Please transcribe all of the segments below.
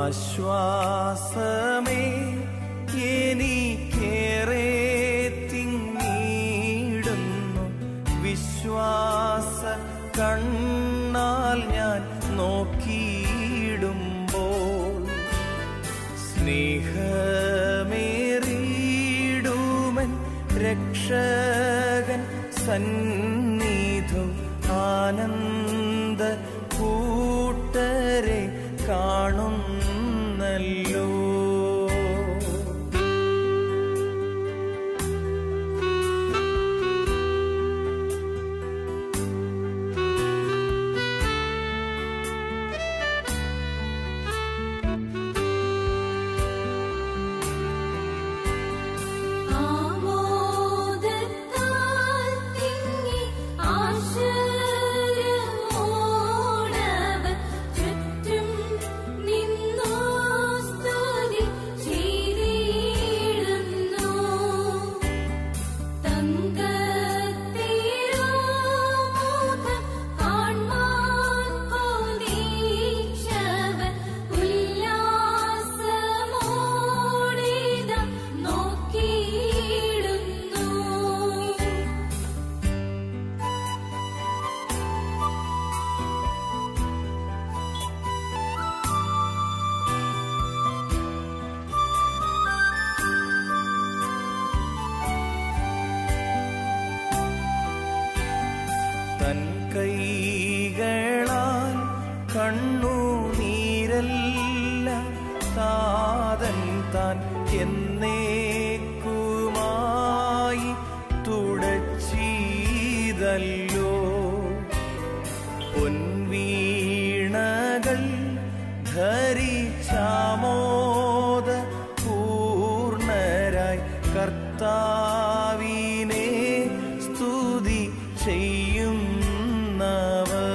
ആശ്വാസമേ എനിക്കേറെ തിങ്ങിടുന്നു വിശ്വാസ കണ്ണാൽ ഞാൻ നോക്കിയിടുമ്പോൾ സ്നേഹമേറിയിടുമൻ രക്ഷകൻ സന്നിധു ആനന്ദ കൂട്ടരെ കാണുന്നല്ലോ ആമോദത്താൽ തിങ്ങി ആശ്ചര്യമോടവൻ ചുറ്റും നിന്നു സ്തുതി ചെയ്തിടുന്നു. തങ്കത്തിരുമുഖം കാൺമാൻ കൊതിച്ചവൻ ഉല്ലാസമോടിതാ നോക്കിയിടുന്നു തൻ കൈകളാൽ കണ്ണുനീരെല്ലാം താതൻ താൻ എന്നേക്കുമായി തുടച്ചീതല്ലോ പൊൻവീണകൾ ധരിച്ചാമോദ പൂർണരായി കർത്താവിനെ സ്തുതി ചെയ്യുന്നവർ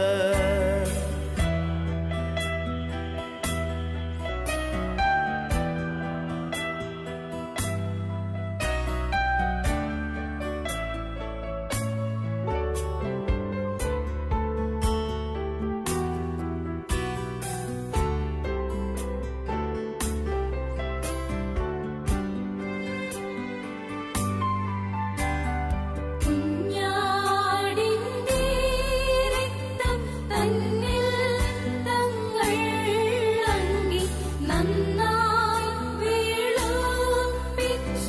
കുഞ്ഞാടിന്റെ രക്തം തന്നിൽ തങ്ങൾ അങ്കി നന്നായി വീളുപ്പിച്ച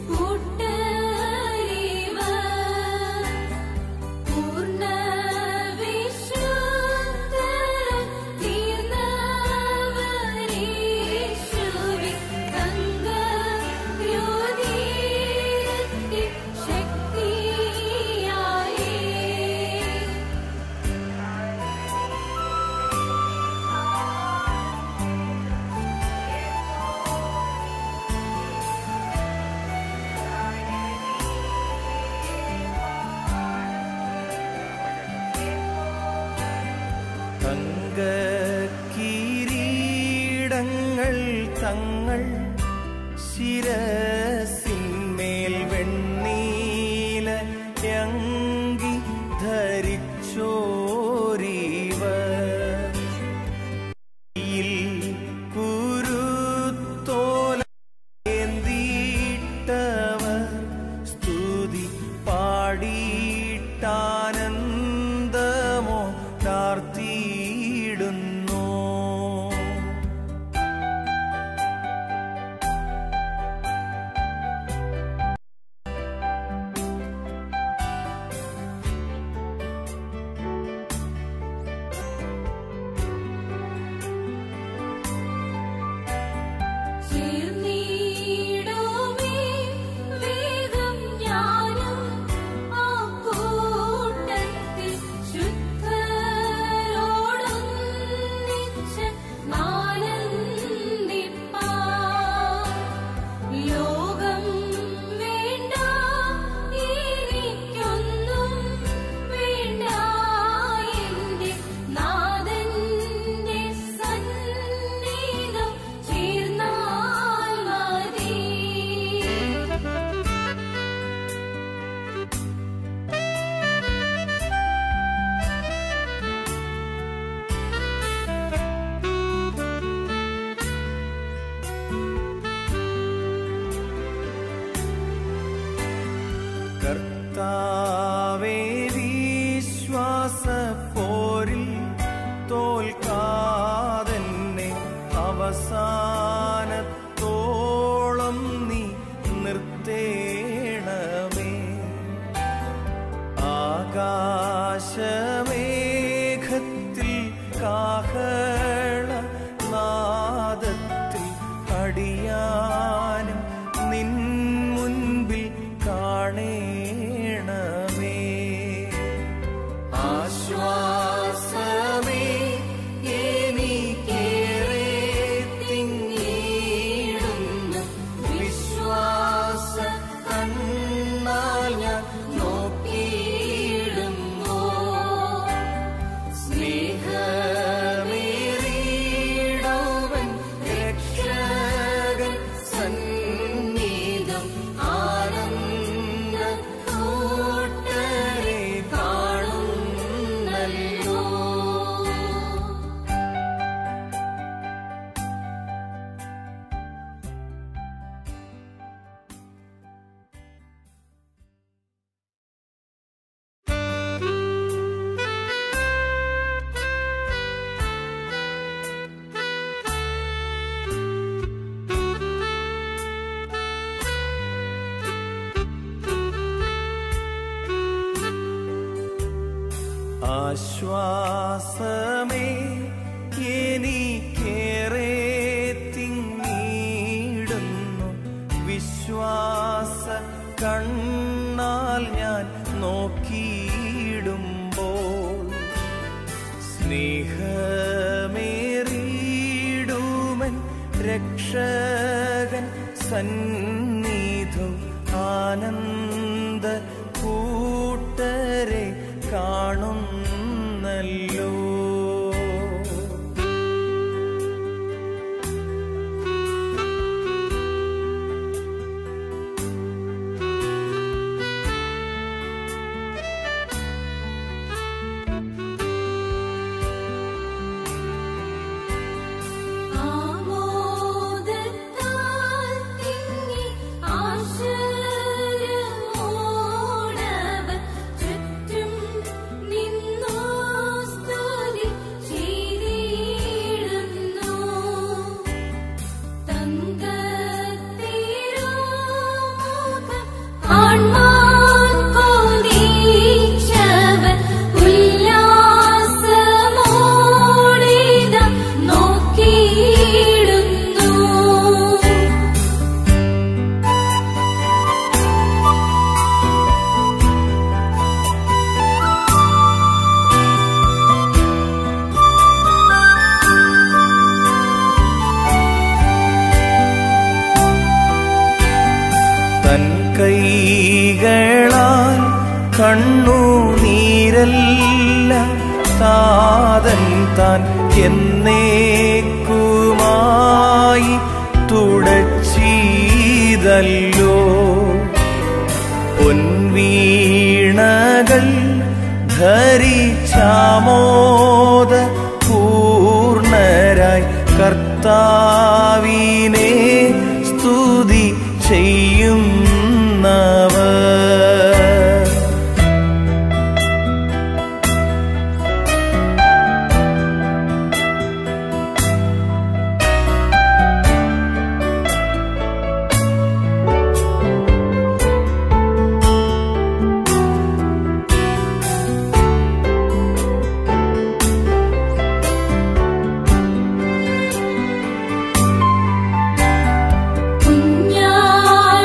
കൂട്ടരിവർ പൂർണ്ണ വിശുദ്ധർ തീർന്നവരേശുവിൻ തങ്കയോനിരത്തിൽ ശക്തിയായേ തങ്കക്കിരീടങ്ങൾ തങ്ങൾ ശിരസിന്മേൽ വെണ്ണീല യങ്കി ധരിച്ചോരീവർ യിൽ കുരുത്തോല ഏന്തീട്ടവർ സ്തുതി പാടിയിട്ടാനന്ദമോ താർത്തിയിടുന്നു ആകാശമേഘത്തിൽ കാഹള നാദത്തിൽ അടിയാനും നിൻ മുൻപിൽ കാണേണമേ ആശ്വാസമേ എനിക്കേറെ തിങ്ങിയിടുന്നു വിശ്വാസ കണ്ണാൽ ഞാൻ നോക്കിയിടുമ്പോ സ്നേഹമേറിയിടവൻ രക്ഷകൻ സന്നിധം ആനന്ദ കൂട്ടരെ കാണുന്നല്ലോ ആശ്വാസമേ എനിക്കേറെ തിങ്ങിയിടുന്നു വിശ്വാസ കണ്ണാൽ ഞാൻ നോക്കിയിടുമ്പോൾ സ്നേഹമേറിയിടുമൻ രക്ഷകൻ സന്നിധം ആനന്ദ കൂട്ടരെ കാണുന്നല്ലോ ആമോദത്താൽ തിങ്ങി ആശ്ചര്യമോടവൻ ചുറ്റും നിന്നു സ്തുതി ചെയ്തിടുന്നു. തങ്കത്തിരുമുഖം കാൺമാൻ കൊതിച്ചവൻ ഉല്ലാസമോടിതാ നോക്കിയിടുന്നു തൻ കൈകളാൽ കണ്ണുനീരെല്ലാം താതൻ താൻ എന്നേക്കുമായി തുടച്ചീതല്ലോ പൊൻവീണകൾ ധരിച്ചാമോദ പൂർണരായി കർത്താവിനെ സ്തുതി ചെയ്യുന്നവർ കുഞ്ഞാ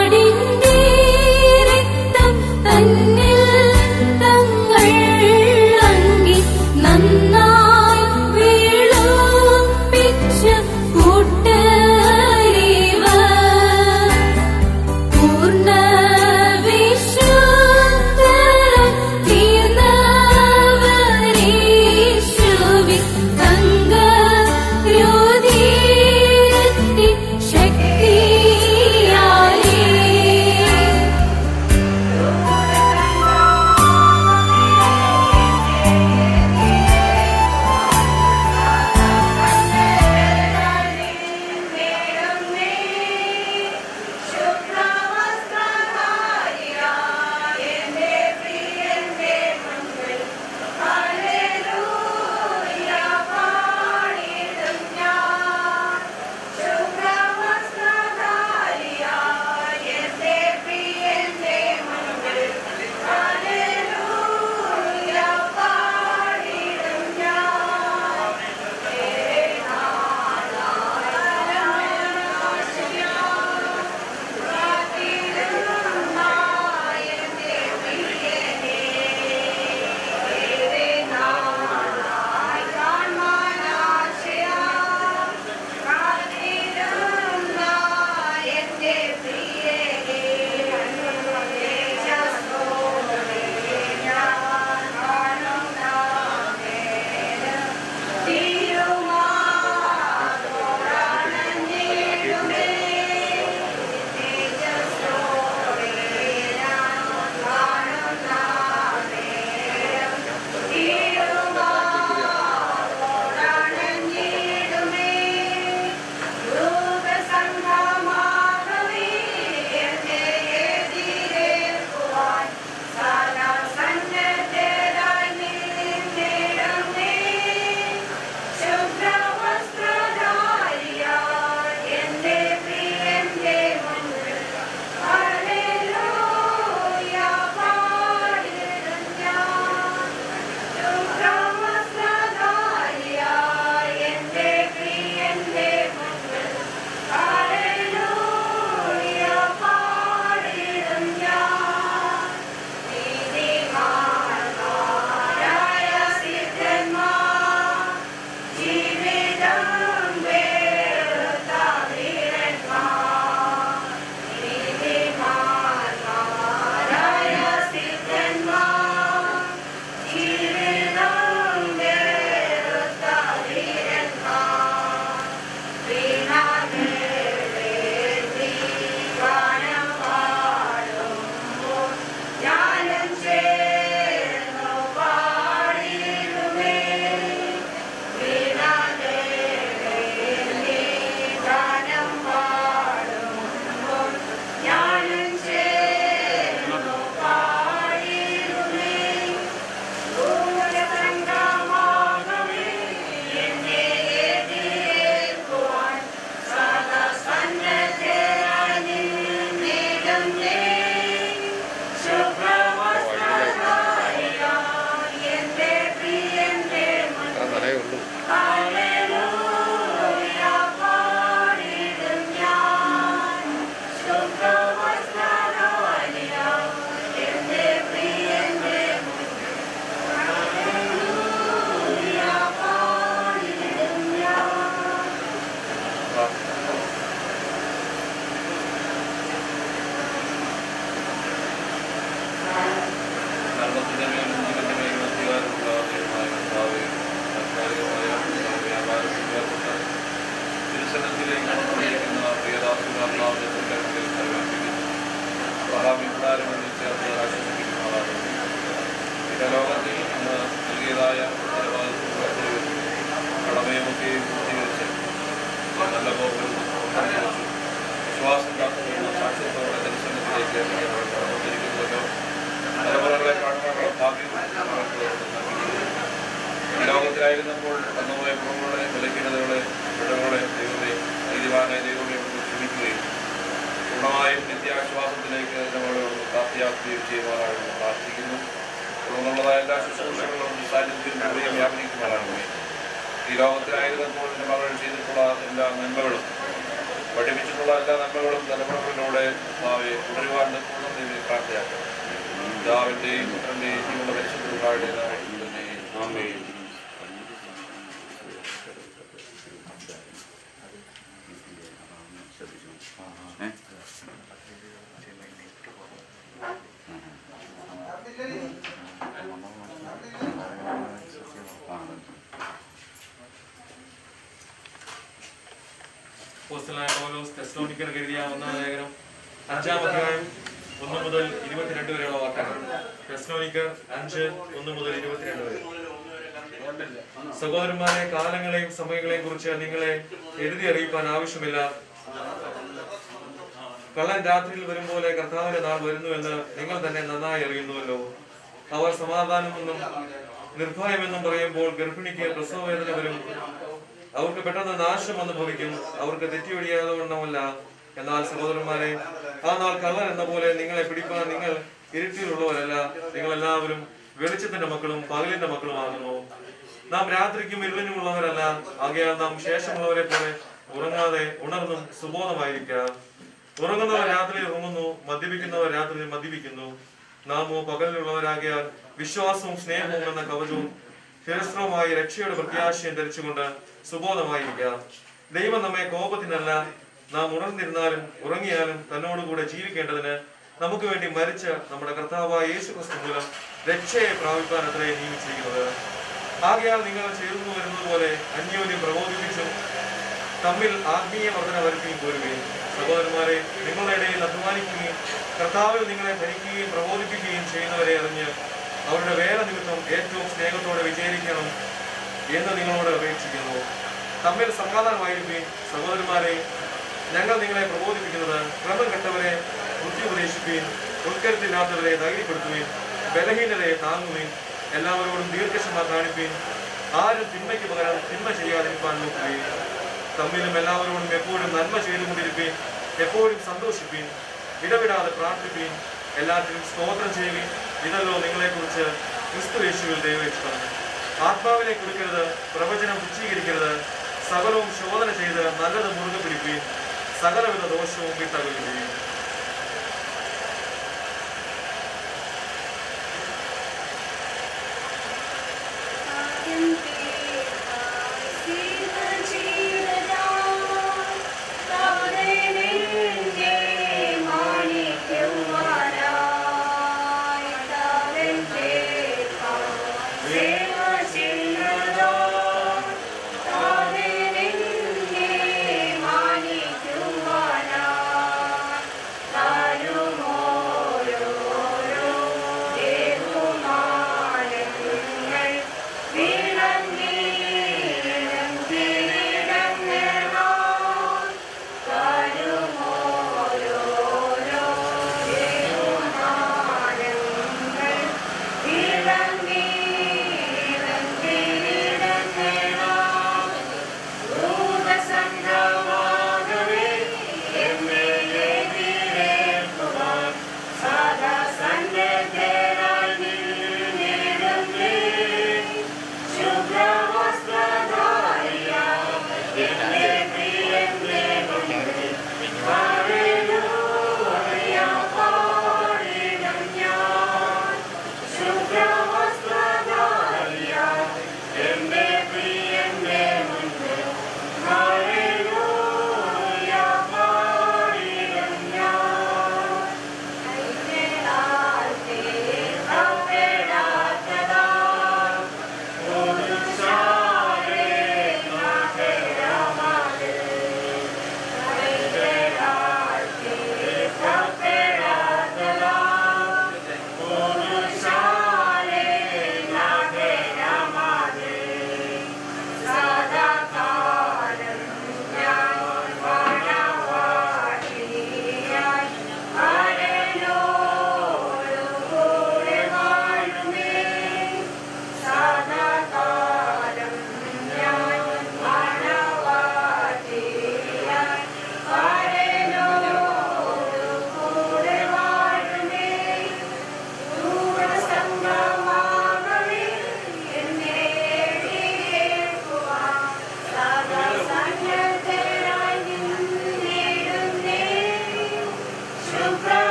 ഉത്തരവാദിത്തമായ ഉത്തരവാദിത്വം കടമയുമൊക്കെ പൂർത്തീകരിച്ച് നല്ല പോക്കും വിശ്വാസം കാത്തുകൊണ്ടുള്ള സാക്ഷ്യത്തോടെ ദർശനത്തിലേക്ക് കടന്നുകൊണ്ടിരിക്കുന്നുവല്ലോ തലമുറകളെ കാണുവാനുള്ള ഭാഗ്യം ഞങ്ങൾക്ക് നൽകിയിട്ടുണ്ട്. ഈ ലോകത്തിലായിരുന്നപ്പോൾ വന്നുപോയ കുറവുകളെ ബലഹീനതകളെ വിടവുകളെ ദൈവമേ നീതിമാനായ ദൈവമേ ഒന്ന് ക്ഷമിക്കുകയും പൂർണ്ണമായും നിത്യാശ്വാസത്തിലേക്ക് നമ്മളെ പ്രാപ്തിയാക്കുകയും ചെയ്യുവാനാണ് പ്രാർത്ഥിക്കുന്നു തുടർന്നുള്ളതായ എല്ലാ ശുശ്രൂഷകളും സാന്നിധ്യം ഹൃദയം വ്യാപനിക്കുവാനാണ് ഈ ലോകത്തിലായിരുന്നപ്പോൾ എൻ്റെ മകൾ ചെയ്തിട്ടുള്ള എല്ലാ നന്മകളും പഠിപ്പിച്ചിട്ടുള്ള എല്ലാ നന്മകളും തലമുറകളിലൂടെ ഭാവി തുടരുവാൻ പൂർണ്ണ ദൈവം പ്രാർത്ഥിയാക്കാം പിതാവിൻ്റെയും പുത്രൻ്റെയും ജീവന പരിശുദ്ധരുടെ നാമത്തിൽ തന്നെ ആമേൻ അപ്പോസ്തലനായ പൗലോസ് തെസ്സലോനിക്കർക്ക് എഴുതിയ ഒന്നാം ലേഖനം അഞ്ചാം അധ്യായം ഒന്ന് മുതൽ ഇരുപത്തിരണ്ട് വരെയുള്ള വാക്യങ്ങൾ തെസ്സലോനിക്കർ അഞ്ച് ഒന്ന് മുതൽ ഇരുപത്തിരണ്ട് വരെ സഹോദരന്മാരെ കാലങ്ങളെയും സമയങ്ങളെയും കുറിച്ച് നിങ്ങളെ എഴുതി അറിയിപ്പാൻ ആവശ്യമില്ല കള്ളൻ രാത്രിയിൽ വരും പോലെ കർത്താവിന്റെ നാൾ വരുന്നുവെന്ന് നിങ്ങൾ തന്നെ നന്നായി അറിയുന്നുവല്ലോ അവർ സമാധാനമെന്നും നിർഭയമെന്നും പറയുമ്പോൾ ഗർഭിണിക്ക് പ്രസവവേദന വരും അവർക്ക് പെട്ടെന്ന് നാശം വന്നു ഭവിക്കും അവർക്ക് തെറ്റിയൊഴിയാതെ വണ്ണമല്ല എന്നാൽ സഹോദരന്മാരെ ആ നാൾ കള്ളൻ എന്ന പോലെ നിങ്ങളെ പിടിപ്പാൻ നിങ്ങൾ ഇരുട്ടിയിലുള്ളവരല്ല നിങ്ങൾ എല്ലാവരും വെളിച്ചത്തിന്റെ മക്കളും പകലിന്റെ മക്കളുമാകുന്നു നാം രാത്രിക്കും ഇരുളിനുമുള്ളവരല്ല ആകയാൽ നാം ശേഷമുള്ളവരെ പോലെ ഉറങ്ങാതെ ഉണർന്നും സുബോധമായിരിക്കുക ഉറങ്ങുന്നവർ രാത്രി ഉറങ്ങുന്നു മദ്യപിക്കുന്നവർ രാത്രി മദ്യപിക്കുന്നു നാമോ പകലിലുള്ളവരാകിയാൽ വിശ്വാസവും സ്നേഹവും എന്ന കവചവും ശിരസ്ത്രവുമായി രക്ഷയുടെ പ്രത്യാശയം ധരിച്ചുകൊണ്ട് സുബോധമായിരിക്കുക ദൈവം നമ്മെ കോപത്തിനല്ല നാം ഉണർന്നിരുന്നാലും ഉറങ്ങിയാലും തന്നോടുകൂടെ ജീവിക്കേണ്ടതിന് നമുക്ക് വേണ്ടി മരിച്ച നമ്മുടെ കർത്താവായ യേശു ക്രിസ്തു മൂലം രക്ഷയെ പ്രാപിക്കാൻ അത്രേ നിയമിച്ചിരിക്കുന്നത് ആകയാൽ നിങ്ങൾ ചേർന്നു വരുന്നത് പോലെ അന്യോന്യം പ്രബോധിപ്പിച്ചും തമ്മിൽ ആത്മീയ വർധന വരുത്തുകയും പോരുകയും സഹോദരന്മാരെ നിങ്ങളുടെ ഇടയിൽ അഭിമാനിക്കുകയും കർത്താവിൽ നിങ്ങളെ ഭരിക്കുകയും പ്രബോധിപ്പിക്കുകയും ചെയ്യുന്നവരെ അറിഞ്ഞ് അവരുടെ വേല നിമിത്തം ഏറ്റവും സ്നേഹത്തോടെ വിജയിക്കണം എന്ന് നിങ്ങളോട് അപേക്ഷിക്കുന്നു തമ്മിൽ സമാധാനമായിരിക്കുകയും സഹോദരന്മാരെ ഞങ്ങൾ നിങ്ങളെ പ്രബോധിപ്പിക്കുന്നത് ക്രമം കെട്ടവരെ ബുദ്ധി ഉപദേശിക്കുകയും ഉൾക്കരുത്തില്ലാത്തവരെ ധൈര്യപ്പെടുത്തുകയും ബലഹീനതയെ താങ്ങുകയും എല്ലാവരോടും ദീർഘക്ഷമ കാണിക്കുകയും ആരും തിന്മയ്ക്ക് പകരം തിന്മ ചെയ്യാതിരിക്കാൻ നോക്കുകയും തമ്മിലും എല്ലാവരോടും എപ്പോഴും നന്മ ചെയ്തുകൊണ്ടിരിക്കുകയും എപ്പോഴും സന്തോഷിക്കുകയും ഇടവിടാതെ പ്രാർത്ഥിക്കുകയും എല്ലാത്തിനും സ്തോത്രം ചെയ്യുകയും ഇതല്ലോ നിങ്ങളെക്കുറിച്ച് ക്രിസ്തു യേശുവിൽ ദൈവം ആത്മാവിനെ കൊടുക്കരുത് പ്രവചനം തുച്ഛീകരിക്കരുത് സകലവും ശോധന ചെയ്ത് നല്ലത് മുറുകെ പിടിക്കുകയും സകലവിധ ദോഷവും വിട്ടകലുകയും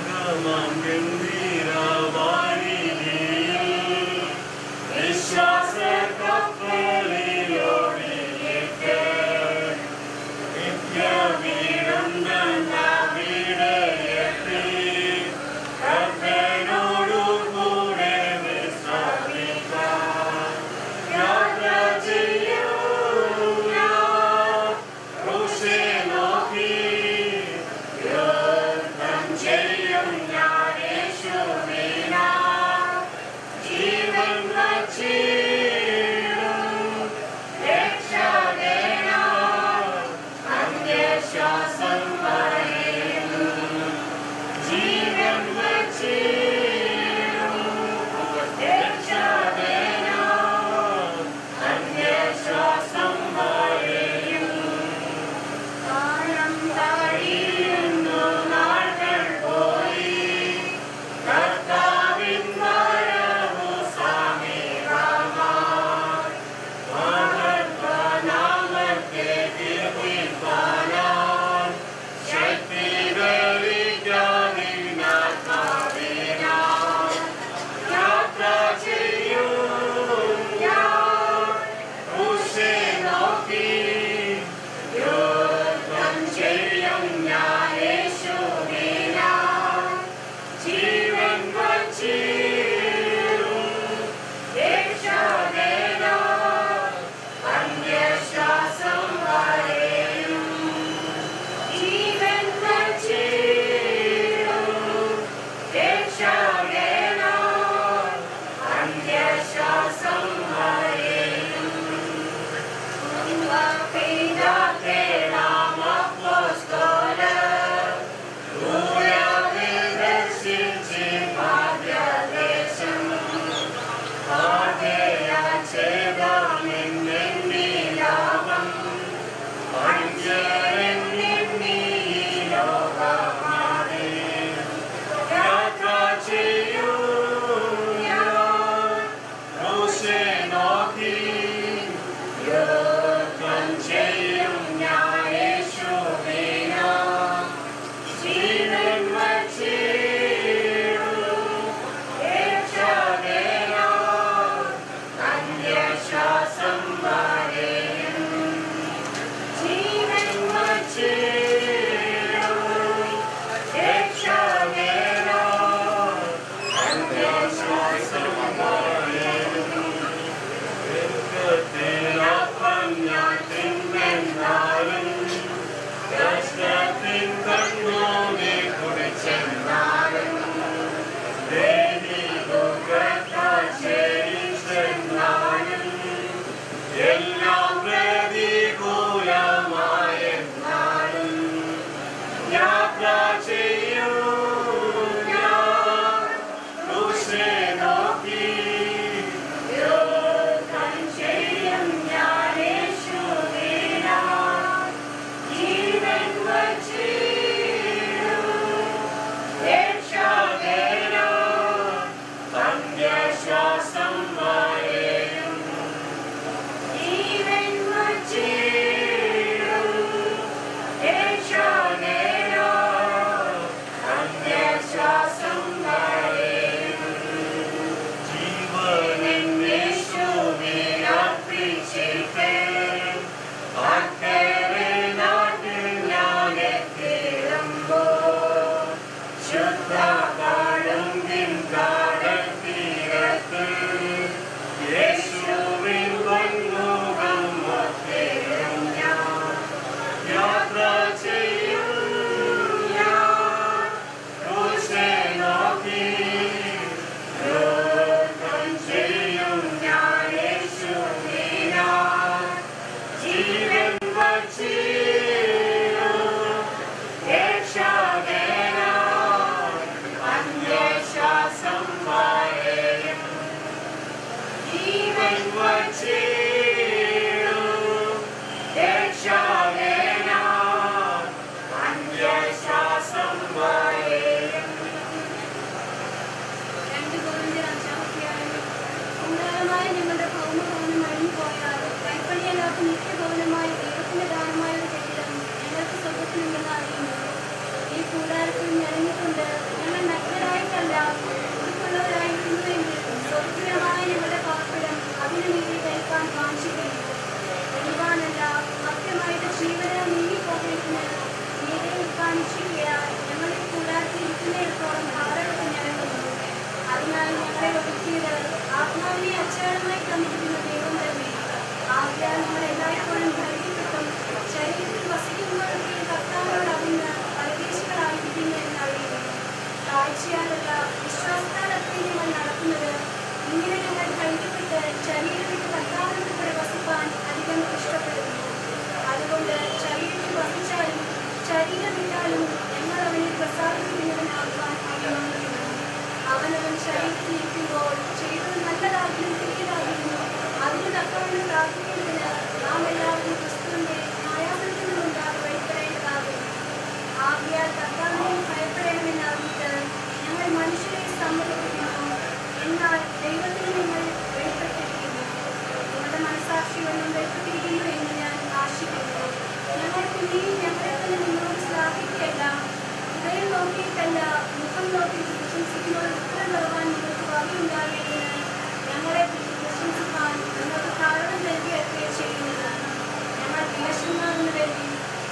ജീവൻ വച്ചേ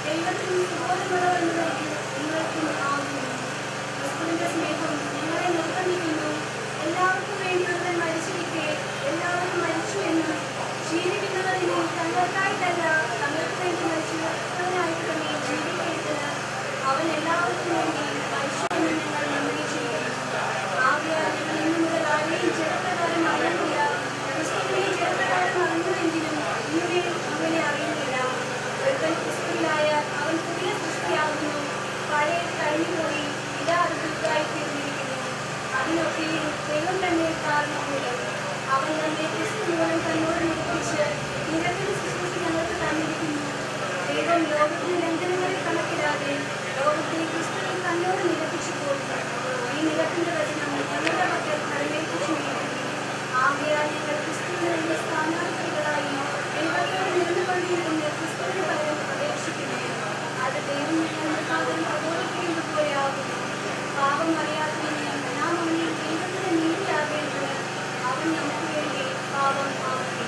ദൈവത്തിന് സുബോധമുള്ളവരുമായി നിങ്ങൾക്കും ആകുന്നു ക്രിസ്തുവിന്റെ സ്നേഹം ഞങ്ങളെ നിർബന്ധിക്കുന്നു എല്ലാവർക്കും വേണ്ടി ഒരുവൻ മരിച്ചിരിക്കെ എല്ലാവരും മരിച്ചു എന്നും ജീവിക്കുന്നവരിനെ തങ്ങൾക്കായിട്ടല്ല തങ്ങൾക്ക് വേണ്ടി മരിച്ചു ക്രിസ്തുവിനായിട്ട് തന്നെ ജീവിക്കേണ്ടത് അവൻ എല്ലാവർക്കും വേണ്ടി മരിച്ചു എന്ന് ഞങ്ങൾ നിർണയിച്ചിരിക്കുന്നു ആകയാൽ ഞങ്ങൾ ഇന്നു മുതൽ ആരെയും ചെറുപ്പക്കാരൻ അറിയുന്നില്ല ക്രിസ്തുവിനെ ചെറുപ്പക്കാരൻ അറിഞ്ഞുവെങ്കിലും ഇന്നുവരെ അവനെ അറിയുന്നില്ല ഒരുവൻ ക്രിസ്തുവിലായാൽ അവൻ പുതിയ സൃഷ്ടിയാകുന്നു പഴയത് കഴിഞ്ഞുപോയി ഇതാ അത് പുതുതായി തീർന്നിരിക്കുന്നു അതിനൊക്കെയും ദൈവം തന്നെ കാരണമുണ്ട് അവൻ തന്നെ ക്രിസ്തു മൂലം തന്നോട് നിരപ്പിച്ച് നിരവധി ശുശ്രൂഷ ഞങ്ങൾക്ക് തന്നിരിക്കുന്നു ദൈവം ലോകത്തിന് ലംഘനങ്ങളെ കണക്കിടാതെ ലോകത്തെ ക്രിസ്തുവിൽ തന്നോട് നിരപ്പിച്ചപ്പോൾ ഈ നിരപ്പിന്റെ വചനം ഞങ്ങളുടെ മക്കൾ ഫലമേൽപ്പിച്ചിരിക്കുന്നു ആകയാൽ ഞങ്ങൾ ക്രിസ്തുവിന് വേണ്ടി സ്ഥാനാർത്ഥികളായി ദൈവത്തോട് നിന്നുകൊണ്ടിരിക്കുന്ന ക്രിസ്തുവിന് പകരം അപേക്ഷിക്കുന്നു അത് ദൈവം ഞങ്ങളുടെ പകരം പ്രബോധിക്കുന്നത് പോലെയാകുന്നു പാപം അറിയാത്തതിനെ നാം അവനെ ദൈവത്തിന് നീതിയാകേണ്ടത് അവൻ നമുക്ക് വേണ്ടി പാപം ആക്കി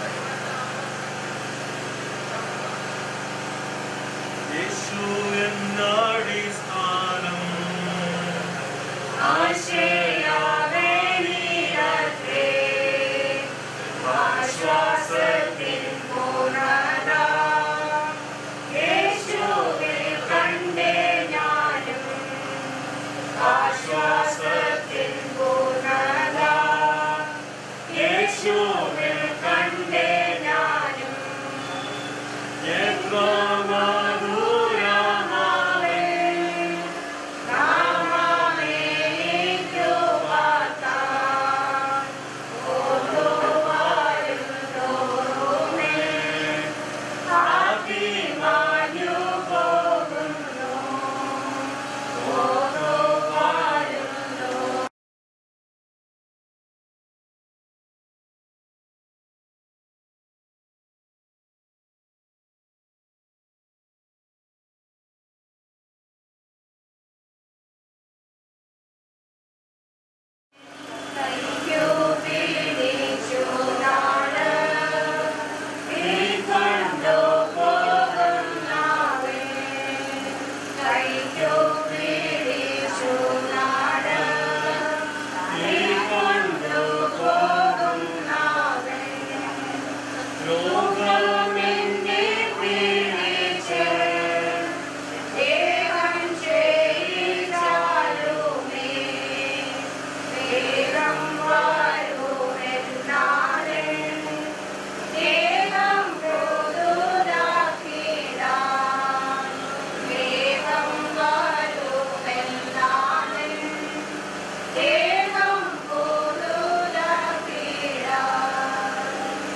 യേശു എന്നാടിസ്ഥാനം ആശ്വാസത്തിൻ പൂർണ്ണത യേശുവിൽ കണ്ടേ ഞാനും ആശ്വാസത്തിൻ പൂർണ്ണത യേശുവിൽ കണ്ടേ ഞാനും എത്ര മധുരമാവേ നാമമേനിക്കു വാർത്താൻ ഓടുവാരും തോറുമേ ആദിമാഞ്ഞു പോകുന്നു ഓടുവാരും കൈക്കു പിടിച്ചു നാട് നീ കണ്ടു പോകുന്നാവേ കൈക്കു പിടിച്ചു നാട് നീ കണ്ടു പോകുന്നാവേ ലോകമെന്നെ പിടിച്ച് ദേവൻ ചെയ്താലുമേ വേഗം വരുമെന്നാലേ വേഗം പൊതുതാക്കിടാൻ വേഗം വരുമെന്നാലേ വേഗം പൊതുതാക്കിടാൻ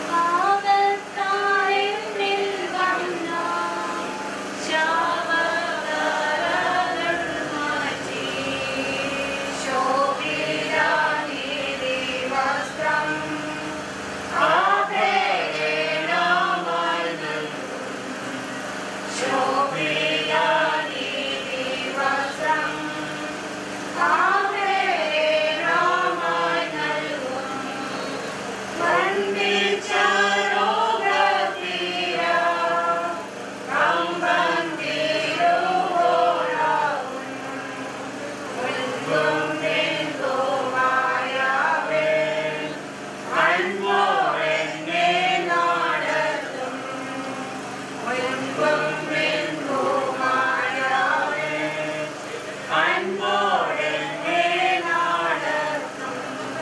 ആവത്തായെന്നിൽ വന്ന ശാപകരകൾ മാറ്റി ശോഭിരാനീതി വസ്ത്രം ആഭരണമായി നൽകും ശോഭിരാനീതി വസ്ത്രം ആഭരണമായി നൽകും വന്ദിച്ച രോഗതീര കമ്പം തീരുവോളവും മുൻപും പിൻപുമായവേ അൻപോരെന്നെ നടത്തും മുൻപും പിൻപുമായവേ അൻപോരെന്നെ നടത്തും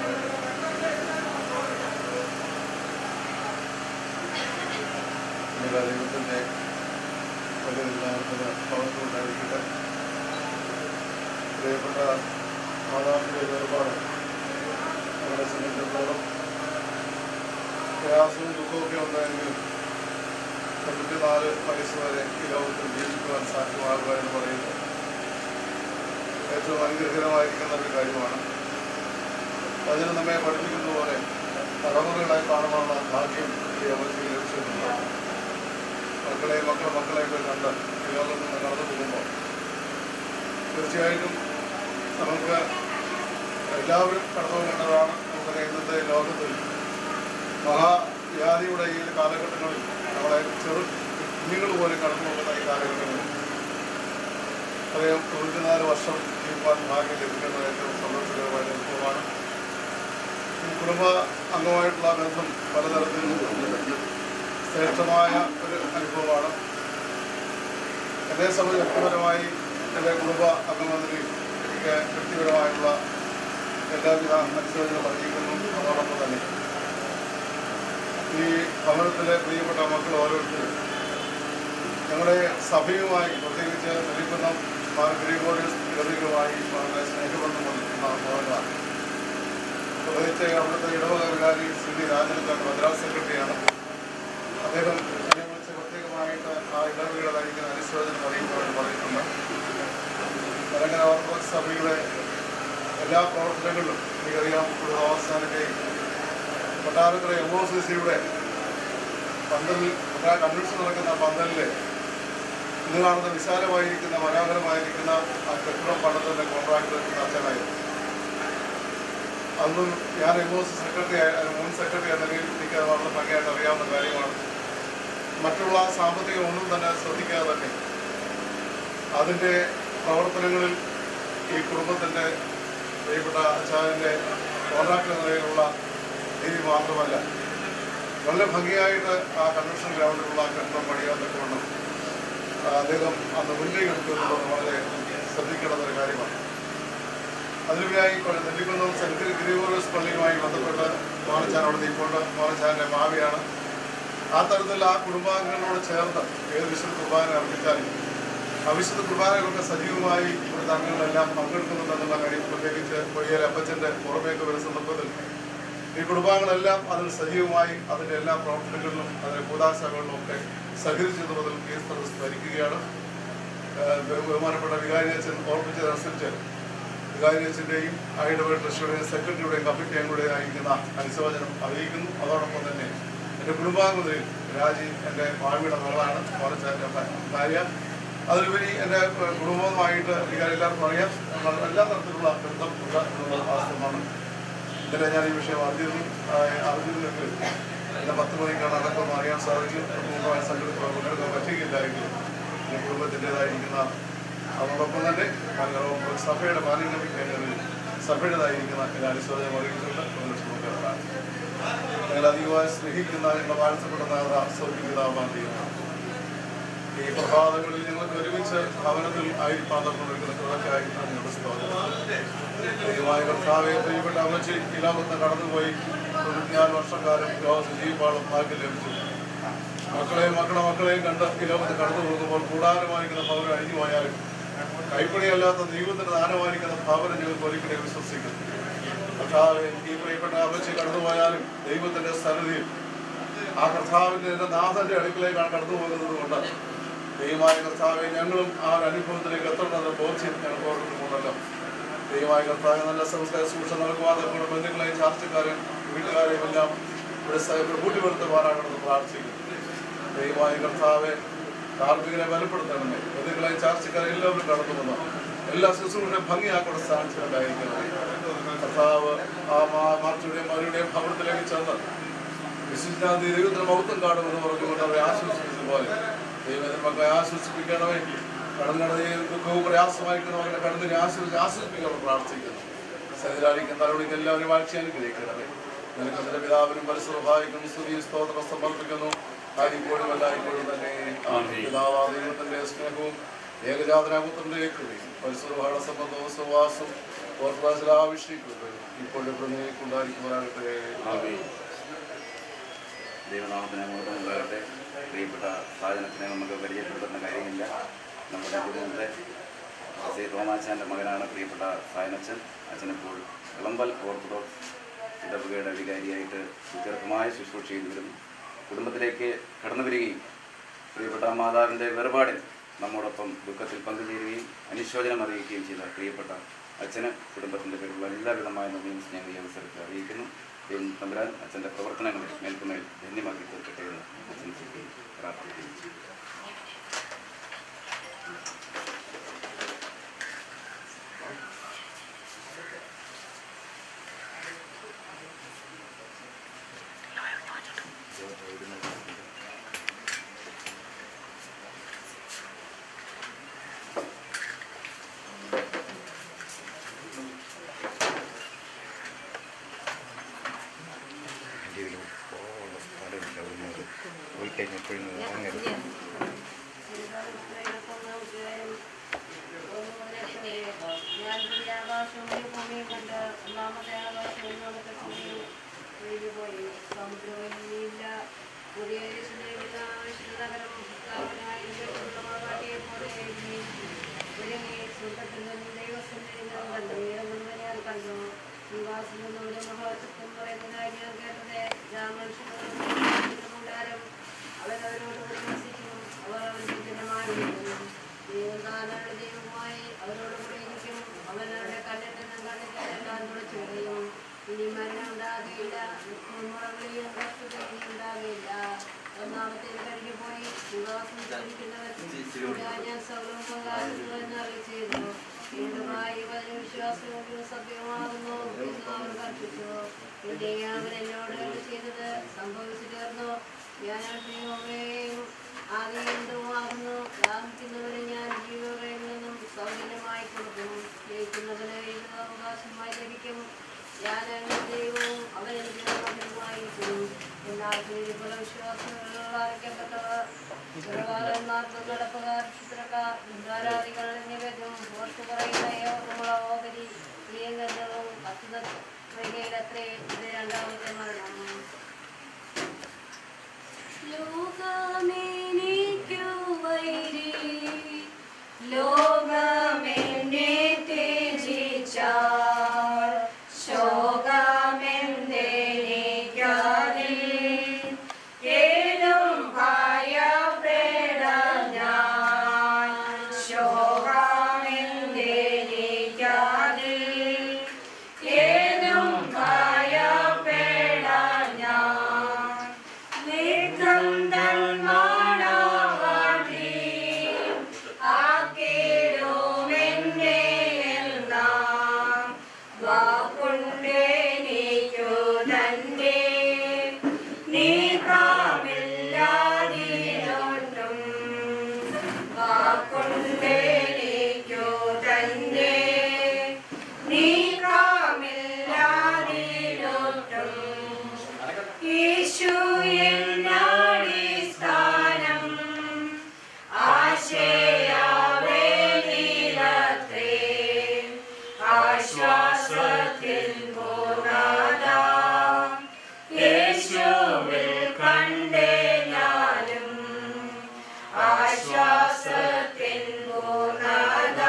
എല്ലാ ദൈവത്തിൻ്റെ വലിയ നാമത്തിന് പവർക്കുണ്ടായിരിക്കട്ടെ പ്രിയപ്പെട്ട മാതാവിൻ്റെ വേർപാട് നമ്മളെ സംബന്ധിച്ചിടത്തോളം പ്രയാസവും ദുഃഖമൊക്കെ ഉണ്ടായെങ്കിലും തൊണ്ണൂറ്റിനാല് വയസ്സ് വരെ ഈ ലോകത്തിൽ ജീവിക്കുവാൻ സാധ്യമാകുക എന്ന് പറയുന്നത് ഏറ്റവും അനുഗ്രഹീതമായിരിക്കുന്ന ഒരു കാര്യമാണ് അതിന് നമ്മെ പഠിപ്പിക്കുന്ന പോലെ തലമുറകളായി കാണുവാനുള്ള ഭാഗ്യം ഈ അവർക്ക് ലഭിച്ചിട്ടുണ്ട് മക്കളെ മക്കളെ മക്കളെയൊക്കെ കണ്ട് ഈ ലോകത്ത് നിന്ന് കടന്നു പോകുമ്പോൾ തീർച്ചയായിട്ടും നമുക്ക് എല്ലാവരും കടന്നു പോകേണ്ടതാണ് നമുക്കറിയാം ഇന്നത്തെ ലോകത്തിൽ മഹാവ്യാധിയുടെ ഈ കാലഘട്ടങ്ങളിൽ നമ്മളെ ചെറു കുഞ്ഞുങ്ങൾ പോലും കടന്നു പോകുന്ന ഈ കാലഘട്ടങ്ങളിൽ അദ്ദേഹം തൊണ്ണൂറ്റിനാല് വർഷം ജീവിക്കാൻ ഭാഗ്യം ലഭിക്കുന്ന ഏറ്റവും സന്തോഷകരമായ ഒരു അനുഭവമാണ് ഈ കുടുംബ അംഗമായിട്ടുള്ള ബന്ധം പലതരത്തിൽ ശ്രേഷ്ഠമായ ഒരു അനുഭവമാണ് എന്നെ സംബന്ധിച്ച് വ്യക്തിപരമായി എൻ്റെ കുടുംബ അംഗമെന്നതിൽ എനിക്ക് വ്യക്തിപരമായിട്ടുള്ള എല്ലാവിധ അനുശോചനം അറിയിക്കുന്നു അതോടൊപ്പം തന്നെ ഈ ഭവനത്തിലെ പ്രിയപ്പെട്ട മക്കൾ ഓരോരുത്തരും ഞങ്ങളുടെ സഭയുമായി പ്രത്യേകിച്ച് നിൽക്കുന്ന മാർ ഗ്രിഗോറിയസ് ഇടവകയുമായി വളരെ സ്നേഹബന്ധം വന്നിട്ടുള്ള ഭവനമാണ് പ്രത്യേകിച്ച് അവിടുത്തെ ഇടവക വികാരി ശ്രീ രാജനന്ദൻ മദ്രാസ് സെക്രട്ടറിയാണ് അദ്ദേഹം എന്നെ വിളിച്ച് പ്രത്യേകമായിട്ട് ആ ഇടവകയുടെ നയിക്കുന്ന അനുശോചനം അറിയിക്കുവാൻ പറഞ്ഞിട്ടുണ്ട് തെലങ്കാന ഓർത്തഡോക്സ് സഭയുടെ എല്ലാ പ്രവർത്തനങ്ങളിലും എനിക്കറിയാം കൂടുതൽ അവസാനത്തെയും കൊട്ടാരക്കര എം ഒ സി സിയുടെ പന്തലിൽ കൊട്ടാര കൺവെൻഷൻ നടക്കുന്ന പന്തലിൽ ഇത് കാണുന്ന വിശാലമായിരിക്കുന്ന മനോഹരമായിരിക്കുന്ന ആ കെട്ടിടം പണ്ടത്തിന്റെ കോൺട്രാക്ട് എടുക്കുന്ന അച്ഛനായിരുന്നു അന്നും ഞാൻ എം ഒ സി സെക്രട്ടറി ആയ മുൻ സെക്രട്ടറി എന്ന നിലയിൽ എനിക്ക് അത് വളരെ ഭംഗിയായിട്ട് അറിയാവുന്ന കാര്യമാണ് മറ്റുള്ള സാമ്പത്തികം ഒന്നും തന്നെ ശ്രദ്ധിക്കാതെ തന്നെ അതിൻ്റെ പ്രവർത്തനങ്ങളിൽ ഈ കുടുംബത്തിൻ്റെ പ്രിയപ്പെട്ട അച്ചായൻ്റെ കോൺട്രാക്ട് എന്ന നിലയിലുള്ള രീതി മാത്രമല്ല വളരെ ഭംഗിയായിട്ട് ആ കൺവെൻഷൻ ഗ്രൗണ്ടിലുള്ള കെട്ടിടം പണിയാൻ തക്കവണ്ണം ആ, അദ്ദേഹം അന്ന് മുന്നിലേക്ക് എടുക്കുന്നത് വളരെ ശ്രദ്ധിക്കേണ്ടുന്ന ഒരു കാര്യമാണ് അതിലുപരിയായി നെല്ലിക്കുന്നം സെൻറ്റ് ഗ്രിഗോറിയസ് പള്ളിയുമായി ബന്ധപ്പെട്ട് മോനച്ചാൻ അവിടെ നിൽപ്പുണ്ട് മോനച്ചാൻ്റെ മാവിയാണ് ആ തരത്തിൽ ആ കുടുംബാംഗങ്ങളോട് ചേർന്ന് ഏത് വിശുദ്ധ കുർബാന അർപ്പിച്ചാലും ആ വിശുദ്ധ കുർബാനകളൊക്കെ സജീവമായി ഇവിടുത്തെ അംഗങ്ങളെല്ലാം പങ്കെടുക്കുന്നുണ്ടെന്നുള്ള കാര്യം പ്രത്യേകിച്ച് കൊയ്യൽ അപ്പച്ചൻ്റെ പുറമേക്ക് വരുന്ന സന്ദർഭത്തിൽ ഈ കുടുംബാംഗങ്ങളെല്ലാം അതിൽ സജീവമായി അതിൻ്റെ എല്ലാ പ്രവർത്തനങ്ങളിലും അതിൻ്റെ കൂതാശകളിലും ഒക്കെ സഹകരിച്ചതുമുതൽ കേസ് അത് സ്മരിക്കുകയാണ് ഏഹ് ബഹുമാനപ്പെട്ട വികാരിയച്ഛൻ ഓർമ്മിച്ചതനുസരിച്ച് വികാരിയച്ഛൻ്റെയും ഐഡവേ ട്രസ്റ്റിയുടെയും സെക്രട്ടറിയുടെയും കമ്മിറ്റി അംഗങ്ങളുടെയും ആയിരിക്കുന്ന അനുശോചനം അറിയിക്കുന്നു അതോടൊപ്പം തന്നെ എൻ്റെ കുടുംബാംഗങ്ങളിൽ രാജി എൻ്റെ ഭാവിയുടെ മകളാണ് മോനച്ചാൻ്റെ ഭാര്യ അതിലുപരി എൻ്റെ കുടുംബവുമായിട്ട് വികാരി എല്ലാവർക്കും അറിയാം നമ്മൾ എല്ലാ തരത്തിലുള്ള ബന്ധം ഉള്ള എന്നുള്ള വാസ്തവമാണ് ഇന്നലെ ഞാൻ ഈ വിഷയം അറിഞ്ഞിരുന്നു ആ, അറിഞ്ഞിരുന്നെങ്കിൽ ഇന്ന് പത്ത് മണിക്കാണ് അടക്കം അറിയാൻ സാധിച്ചു പൂർണ്ണമായ സംഘടന പങ്കെടുക്കാൻ പറ്റുകയില്ലായെങ്കിൽ ഈ കുടുംബത്തിൻ്റെതായിരിക്കുന്ന അതോടൊപ്പം തന്നെ മംഗളവും സഭയുടെ മാലിന്യം കേന്ദ്രങ്ങളിൽ സഭയുടേതായിരിക്കുന്ന എല്ലാ അനുശോചനം അറിയിച്ചിട്ടുണ്ട് പ്രദർശനക്കാരാണ് ഞങ്ങൾ അധികമായി സ്നേഹിക്കുന്ന ഞങ്ങൾ വാഴ്ത്തപ്പെടുന്ന സ്വർഗീയതാവാൻ ചെയ്യുന്നു ഈ പ്രഭാതങ്ങളിൽ ഞങ്ങൾക്ക് ഒരുമിച്ച് ഭവനത്തിൽ ആയിരിക്കാൻ തന്നിരിക്കുന്ന കൃതക്കായി ഞങ്ങളുടെ സ്തോത്രം ദൈവമായ കർത്താവെ പ്രിയപ്പെട്ട അമ്മച്ചി ഈ ലോകത്ത് കടന്നുപോയി തൊണ്ണൂറ്റിനാല് വർഷക്കാലം ലോകത്ത് ജീവിപ്പാളും ഭാഗ്യം ലഭിച്ചു മക്കളെയും മക്കളുടെ മക്കളെയും കണ്ട് ഈ ലോകത്ത് കടന്നു പോകുമ്പോൾ കൂടാരമായിരിക്കുന്ന ഭവനം അഴിഞ്ഞു പോയാലും കൈപ്പണിയല്ലാത്ത ദൈവത്തിന്റെ ദാനമായിരിക്കുന്ന ഭവനം ഞങ്ങൾക്ക് ഒരിക്കലും വിശ്വസിക്കുന്നു കർത്താവെ ഈ പ്രിയപ്പെട്ട അമ്മച്ചി കടന്നുപോയാലും ദൈവത്തിന്റെ സന്നിധിയിൽ ആ കർത്താവിന്റെ എന്റെ നാഥന്റെ അടുക്കളേക്കാണ് കടന്നു പോകുന്നത് കൊണ്ട് ദൈവമായ കർത്താവെ ഞങ്ങളും ആ ഒരു അനുഭവത്തിലേക്ക് എത്തണമെന്ന ബോധ്യം ഞങ്ങൾക്ക് ഓർക്കുന്നുണ്ടല്ലോ ദൈവമായ കർത്താവ് നല്ല സംസ്കാര സൂക്ഷ്മ നൽകുവാതെ നമ്മുടെ ബന്ധുക്കളെയും ചാർച്ചക്കാരെയും വീട്ടുകാരെയും എല്ലാം ഇവിടെ സ- ഇവിടെ കൂട്ടിവരുത്തുവാനാകണമെന്ന് പ്രാർത്ഥിക്കുന്നു ദൈവമായ കർത്താവെ കാർമികനെ ബലപ്പെടുത്തണമേ ബന്ധുക്കളെയും ചാർച്ചക്കാരെ എല്ലാവരും കടന്നു വന്നു എല്ലാ ശുശ്രൂഷയും ഭംഗിയാക്കുന്ന സ്ഥാനത്തുണ്ടായിരിക്കണം കർത്താവ് ആ മാ- മാർച്ചയുടെയും മരുടെയും ഭവനത്തിലേക്ക് ചെന്ന് വിശുദ്ധാന്തി ദൈവത്തിന് മൗത്വം കാണുമെന്ന് പറഞ്ഞുകൊണ്ട് അവരെ ആശ്വസിച്ചതുപോലെ ദൈവത്തിന് മക്കളെ ആശ്വസിപ്പിക്കണമേ കടന്നടയിൽ ദുഃഖവും പ്രയാസമായിരിക്കുന്നവരുടെ കടന്നിനെ ആശ്വസിച്ച് ആശ്വസിപ്പിക്കാൻ പ്രാർത്ഥിക്കുന്നു സന്നിധാനിക്കുന്ന തലമുടിക്ക് എല്ലാവരും വാഴ്ച അനുഗ്രഹിക്കണമേ നിനക്ക് നിന്റെ പിതാവിനും പരിസരഭാവിക്കും സ്തുതി സ്തോത്രം സമർപ്പിക്കുന്നു ആദ്യപ്പോഴും എല്ലായ്പ്പോഴും തന്നെ പിതാവാ ദൈവത്തിന്റെ സ്നേഹവും ഏകജാതനാപുത്രന്റെ കൃപയും പരിസരഭാവ സംബന്ധവും സുവാസം ഓർപ്പാസിലാവിഷ്ടിക്കുന്നത് ഇപ്പോഴും ഉണ്ടായിരിക്കുവാനാകട്ടെ ദൈവനാമത്തിന് മുഴുവൻ ഉണ്ടാകട്ടെ പ്രിയപ്പെട്ട സാധനത്തിനെ നമുക്ക് പരിചയപ്പെടുത്തുന്ന കാര്യമില്ല നമ്മുടെ കുടുംബത്തെ ശ്രീ തോമാച്ചാൻ്റെ മകനാണ് പ്രിയപ്പെട്ട സായനച്ചൻ അച്ഛനിപ്പോൾ വിളമ്പൽ ഓർത്തഡോക്സ് ഇടവകയുടെ വികാരിയായിട്ട് സുദീർഘമായ ശുശ്രൂഷ ചെയ്തു വരുന്നു കുടുംബത്തിലേക്ക് കടന്നു വരികയും പ്രിയപ്പെട്ട മാതാവിൻ്റെ വേർപാടിൽ നമ്മോടൊപ്പം ദുഃഖത്തിൽ പങ്കുചേരുകയും അനുശോചനം അറിയിക്കുകയും ചെയ്ത പ്രിയപ്പെട്ട അച്ഛന് കുടുംബത്തിൻ്റെ പേരുള്ള എല്ലാവിധമായ നന്ദിയും സ്നേഹം ഈ അവസരത്തിൽ അറിയിക്കുന്നു ദൈവം തമ്പുരാൻ അച്ഛൻ്റെ പ്രവർത്തനങ്ങളെ മേൽക്കുമേൽ ധന്യമാക്കി തീർക്കട്ടെ എന്ന് അച്ഛൻ ചൊല്ലി പ്രാർത്ഥിക്കുകയും ചെയ്തു ആയിരിക്കുന്നവർ ഞാൻ സകലവും പങ്കാളിക്കുന്നു എന്ന് അറിയിച്ചിരുന്നു വീണ്ടുമായി വചന വിശ്വാസവും സഭ്യമാകുന്നു എന്ന് അവർ കൽപ്പിച്ചു പിന്നെ അവൻ എന്നോട് ചെയ്തത് സംഭവിച്ചു തീർന്നു ഞാൻ ദൈവമേയും ആദിയന്തവുമാകുന്നു ദാഹിക്കുന്നവരെ ഞാൻ ജീവകളിൽ നിന്നും സൗജന്യമായി കൊടുക്കും ജയിക്കുന്നവന് ഇത് അവകാശമായി ലഭിക്കും ഞാൻ അങ്ങനെ ദൈവവും അവൻ എനിക്ക് മകനുമായിരിക്കും എന്നാൽ പല വിശ്വാസങ്ങളിൽ അയക്കപ്പെട്ടവർ ചെറുകാലന്മാർ നടപ്പുകാർ ചിത്രക്കാർ ധാരാളികൾ എന്നിവരും ഓർത്തു പറയുന്നയോ നമ്മളെ ഓഹരി പ്രിയങ്കരവും അത്യുന്നത്രേ ഇത് രണ്ടാമത്തെ മരണം ലോകമെനിക്കു വൈരി ലോകമെന്നെ ത്യജിച്ചാൽ ശോകമെന്തെനിക്കാതിൽ ഏതും ഭയപ്പെടാൻ ഞാൻ ശോകമെന്തെനിക്കാതിൽ ഏതും ഭയപ്പെടാൻ ഞാൻ നിത്യം തന്മാണവാടി ആക്കിടുമെന്നെ എല്ലാം വാക്കുണ്ടെനിക്കു തന്റെ നീക്കമില്ലാതിരൊട്ടും വാക്കുണ്ടെനിക്കു തന്റെ നീക്കമില്ലാതിരൊട്ടും യേശു എന്നാടി സ്ഥാനം ആശയാവേലീലത്രേ ആശ്വാസത്തിൽ പൂർണ്ണത യേശുവിൽ കണ്ടേ ഞാനും ആശ്വാസത്തിൽ പൂർണ്ണത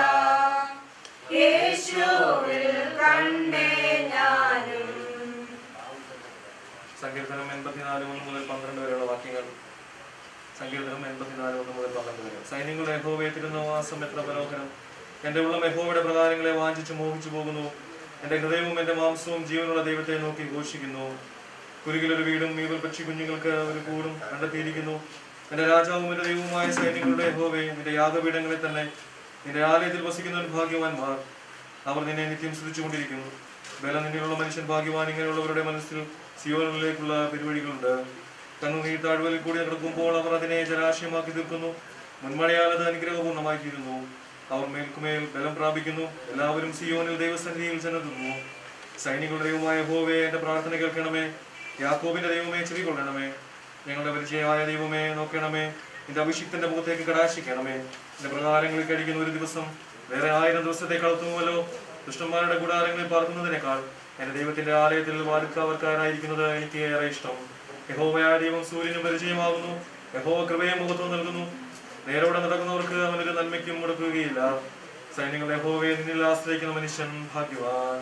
യേശുവിൽ കണ്ടേ ഞാനും സങ്കീർത്തനം എൺപത്തിനാല് ഒന്ന് മുതൽ പന്ത്രണ്ട് വരെയുള്ള വാക്യങ്ങൾ സങ്കീർത്തനം എൺപത്തിനാല് ഒന്ന് മുതൽ പന്ത്രണ്ട് വരെ സൈന്യങ്ങളുടെ യഹോവയെ തിരുനവാസം എത്ര മനോഹരം എന്റെ ഉള്ളം യഹോവയുടെ പ്രകാരങ്ങളെ വാഞ്ചിച്ച് മോഹിച്ചു പോകുന്നു എന്റെ ഹൃദയവും എന്റെ മാംസവും ജീവനുള്ള ദൈവത്തെ നോക്കി ഘോഷിക്കുന്നു കുരുകിലൊരു വീടും മീവൽ പക്ഷി കുഞ്ഞുങ്ങൾക്ക് ഒരു കൂടും കണ്ടെത്തിയിരിക്കുന്നു എന്റെ രാജാവും എന്റെ ദൈവവുമായ സൈന്യങ്ങളുടെ യഹോവയെ നിന്റെ യാഗപീഠങ്ങളെ തന്നെ നിന്റെ ആലയത്തിൽ വസിക്കുന്നവൻ ഭാഗ്യവാന്മാർ അവർ നിന്നെ നിത്യം സ്തുതിച്ചുകൊണ്ടിരിക്കുന്നു ബല നിന്നിലുള്ള മനുഷ്യൻ ഭാഗ്യവാൻ ഇങ്ങനെയുള്ളവരുടെ മനസ്സിൽ സിയോനിലേക്കുള്ള പെരുവഴികളുണ്ട് കണ്ണുനീർ താഴ്വലിൽ കൂടി നടക്കുമ്പോൾ അവർ അതിനെ ജലാശയമാക്കി തീർക്കുന്നു മുൻമഴയാൽ അത് അനുഗ്രഹപൂർണ്ണമായി തീരുന്നു അവർ മേൽക്കുമേൽ ബലം പ്രാപിക്കുന്നു എല്ലാവരും സിയോനിൽ ദൈവസന്നിധിയിൽ ചെന്നെത്തുന്നു സൈനികളുടെ ദൈവമായ ഹോവേ എന്റെ പ്രാർത്ഥന കേൾക്കണമേ യാക്കോബിന്റെ ദൈവമേ ചെവികൊള്ളണമേ ഞങ്ങളുടെ പരിചയമായ ദൈവമേ നോക്കണമേ നിന്റെ അഭിഷിക്തന്റെ മുഖത്തേക്ക് കടാശിക്കണമേ എന്റെ പ്രകാരങ്ങളിൽ കഴിക്കുന്ന ഒരു ദിവസം വേറെ ആയിരം ദിവസത്തെ കളത്തുമല്ലോ ദുഷ്ടന്മാരുടെ കൂടാരങ്ങളിൽ പാർക്കുന്നതിനേക്കാൾ എന്റെ ദൈവത്തിന്റെ ആലയത്തിൽ വാടുക്കാവർക്കാരായിരിക്കുന്നത് എനിക്ക് ഏറെ ഇഷ്ടം യഹോവയായ ദൈവം സൂര്യനും പരിചയമാകുന്നു യഹോവ കൃപയും മുഖത്വം നൽകുന്നു നേരോടെ നടക്കുന്നവർക്ക് അവനൊരു നന്മയ്ക്കും മുടക്കുകയില്ല സൈന്യങ്ങളുടെ യഹോവയെ നിന്നിൽ ആശ്രയിക്കുന്ന മനുഷ്യൻ ഭാഗ്യവാൻ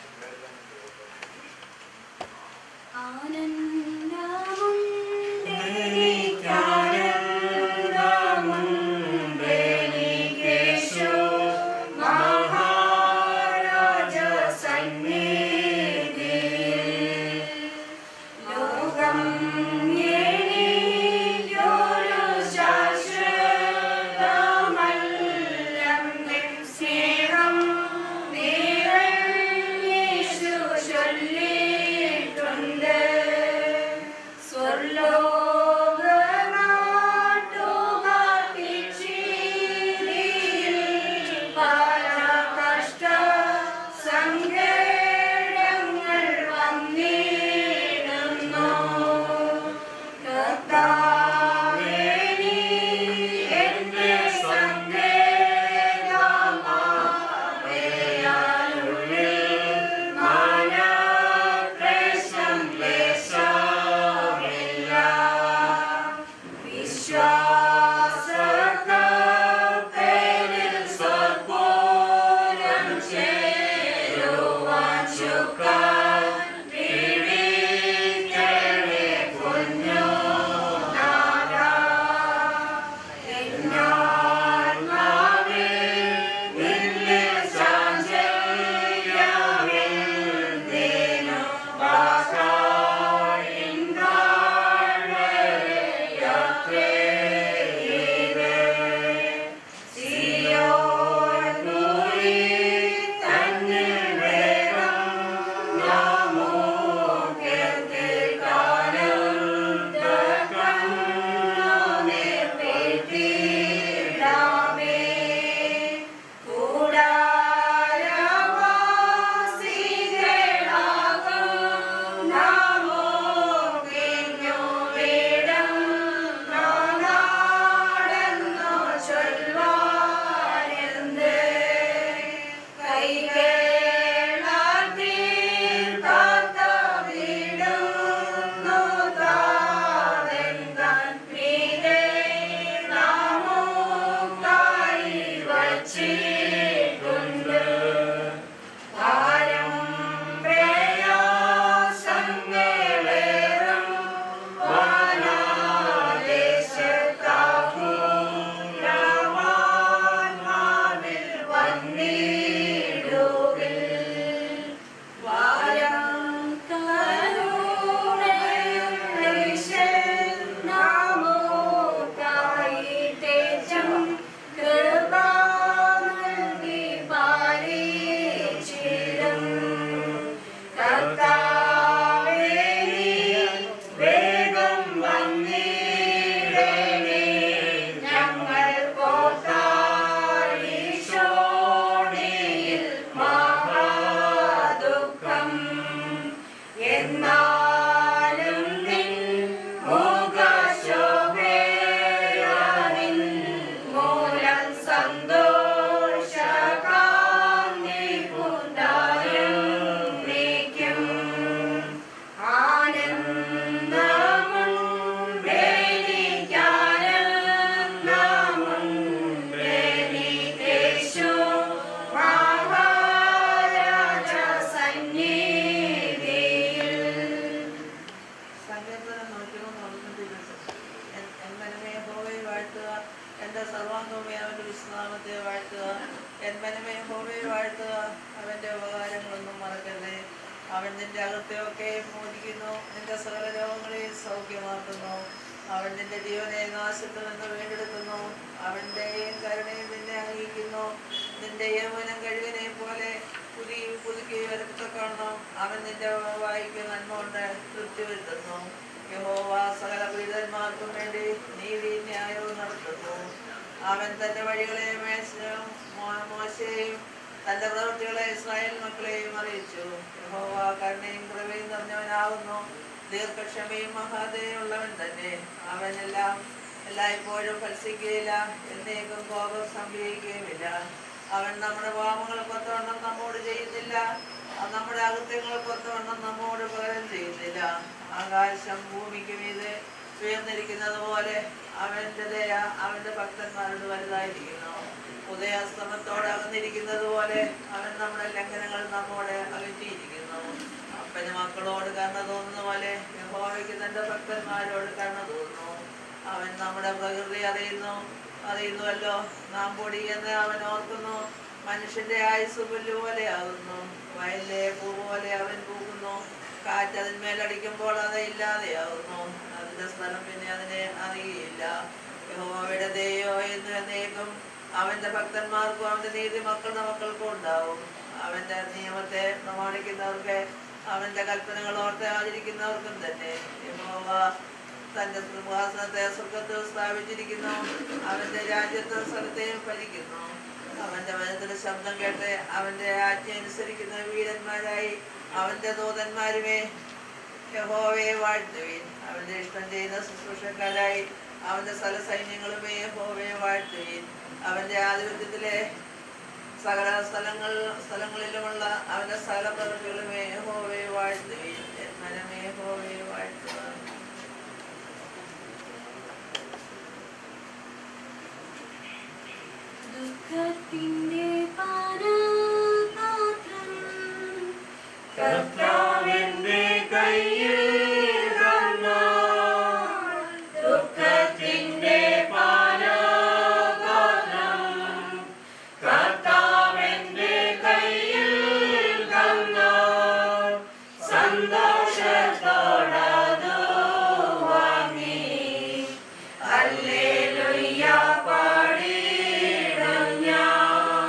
ആനന്ദമുണ്ടെനിക്കേശു മഹാരാജ സന്നിധിയിൽ ലോകം എനിക്കൊരു ശാശ്വതമല്ലെന്ന് സ്നേഹം നിറഞ്ഞേശു ചൊല്ലിയിട്ടുണ്ട് വച്ചിട്ടുണ്ട് ഭാരം പ്രയാസങ്ങളേറും വാനാദേശത്താകൂലമാന്മാവിൽ വന്നിടുകിൽ വാരം കരുണയും നാമോക്കായി തേജം കൃപ നൽകി പാലിച്ചിടും കർത്താവേ നീ വേഗം വന്നിടണേ ഞങ്ങൾ കോത്താരീശോണിയിൽ മഹാദുഃഖം എന്നാലും നിൻ മുഖശോഭയാനിൻ മൂലം സന്തോഷകാന്തി പൂണ്ടായും നീക്കും ആനന്ദമുണ്ടേനിക്കാനന്ദമുണ്ടേനിക്കേശു മഹാരാജ സന്നിധിയിൽ സങ്കീർത്തനം നൂറ്റിമൂന്ന് ഒന്നിന്റെ എന്മനമേ ഹോവയെ വാഴ്ത്തുക എൻ്റെ സർവാംഗമേ അവൻ്റെ വിശ്രാമത്തെ വാഴ്ത്തുക എന്മനമേ ഹോവയെ വാഴ്ത്തുക അവൻ്റെ ഉപകാരങ്ങളൊന്നും മറക്കരുതേ അവൻ നിന്റെ അകത്തെയൊക്കെ മോചിക്കുന്നു നിന്റെ സകല രോഗങ്ങളെയും സൗഖ്യമാക്കുന്നു അവൻ നിന്റെ ജീവനെ നാശത്തിൽ നിന്ന് വീണ്ടെടുക്കുന്നു അവൻ്റെയും കരുണയും നിന്നെ അംഗീകരിക്കുന്നു നിന്റെ യൗവനം കഴുകനെ പോലെ പുലി പുതുക്കി വരത്തക്കണം അവൻ നിന്റെ വായിക്ക് നന്മ കൊണ്ട് തൃപ്തി വരുത്തുന്നു യഹോവ സകല പീഡിതന്മാർക്കും വേണ്ടി നീതി ന്യായവും നടത്തുന്നു അവൻ തന്റെ വഴികളെ മേശയും മോ- മോശയെയും തന്റെ പ്രവൃത്തികളെ ഇസ്രായേൽ മക്കളെയും അറിയിച്ചു യഹോവ കരുണയും കൃപയും നിറഞ്ഞവനാകുന്നു ദീർഘക്ഷമയും മഹാദയുള്ളവൻ തന്നെ അവനെല്ലാം എല്ലായ്പ്പോഴും ഫലസിക്കുകയില്ല എന്നേക്കും കോപം സംഭവിക്കുകയുമില്ല അവൻ നമ്മുടെ പാപങ്ങൾ കൊത്തവണ്ണം നമ്മോട് ചെയ്യുന്നില്ല അത് നമ്മുടെ അകത്യങ്ങൾ കൊത്തവണ്ണം നമ്മോട് പകരം ചെയ്യുന്നില്ല ആകാശം ഭൂമിക്ക് മീതെ ഉയർന്നിരിക്കുന്നത് പോലെ അവന്റെ ദയ അവന്റെ ഭക്തന്മാരോട് വലുതായിരിക്കുന്നു ഉദയാസ്തമത്തോട് അകന്നിരിക്കുന്നത് പോലെ അവൻ നമ്മുടെ ലംഘനങ്ങൾ നമ്മോട് അകറ്റിയിരിക്കുന്നു അപ്പന് മക്കളോട് കരുണ തോന്നുന്ന പോലെ യഹോവയ്ക്ക് തന്റെ ഭക്തന്മാരോട് കരുണ തോന്നുന്നു അവൻ നമ്മുടെ പ്രകൃതി അറിയുന്നു അറിയുന്നുവല്ലോ നാം പൊടിയെന്ന് അവൻ ഓർക്കുന്നു മനുഷ്യന്റെ ആയുസ് പുല്ല് പോലെയാകുന്നു വയലിലെ പൂ പോലെ അവൻ പൂക്കുന്നു കാറ്റ് അതിന്മേലടിക്കുമ്പോൾ അത് ഇല്ലാതെയാകുന്നു അതിന്റെ സ്ഥലം പിന്നെ അതിനെ അറിയുകയില്ല യഹോവയുടെ ദയോ എന്ന് എന്നേക്കും അവന്റെ ഭക്തന്മാർക്കും അവന്റെ നീതി മക്കളുടെ മക്കൾക്കും ഉണ്ടാവും അവന്റെ നിയമത്തെ പ്രമാണിക്കുന്നവർക്ക് അവന്റെ കൽപ്പനകൾ ഓർത്ത് ആചരിക്കുന്നവർക്കും തന്നെ യഹോവ തന്റെ സിംഹാസനത്തെ സ്വർഗത്തിൽ സ്ഥാപിച്ചിരിക്കുന്നു അവന്റെ രാജ്യത്തെ സ്ഥലത്തെയും ഭരിക്കുന്നു അവന്റെ വനത്തിന്റെ ശബ്ദം കേട്ട് അവന്റെ ആജ്ഞ അനുസരിക്കുന്ന വീരന്മാരായി അവന്റെ ദൂതന്മാരുമേ യഹോവയെ വാഴ്ത്തുവിൻ അവന്റെ ഇഷ്ടം ചെയ്യുന്ന ശുശ്രൂഷക്കാരായി അവന്റെ സ്ഥല സൈന്യങ്ങളുമേ യഹോവയെ വാഴ്ത്തുവിൻ അവന്റെ ആധിപത്യത്തിലെ സകല സ്ഥലങ്ങൾ സ്ഥലങ്ങളിലുമുള്ള അവന്റെ സകല പ്രവൃത്തികളുമേ യഹോവയെ വാഴ്ത്തുവിൻ മനമേ യഹോവയെ വാഴ്ത്തുക ദുഃഖത്തിന്റെ പാനപാത്രം കർത്താവിന്റെ കയ്യിൽ തന്നാൽ ദുഃഖത്തിന്റെ പാനപാത്രം കർത്താവിന്റെ കയ്യിൽ തന്നാൽ സന്തോഷത്തോടതു വാങ്ങി ഹല്ലേലൂയ പാടിയിടും ഞാൻ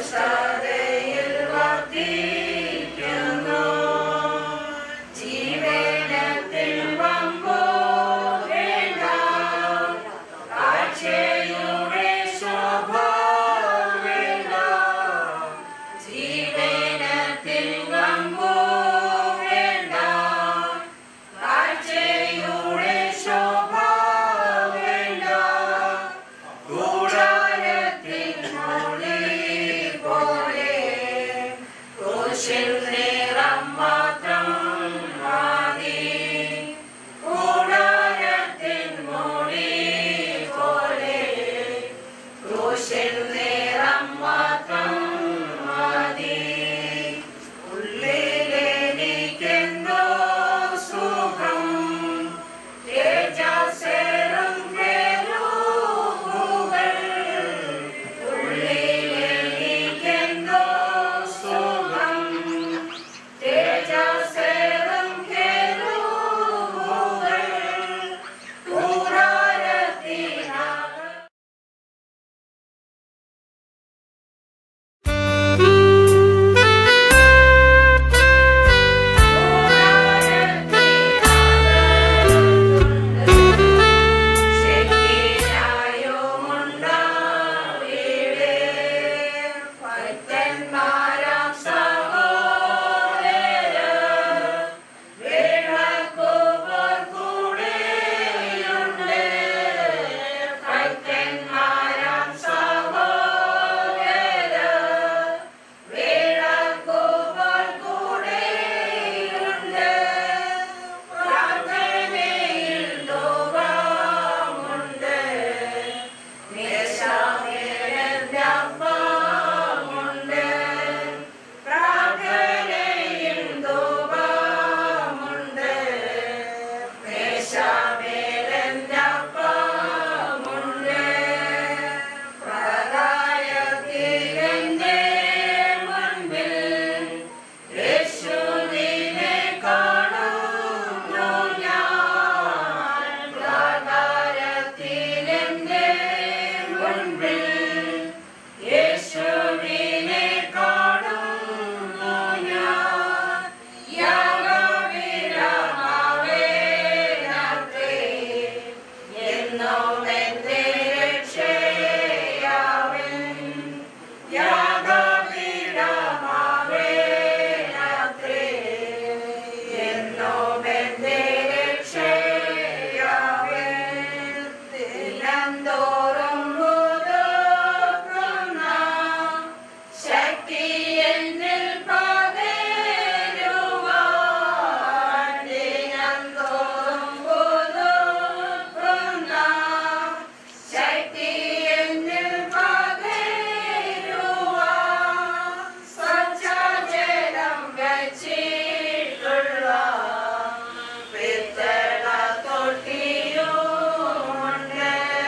കഷ്ടതയിൽ വർദ്ധിക്കുന്നു ജീവനത്തിൽ വമ്പോ വേണ്ട കാഴ്ചയുടെ ശോഭ വേണ്ട ജീവനത്തിൽ വമ്പോ വേണ്ട കാഴ്ചയുടെ ശോഭ വേണ്ട കൂടാരത്തിൽ മൊഴി പോലെ ക്രൂശിൽ നിറം മാത്രം മതി കൂടാരത്തിൽ മൊഴി പോലെ ക്രൂശിൽ നിറം മാത്രം മതി ഉള്ളിലെനിക്കെന്തോ സുഖം തേജസ്സേറും വേരുകൾ ഉള്ളിലെനിക്കെന്തോ സുഖം തേജസ്സേറും വേരുകൾ കൂടാരത്തിനകം വേളക്കുമ്പോൾ കൂടെയുണ്ട് പ്രാർത്ഥനയിൽ ലോകമുണ്ട് മേശാമേലന്റെ അപ്പമുണ്ട് പ്രാർത്ഥനയിൽ ലോകമുണ്ട് മേശാമേലന്റെ അപ്പമുണ്ട് പ്രകാരത്തിലെന്റെ മുൻപിൽ യേശുവിനെ കാണുന്നു ഞാൻ പ്രകാരത്തിലെന്റെ മുൻപിൽ യേശുവിനെ കാണുന്നു ഞാൻ യാഗവിരമാവേ രാത്രി എന്നും എന്റെ രക്ഷയാവൻ യാഗപീഠമാവേ രാത്രി എന്നും എന്റെ രക്ഷയാവൻ ദിനംതോറും പുതുക്കുന്ന ശക്തി എന്നിൽ പകരുവാൻ ദിനംതോറും പുതുക്കുന്ന ശക്തി എന്നിൽ പകരുവാൻ സ്വച്ഛജലം വെച്ചിട്ടുള്ള പിത്തള തൊട്ടിയുമുണ്ട്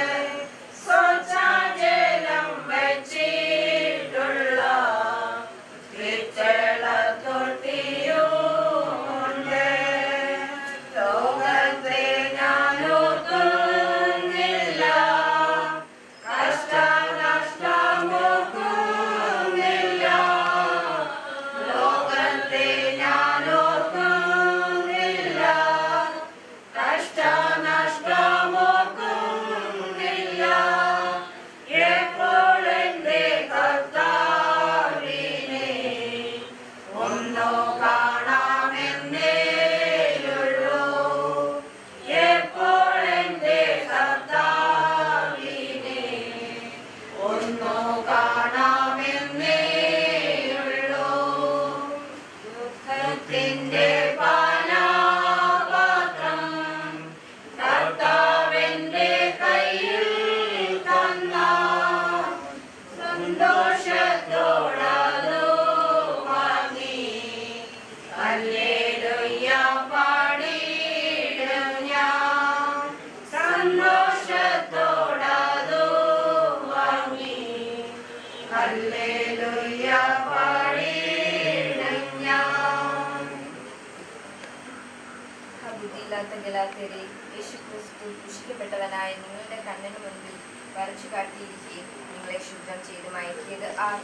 സ്വച്ഛജലം വെച്ചിട്ടുള്ള പിത്തള തൊട്ടിയുമുണ്ട് ലോകത്തെ ഞാനോർക്കുന്നില്ല കഷ്ടനഷ്ടമോർക്കുന്നില്ല ലോകത്തെ ഞാനോർക്കുന്നില്ല കഷ്ടനഷ്ടമോർക്കുന്നില്ല എപ്പോൾ എന്റെ കർത്താവിനെ ഒന്നോ കാണാമെന്നേയുള്ളൂ എപ്പോൾ എന്റെ കർത്താവിനെ ഒന്നോ കാണാമെന്നേയുള്ളൂ ദുഃഖത്തിന്റെ പാനാപാത്രം കർത്താവിന്റെ കയ്യിൽ തന്ന സന്തോഷത്തോടതു വാങ്ങി ഹല്ലേലൂയ പാടിയിടും ഞാൻ സന്തോഷത്തോടതു വാങ്ങി ഹല്ലേലൂയ പാടിയിടും ഞാൻ ബുദ്ധിയില്ലാത്ത ഗലാത്യരെ യേശു ക്രിസ്തു പുഷിക്കപ്പെട്ടവനായ നിങ്ങളുടെ കണ്ണിന് മുൻപിൽ വരച്ചു കാട്ടിയിരിക്കുകയും നിങ്ങളെ ശുദ്ധം ചെയ്ത് മയക്കിയത് ആർ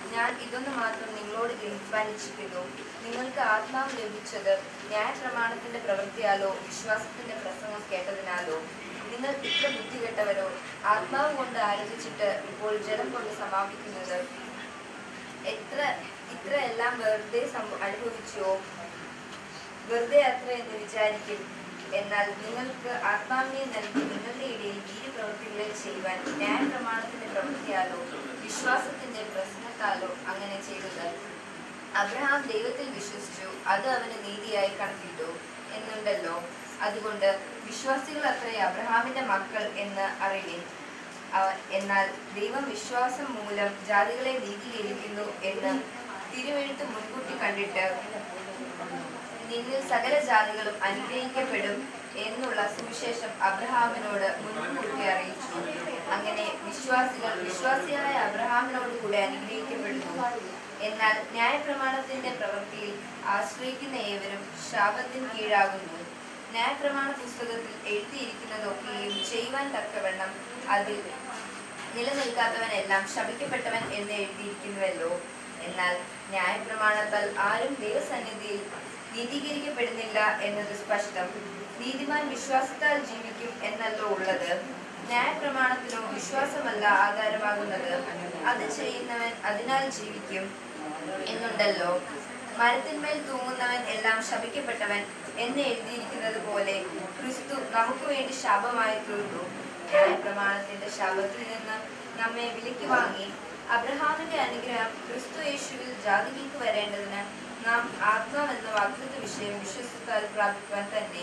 ഞാൻ ഇതൊന്നു മാത്രം നിങ്ങളോട് ഗ്രഹിപ്പാൻ ഇച്ഛിക്കുന്നു നിങ്ങൾക്ക് ആത്മാവ് ലഭിച്ചത് ന്യായപ്രമാണത്തിന്റെ പ്രവൃത്തിയാലോ വിശ്വാസത്തിന്റെ പ്രസംഗം കേട്ടതിനാലോ നിങ്ങൾ ഇത്ര ബുദ്ധികെട്ടവരോ ആത്മാവ് കൊണ്ട് ആലോചിച്ചിട്ട് ഇപ്പോൾ ജലം കൊണ്ട് സമാപിക്കുന്നത് എത്ര ഇത്ര എല്ലാം വെറുതെ സംഭ- അനുഭവിച്ചോ വെറുതെ അത്ര എന്ന് വിചാരിക്കും എന്നാൽ നിങ്ങൾക്ക് ആത്മാവിനെ നൽകി നിങ്ങളുടെ ഇടയിൽ വീര്യപ്രവൃത്തികളെ ചെയ്യുവാൻ ന്യായപ്രമാണത്തിന്റെ പ്രവൃത്തിയാലോ വിശ്വാസത്തിന്റെ പ്രശ്നത്താലോ അങ്ങനെ ചെയ്തത് അബ്രഹാം ദൈവത്തിൽ വിശ്വസിച്ചു അത് അവന് നീതിയായി കണക്കിട്ടു എന്നുണ്ടല്ലോ അതുകൊണ്ട് വിശ്വാസികൾ അത്രേ അബ്രഹാമിന്റെ മക്കൾ എന്ന് അറിവിൻ അവ- എന്നാൽ ദൈവം വിശ്വാസം മൂലം ജാതികളെ നീതീകരിക്കുന്നു എന്ന് തിരുവെഴുത്ത് മുൻകൂട്ടി കണ്ടിട്ട് നിന്നിൽ സകല ജാതികളും അനുഗ്രഹിക്കപ്പെടും എന്നുള്ള സുവിശേഷം അബ്രഹാമിനോട് മുൻകൂട്ടി അറിയിച്ചു അങ്ങനെ വിശ്വാസികൾ വിശ്വാസിയായ അബ്രഹാമിനോട് കൂടെ അനുഗ്രഹിക്കപ്പെടുന്നു എന്നാൽ ന്യായപ്രമാണത്തിന്റെ പ്രവൃത്തിയിൽ ആശ്രയിക്കുന്ന ഏവരും ശാപത്തിന് കീഴാകുന്നു ന്യായപ്രമാണ പുസ്തകത്തിൽ എഴുതിയിരിക്കുന്നതൊക്കെയും ചെയ്യുവാൻ തക്കവണ്ണം അതിൽ നിലനിൽക്കാത്തവനെല്ലാം ശപിക്കപ്പെട്ടവൻ എന്ന് എഴുതിയിരിക്കുന്നുവല്ലോ എന്നാൽ ന്യായപ്രമാണത്താൽ ആരും ദൈവസന്നിധിയിൽ നീതീകരിക്കപ്പെടുന്നില്ല എന്നത് സ്പഷ്ടം നീതിമാൻ വിശ്വാസത്താൽ ജീവിക്കും എന്നല്ലോ ഉള്ളത് ന്യായപ്രമാണത്തിനോ വിശ്വാസമല്ല ആധാരമാകുന്നത് അത് ചെയ്യുന്നവൻ അതിനാൽ ജീവിക്കും എന്നുണ്ടല്ലോ മരത്തിന്മേൽ തൂങ്ങുന്നവൻ എല്ലാം ശപിക്കപ്പെട്ടവൻ എന്ന് എഴുതിയിരിക്കുന്നത് പോലെ ക്രിസ്തു നമുക്ക് വേണ്ടി ശാപമായി തീർന്നു ന്യായപ്രമാണത്തിന്റെ ശാപത്തിൽ നിന്ന് നമ്മെ വിലയ്ക്ക് വാങ്ങി അബ്രഹാമിന്റെ അനുഗ്രഹം ക്രിസ്തു യേശുവിൽ ജാതികൾക്ക് വരേണ്ടതിന് നാം ആത്മാവെന്ന വാഗ്ദത്ത വിഷയം വിശ്വസിത്താൽ പ്രാപിക്കുവാൻ തന്നെ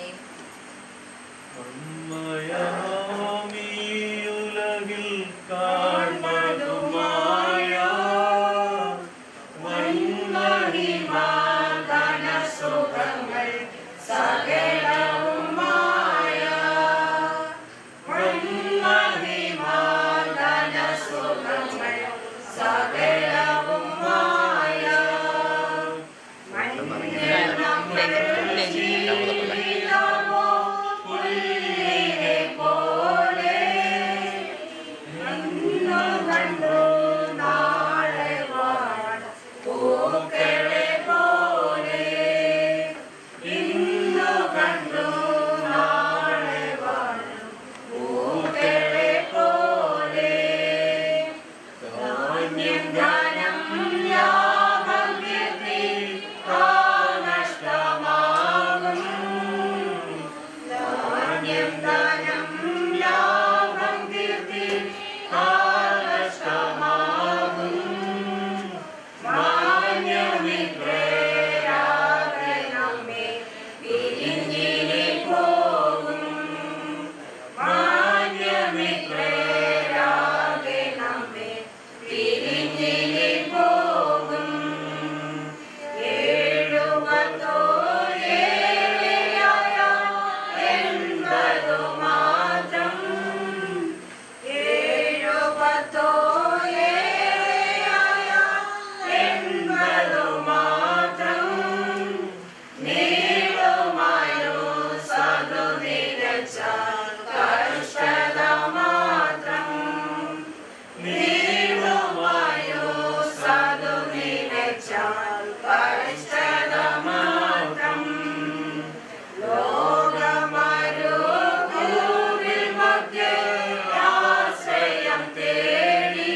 ഉലകിൽ കാണുമായ സുഖങ്ങൾ സകലവുമായ മഹിമാദന സുഖങ്ങൾ സകലവുമായ ജീവിതമോ പുല്ലിനെ പോലെ ഇന്നു കണ്ടു നാളെ വാഴ പൂക്കളെ പോലെ ഇന്നു കണ്ടു നാളെ വാഴും പൂക്കളെ പോലെ ധാന്യം ധനം ലാഭം കീർത്തി നഷ്ടമാകും ധാന്യം ധനം ലാഭം കീർത്തി നഷ്ടമാകും മാന്യമിത്രയാകെ നമ്മെ പിരിഞ്ഞിനി പോകും മാന്യമിത്രയാകെ നമ്മെ പിരിഞ്ഞിനി പോകും എഴുപത്തോ ഏഴെയായ എൺപതു മാത്രം എഴുപത്തോ ഏഴെയായ എൺപതു മാത്രം നീളുമായോ സതു നിരച്ച കഷ്ടത മാത്രം നീളുമായോ സതു നിരച്ച കഷ്ടത മാത്രം ലോകമരുഭൂവിൽ മധ്യേ ആശ്രയം തേടി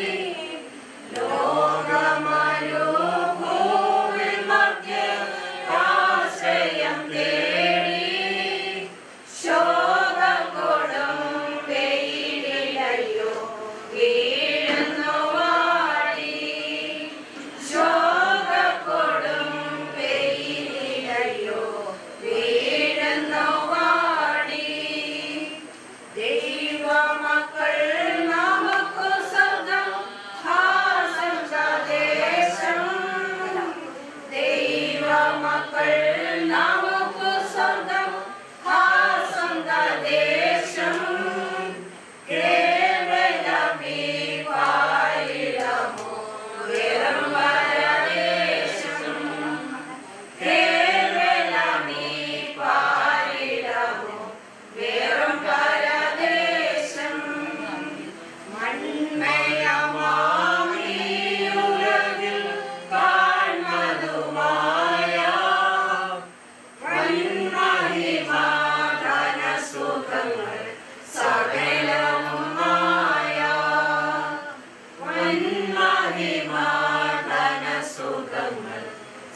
ലോകമരുഭൂവിൽ മധ്യേ ആശ്രയം തേടി ശോകകൊടും വെയിലിലയോ വീഴുന്നു വാടി ശോക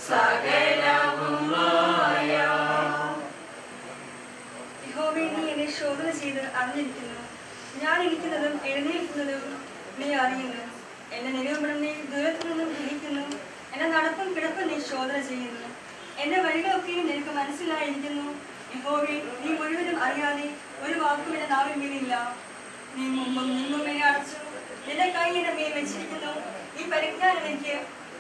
സകലവും മായ യഹോവേ നീ എന്നെ ശോധന ചെയ്ത് അറിഞ്ഞിരിക്കുന്നു ഞാൻ ഇരിക്കുന്നതും എഴുന്നേൽക്കുന്നതും നീ അറിയുന്നു എന്റെ നിരൂപണം നീ ദൂരത്തു നിന്നും ഗ്രഹിക്കുന്നു എന്റെ നടപ്പും കിടപ്പും നീ ശോധന ചെയ്യുന്നു എന്റെ വഴികളൊക്കെയും നിനക്ക് മനസ്സിലായിരിക്കുന്നു യഹോവേ നീ മുഴുവനും അറിയാതെ ഒരു വാക്കും എന്റെ നാവിൽ വീണില്ല നീ മുമ്പും നിന്നും എന്നെ അടച്ചു നിന്റെ കൈ എന്റെ മേൽ വെച്ചിരിക്കുന്നു ഈ പരിജ്ഞാനം എനിക്ക്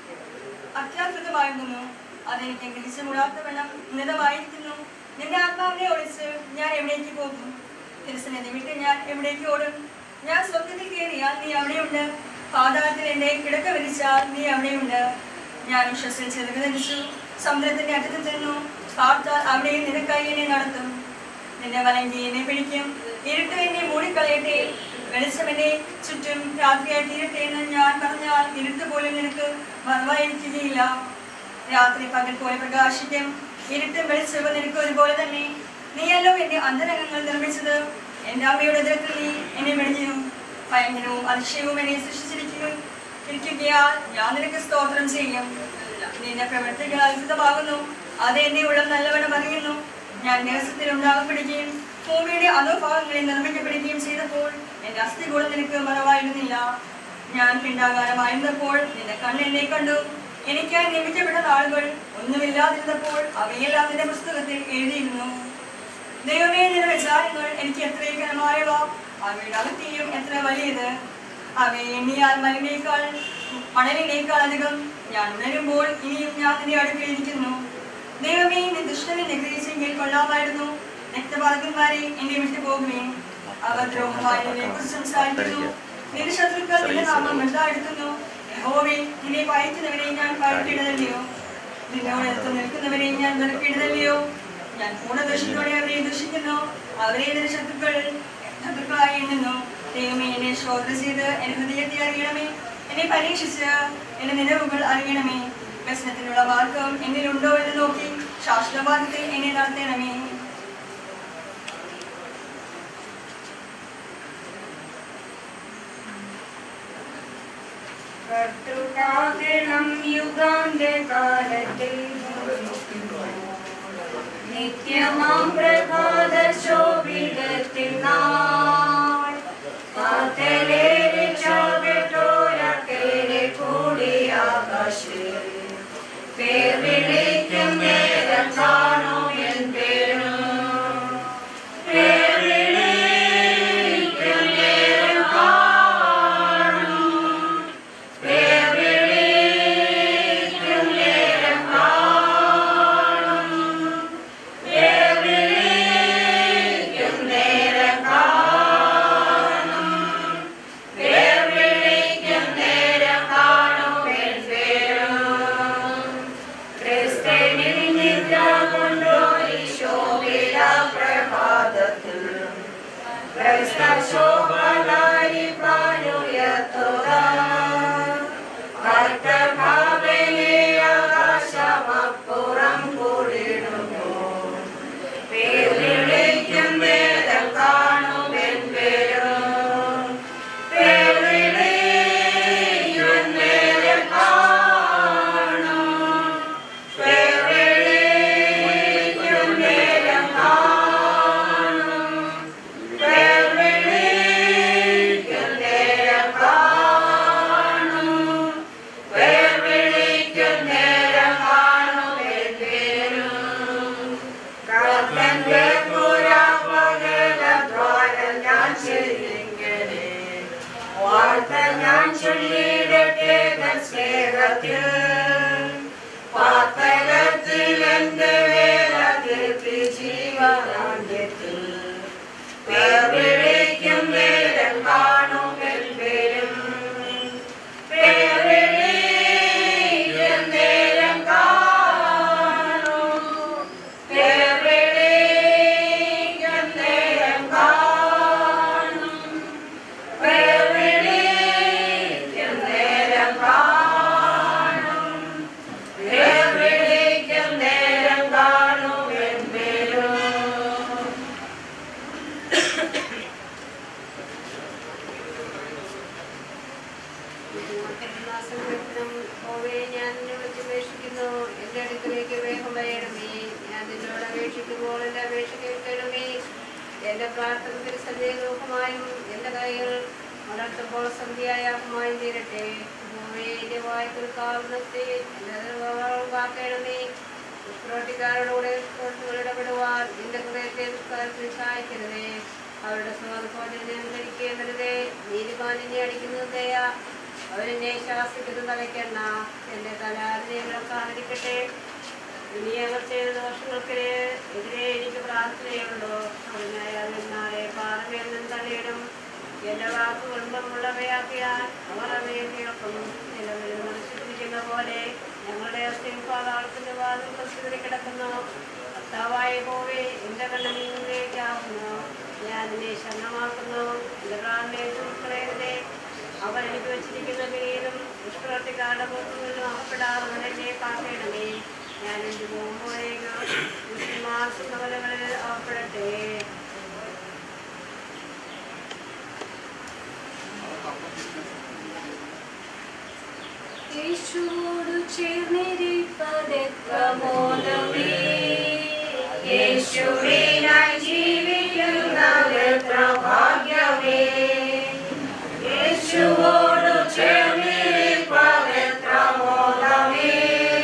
അത്യാകൃതമായിരുന്നു അതെനിക്ക് ഗ്രഹിച്ചുകൂടാത്ത വണ്ണം ഉന്നതമായിരിക്കുന്നു നിന്റെ ആത്മാവിനെ ഒളിച്ച് ഞാൻ എവിടേക്ക് പോകും തിരുസനെ വിട്ട് ഞാൻ എവിടേക്ക് ഓടും ഞാൻ സ്വർഗത്തിൽ കയറിയാൽ നീ അവിടെയുണ്ട് പാതാളത്തിൽ എന്നെ കിടക്ക വിരിച്ചാൽ നീ അവിടെയുണ്ട് ഞാൻ വിശ്വസിൽ ചെറുക ധരിച്ചു സമുദ്രത്തിന്റെ അറ്റത്ത് ചെന്നു പാർത്താൽ അവിടെയും നിനക്കായി എന്നെ നടത്തും നിന്നെ വലങ്കി എന്നെ പിടിക്കും ഇരുട്ട് എന്നെ മൂടിക്കളയട്ടെ വെളിച്ചം എന്നെ ചുറ്റും രാത്രിയായി തീരട്ടെ എന്ന് ഞാൻ പറഞ്ഞാൽ ഇരുട്ട് പോലും നിനക്ക് മറവായിരിക്കുകയില്ല രാത്രി പകൽ പോലെ പ്രകാശിക്കും ഇരുട്ടും വെളിച്ചവും നിനക്ക് ഒരുപോലെ തന്നെ നീയല്ലോ എന്റെ അന്തരംഗങ്ങൾ നിർമ്മിച്ചത് എന്റെ അമ്മയുടെ ഉദരത്തിൽ നീ എന്നെ മെടിഞ്ഞു ഭയങ്കരവും അതിശയവും എന്നെ സൃഷ്ടിച്ചിരിക്കുന്നു ഇരിക്കുകയാൽ ഞാൻ നിനക്ക് സ്തോത്രം ചെയ്യും നിന്റെ പ്രവൃത്തികൾ അത്ഭുതമാകുന്നു അത് എന്നെ ഉള്ളം നല്ലവണ്ണം അറിയുന്നു ഞാൻ ദിവസത്തിൽ ഉണ്ടാകപ്പെടുകയും ഭൂമിയുടെ അധോഭാഗങ്ങളിൽ നിർമ്മിക്കപ്പെടുകയും ചെയ്തപ്പോൾ എന്റെ അസ്ഥികൂടം നിനക്ക് മറവായിരുന്നില്ല ഞാൻ പിണ്ടാകാരമായിരുന്നപ്പോൾ നിന്റെ കണ്ണെന്നെ കണ്ടു എനിക്കായി നിയമിക്കപ്പെട്ട നാളുകൾ ഒന്നുമില്ലാതിരുന്നപ്പോൾ അവയെല്ലാം നിന്റെ പുസ്തകത്തിൽ എഴുതിയിരുന്നു ദൈവമേ നിന്റെ വിചാരങ്ങൾ എനിക്ക് എത്രയും ഘനമായവ അവയുടെ അകത്തിയും എത്ര വലിയത് അവയെ എണ്ണിയാൽ മലിനേക്കാൾ മണലിനേക്കാൾ അധികം ഞാൻ ഉണരുമ്പോൾ ഇനിയും ഞാൻ നിന്റെ അടുക്കിലിരിക്കുന്നു ദൈവമേ നീ ദുഷ്ടനെ നിഗ്രഹിച്ചെങ്കിൽ കൊള്ളാമായിരുന്നു രക്തപാതകന്മാരെ എന്നെ വിട്ടു പോകുമേ അവർ ദ്രോഹമായി നിന്നെ കുറിച്ച് സംസാരിക്കുന്നു നിന്റെ ശത്രുക്കൾ നിന്റെ നാമം വെറുതാഴ്ത്തുന്നു യഹോവേ നിന്നെ പയറ്റുന്നവരെ ഞാൻ പയറ്റിയിടതല്ലയോ നിന്നോട് അടുത്ത് നിൽക്കുന്നവരെ ഞാൻ വെറുക്കിയിടതല്ലയോ ഞാൻ പൂർണ്ണദോഷത്തോടെ അവരെ ദുഷിക്കുന്നു അവരെ എന്റെ ശത്രുക്കൾ ശത്രുക്കളായി എണ്ണുന്നു ദൈവമേ എന്നെ ശോധന ചെയ്ത് എന്റെ ഹൃദയത്തെ അറിയണമേ എന്നെ പരീക്ഷിച്ച് എന്റെ നിലവുകൾ അറിയണമേ വ്യസനത്തിനുള്ള മാർഗം എന്നിലുണ്ടോ എന്ന് നോക്കി ശാസ്ത്രമാർഗത്തിൽ എന്നെ നടത്തണമേ കർത്തുടാകണം യുഗാന്ത്യകാലത്തിൽ നിത്യമാം പ്രഭാത ശോഭിതത്തിൽ നാൾ കാത്തലേറി ചാകട്ടോരക്കേറെ കൂടി ആകാശിൽ പേർ വിളിക്കും നേരം കാണും എൻ പേരും പേർ വിളിക്കും നേരം കാണും പേർ വിളിക്കും നേരം കാണും പേർ വിളിക്കും നേരം കാണും പേർ വിളിക്കും നേരം കാണും എൻ പേരും ക്രിസ്ത്യനിൽ നിദ്ര കൊണ്ടോയി ശോഭിത പ്രഭാതത്തിൽ ക്രൈസ്ത ശോഭനായി പാലുയർത്തുക കർത്തഭാവനെ ആകാശമപ്പുറം കൂടിടുന്നു പേരിളിക്കും വേദം കാണും എൻ പേരും പേരിളിക്കും നേരം കാണും പേരിളിക്കും നേരം കാണും പേരിളിക്കും നേരം കാണും പേരിളിക്കും നേരം കാണും എൻ പേരും കർത്തന്റെ പുരാപകരദ്വാരം ഞാൻ ചെയ്തിങ്ങനെ വാർത്ത ഞാൻ ചൊല്ലിയിടട്ടെ തൻ സ്നേഹത്തിൽ പാത്തകത്തിൽ എന്റെ വേല കീർത്തി ജീവനാണ്യത്തിൽ പേർ വിളിക്കും നേരം കാണും എൻ പേരും പേർ വിളിക്കും നേരം കാണും പേർ വിളിക്കും നേരം കാണും പേർ വിളിക്കും നേരം കാണും അടുക്കലേക്ക് വേഗം വരണമേ ഞാൻ നിന്നോട് അപേക്ഷിക്കുമ്പോൾ എൻ്റെ അപേക്ഷ കേൾക്കണമേ എൻ്റെ പ്രാർത്ഥന തിരുസന്ദേഹമായും എൻ്റെ കൈകൾ വളർത്തുമ്പോൾ സന്ധ്യായാഗമായും തീരട്ടെ ഭൂമി എൻ്റെ വായ്പൽ കാവുന്നത്തെ എൻ്റെ വാക്കണമേ പ്രവർത്തിക്കാരോടുകൂടെ ഇടപെടുവാൻ നിന്റെ ഹൃദയത്തെ ദുഃഖത്തിൽ സഹായിക്കരുതേ അവരുടെ സ്വാതന്ത്ര്യം നിയന്ത്രിക്കേണ്ടതേ നീതിമാനിനെ അടിക്കുന്നത് ദയാ അവരെന്നെ ശാസിക്കുന്നത് തലയ്ക്കണ്ണ എൻ്റെ കലാലയങ്ങൾക്കാതിരിക്കട്ടെ ഇനി അവർ ചെയ്ത ദോഷങ്ങൾക്ക് എതിരെ എനിക്ക് പ്രാർത്ഥനയുള്ളൂ അതിനായി അതിനാലെ പാറമേൽ നിന്ന് തലയിടും എൻ്റെ വാക്കുകൾ ഉള്ളവയാക്കിയാൽ അവർ അവയെ കേൾക്കും നിലവിൽ നശിപ്പിക്കുന്ന പോലെ ഞങ്ങളുടെ അസ്ഥിയും പാതാളത്തിന്റെ വാതിൽ ചിതറി കിടക്കുന്നു കർത്താവായ പോവേ എൻ്റെ കണ്ണനിലേക്കാവുന്നു ഞാൻ നിന്നെ ശരണമാക്കുന്നു എൻ്റെ പ്രാണനെ തുറക്കളയരുതേ അവൻ എനിക്ക് വെച്ചിരിക്കുന്ന കിരീടം ദുഷ്പ്രവർത്തിക്കാരുടെ പുറത്തു നിന്നും അകപ്പെടാതെ അവൻ എന്നെ കാക്കേണമേ ഞാൻ എൻ്റെ പോകുമ്പോഴേക്കും മാസങ്ങളിൽ അകപ്പെടട്ടെ യേശുവോടു ചേർന്നിരിപ്പതെത്ര മോദമേ യേശുവിനായി ജീവിക്കുന്നതെത്ര ഭാഗ്യമേ യേശുവോടു ചേർന്നിരിപ്പതെത്ര മോദമേ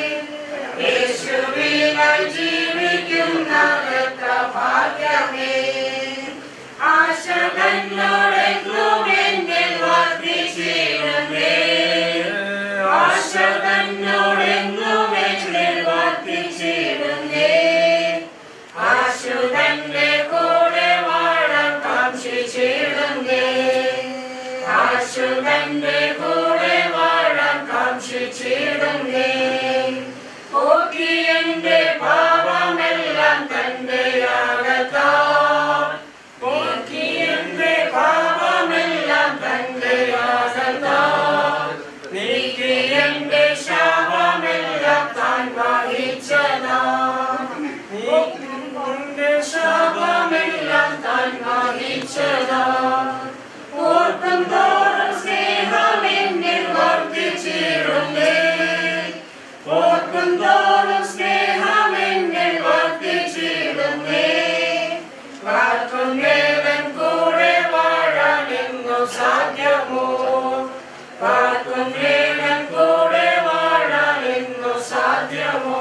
യേശുവിനായി ജീവിക്കുന്നതെത്ര ഭാഗ്യമേ ആശ തന്നോടെങ്ങും എന്നിൽ വർദ്ധിച്ചിരുന്നേ ആശ തന്നോടെങ്ങും എന്നിൽ വർദ്ധിച്ചിരുന്നേ ആശു തന്റെ കൂടെ വാഴാൻ കാക്ഷിച്ചിടുന്നേ ആശു തന്റെ കൂടെ വാഴാൻ കാക്ഷിച്ചിടുന്നേ ഓക്കി എന്റെ പാപമെല്ലാം തന്റെ ആകത്താം ഓക്കി എന്റെ പാപമെല്ലാം തന്റെ ആകത്താം നീക്കി എന്റെ ശാപമെല്ലാം താൻ വഹിച്ചതാം നിന്റെ ശാപമെല്ലാം താൻ വഹിച്ചതാം ഓർക്കും തോറും സ്നേഹം എന്നിൽ വർദ്ധിച്ചിരുന്നേ ഓർക്കും തോറും സ്നേഹം എന്നിൽ വർദ്ധിച്ചിരുന്നേ കാർക്കും വേദൻ കൂടെ വാഴാൻ എങ്ങു സാധ്യമോ കാർക്കും വേദൻ കൂടെ വാഴാൻ എങ്ങു സാധ്യമോ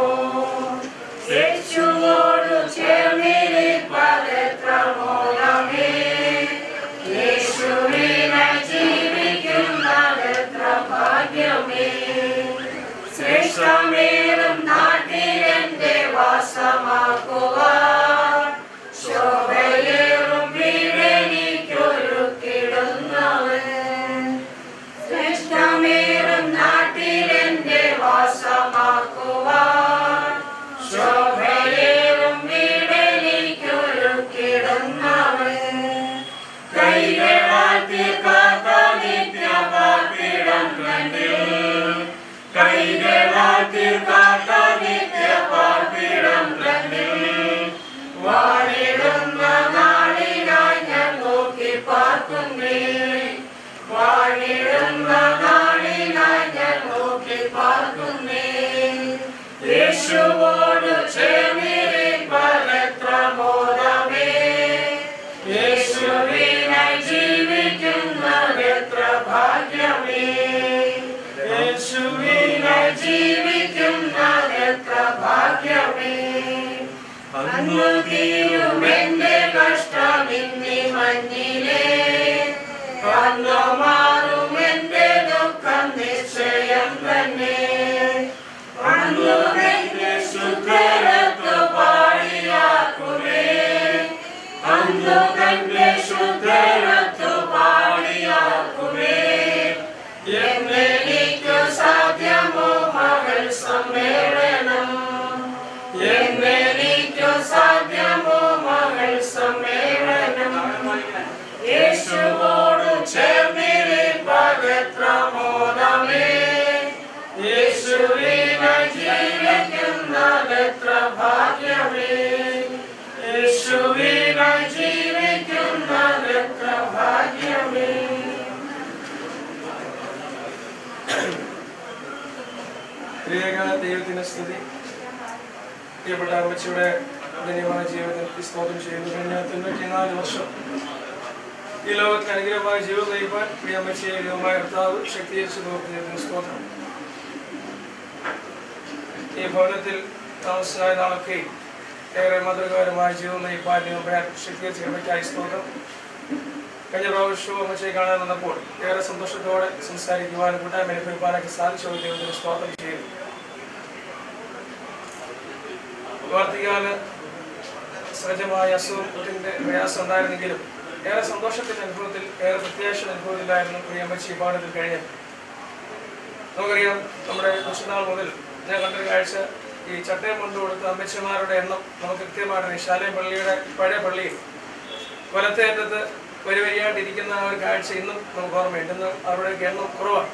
യേശുവോടു ചേർന്നിരിപ്പതെത്ര മോദമേ യേശുവിനായി ജീവിക്കുന്നതെത്ര ഭാഗ്യമേ ശ്രേഷ്ഠമേറും നാട്ടിലെന്റെ വാസമാക്കുക ശോഭയേറും വീടെനിക്കൊരുക്കിടുന്നവൻ ശ്രേഷ്ഠമേറും നാട്ടിലെന്റെ വാസമാക്കുക ശോഭയേറും വീടെനിക്കൊരുക്കിടുന്നവൻ കൈകളാൽ തീർക്കാത്ത നിത്യപാർപ്പിടം കണ്ടിൽ കൈകളാൽ തീർക്കാത്ത നിത്യപാർപ്പിടം കണ്ടിൽ വാണിടുന്ന നാളിനായി ഞാൻ നോക്കി പാർക്കുന്നേ വാണിടുന്ന നാളിനായി ഞാൻ നോക്കി പാർക്കുന്നേ യേശുവോട് ചേർന്നിരിപ്പതെത്ര മോദമേ യേശുവിനായി ജീവിക്കുന്നതെത്ര ഭാഗ്യമേ യേശുവിനായി ജീവിക്കുന്നതെത്ര ഭാഗ്യമേ അന്നു തീരും എന്റെ കഷ്ടം ഇന്നി മഞ്ഞിലേ അന്നു മാറും എന്റെ ദുഃഖം നിശ്ചയം തന്നെ അന്നു എന്റെ ശുദ്ധരത്തു പാടിയാക്കുമേ അന്നു തന്റെ ശുദ്ധരത്തു പാടിയാക്കുമേ എന്നെനിക്കു സാധ്യമോ മകൾ സമ്മേളനം എന്നെനിക്കു സാധ്യമോ മകൾ സമ്മേളനം യേശുവോടു ചേർന്നിരിപ്പതെത്ര മോദമേ യേശുവിനായി ജീവിക്കുന്നതെത്ര ഭാഗ്യമേ യേശുവിനായി ജീവിക്കുന്നതെത്ര ഭാഗ്യമേ ത്രിയേക ദൈവത്തിന് സ്തുതി പ്രിയപ്പെട്ട അമ്മച്ചിയുടെ ധന്യമായ ജീവിതത്തിൽ സ്തോത്രം ചെയ്യുന്നു കഴിഞ്ഞ തൊണ്ണൂറ്റിനാല് വർഷം ഈ ലോകത്തിന് അനുഗ്രഹമായ ജീവിതം നയിപ്പാൻ പ്രിയ അമ്മച്ചിയെ ദൈവമായ കർത്താവ് ശക്തീകരിച്ചു നോക്കുന്നതിന് സ്തോത്രം ഈ ഭവനത്തിൽ താമസമായ നാളൊക്കെ ഏറെ മാതൃകാപരമായ ജീവിതം നയിപ്പാൻ ദൈവമായ ശക്തീകരിച്ച കൃപയ്ക്കായി സ്തോത്രം കഴിഞ്ഞ പ്രാവശ്യവും അമ്മച്ചയെ കാണാൻ വന്നപ്പോൾ ഏറെ സന്തോഷത്തോടെ സംസാരിക്കുവാനും കൂട്ടായ്മ അനുഭവിക്കാനൊക്കെ സാധിച്ചു ദൈവത്തിന് സ്തോത്രം ചെയ്യുന്നു വാർത്തികാല സഹജമായ അസുഖത്തിന്റെ പ്രയാസം ഉണ്ടായിരുന്നെങ്കിലും ഏറെ സന്തോഷത്തിന്റെ അനുഭവത്തിൽ ഏറെ പ്രത്യാശയുടെ അനുഭവത്തിലായിരുന്നു പ്രിയ അമ്മച്ചി പാഠത്തിൽ കഴിഞ്ഞത് നമുക്കറിയാം നമ്മുടെ കൊച്ചുനാൾ മുതൽ ഞാൻ കണ്ടൊരു കാഴ്ച ഈ ചട്ടയം കൊണ്ടു കൊടുത്ത അമ്മച്ചിമാരുടെ എണ്ണം നമുക്ക് കൃത്യമായിട്ട് ശാലയം പള്ളിയുടെ പഴയ പള്ളിയിൽ വലത്തെ അറ്റത്ത് വരി വരിയായിട്ടിരിക്കുന്ന ആ ഒരു കാഴ്ച ഇന്നും നമുക്ക് ഓർമ്മയുണ്ട് ഇന്ന് അവരുടെയൊക്കെ എണ്ണം കുറവാണ്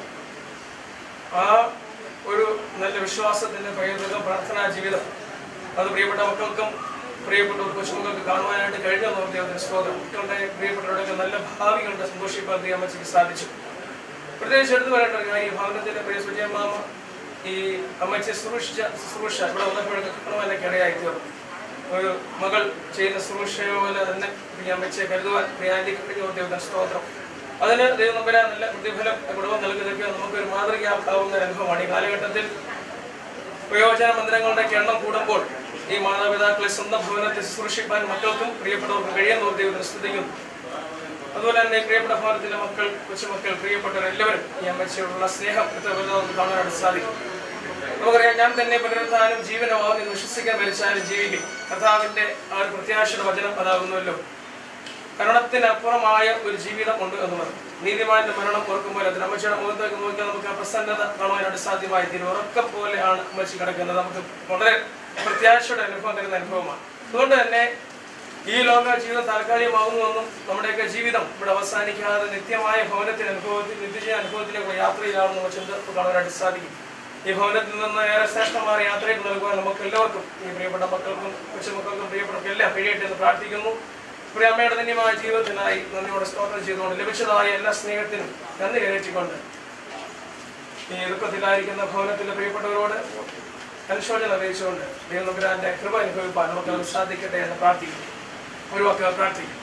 ആ ഒരു നല്ല വിശ്വാസത്തിന്റെ പൈതൃക പ്രാർത്ഥനാ ജീവിതം അത് പ്രിയപ്പെട്ട മക്കൾക്കും പ്രിയപ്പെട്ട കൊച്ചുമക്കൾക്ക് കാണുവാനായിട്ട് കഴിഞ്ഞ ദൈവത്തിന് സ്തോത്രം മക്കളുടെ പ്രിയപ്പെട്ടവരുടെയൊക്കെ നല്ല ഭാവി കണ്ട് സന്തോഷിപ്പാൻ ദൈവമ്മച്ചിക്ക് സാധിച്ചു പ്രത്യേകിച്ച് എടുത്തു പറയേണ്ട ഒരു കാര്യം ഈ ഭവനത്തിന്റെ പ്രിയ സുജയമാമ ഈ അമ്മച്ചി ശുശ്രൂഷിച്ച ശുശ്രൂഷ ഇവിടെ വന്നപ്പോഴൊക്കെ കാണുവാനൊക്കെ ഇടയായി തീർന്നു ഒരു മകൾ ചെയ്യുന്ന ശുശ്രൂഷയെ പോലെ തന്നെ പ്രിയ അമ്മച്ചിയെ കരുതുവാൻ പ്രിയ ആന്റിക്ക് കഴിഞ്ഞ ദൈവത്തിന് സ്തോത്രം അതിന് ദൈവം നമ്പരാൻ നല്ല പ്രതിഫലം കുടുംബം നൽകുന്നതൊക്കെ നമുക്കൊരു മാതൃകയാക്കാവുന്ന ഒരു അനുഭവമാണ് ഈ കാലഘട്ടത്തിൽ പ്രയോജന മന്ദിരങ്ങളുടെയൊക്കെ എണ്ണം കൂടുമ്പോൾ ഈ മാതാപിതാക്കളെ സ്വന്തം ഭവനത്തെ ശുശ്രൂഷിപ്പാൻ മക്കൾക്കും പ്രിയപ്പെട്ടവർക്കും കഴിയുന്ന ദൈവത്തിന് സ്തുതിക്കുന്നു അതുപോലെ തന്നെ പ്രിയപ്പെട്ട ഭവനത്തിലെ മക്കൾ കൊച്ചുമക്കൾ പ്രിയപ്പെട്ടവർ എല്ലാവരും ഈ അമ്മച്ചിയോടുള്ള സ്നേഹം എത്ര വലുതാണെന്ന് നമുക്ക് കാണാനായിട്ട് സാധിക്കും നമുക്കറിയാം ഞാൻ തന്നെ പുനരുദ്ധാനം ജീവനമാകും എന്ന് വിശ്വസിക്കാൻ മരിച്ചാലും ജീവിക്കും കർത്താവിന്റെ ആ ഒരു പ്രത്യാശയുടെ വചനം അതാകുന്നുവല്ലോ മരണത്തിനപ്പുറമായ ഒരു ജീവിതം ഉണ്ട് എന്നുള്ളത് നീതിമാന്റെ മരണം ഓർക്കുമ്പോൾ അതിന് അമ്മച്ചിയുടെ മുഖത്തേക്ക് നോക്കിയാൽ നമുക്ക് ആ പ്രസന്നത കാണുവാനായിട്ട് സാധ്യമായി തീരും ഉറക്കം പോലെയാണ് അമ്മച്ചി കിടക്കുന്നത് നമുക്ക് വളരെ പ്രത്യാശയുടെ അനുഭവം തരുന്ന അനുഭവമാണ് അതുകൊണ്ട് തന്നെ ഈ ലോക ജീവിതം താൽക്കാലികമാകുന്നുവെന്നും നമ്മുടെയൊക്കെ ജീവിതം ഇവിടെ അവസാനിക്കാതെ നിത്യമായ ഭവനത്തിന് അനുഭവത്തിൽ നിത്യജീവ അനുഭവത്തിലേക്കുള്ള യാത്രയിലാണെന്ന് നമുക്ക് ചിന്ത കാണാനായിട്ട് സാധിക്കും ഈ ഭവനത്തിൽ നിന്ന് ഏറെ ശ്രേഷ്ഠമായ യാത്രയിൽ നൽകുവാൻ നമുക്ക് എല്ലാവർക്കും ഈ പ്രിയപ്പെട്ട മക്കൾക്കും കൊച്ചുമക്കൾക്കും പ്രിയപ്പെട്ടവർക്കും എല്ലാം കഴിയട്ടെ എന്ന് പ്രാർത്ഥിക്കുന്നു പ്രിയ അമ്മയുടെ ധന്യമായ ജീവിതത്തിനായി നന്ദിയോടെ സ്തോത്രം ചെയ്തുകൊണ്ട് ലഭിച്ചതായ എല്ലാ സ്നേഹത്തിനും നന്ദി കയറ്റിക്കൊണ്ട് ഈ ദുഃഖത്തിലായിരിക്കുന്ന ഭവനത്തിലെ പ്രിയപ്പെട്ടവരോട് അനുശോചനം അറിയിച്ചുകൊണ്ട് ദൈവനമ്പുരാന്റെ കൃപ അനുഭവിപ്പാൻ നമുക്ക് സാധിക്കട്ടെ എന്ന് പ്രാർത്ഥിക്കുന്നു ഒരു വാക്ക് പ്രാർത്ഥിക്കും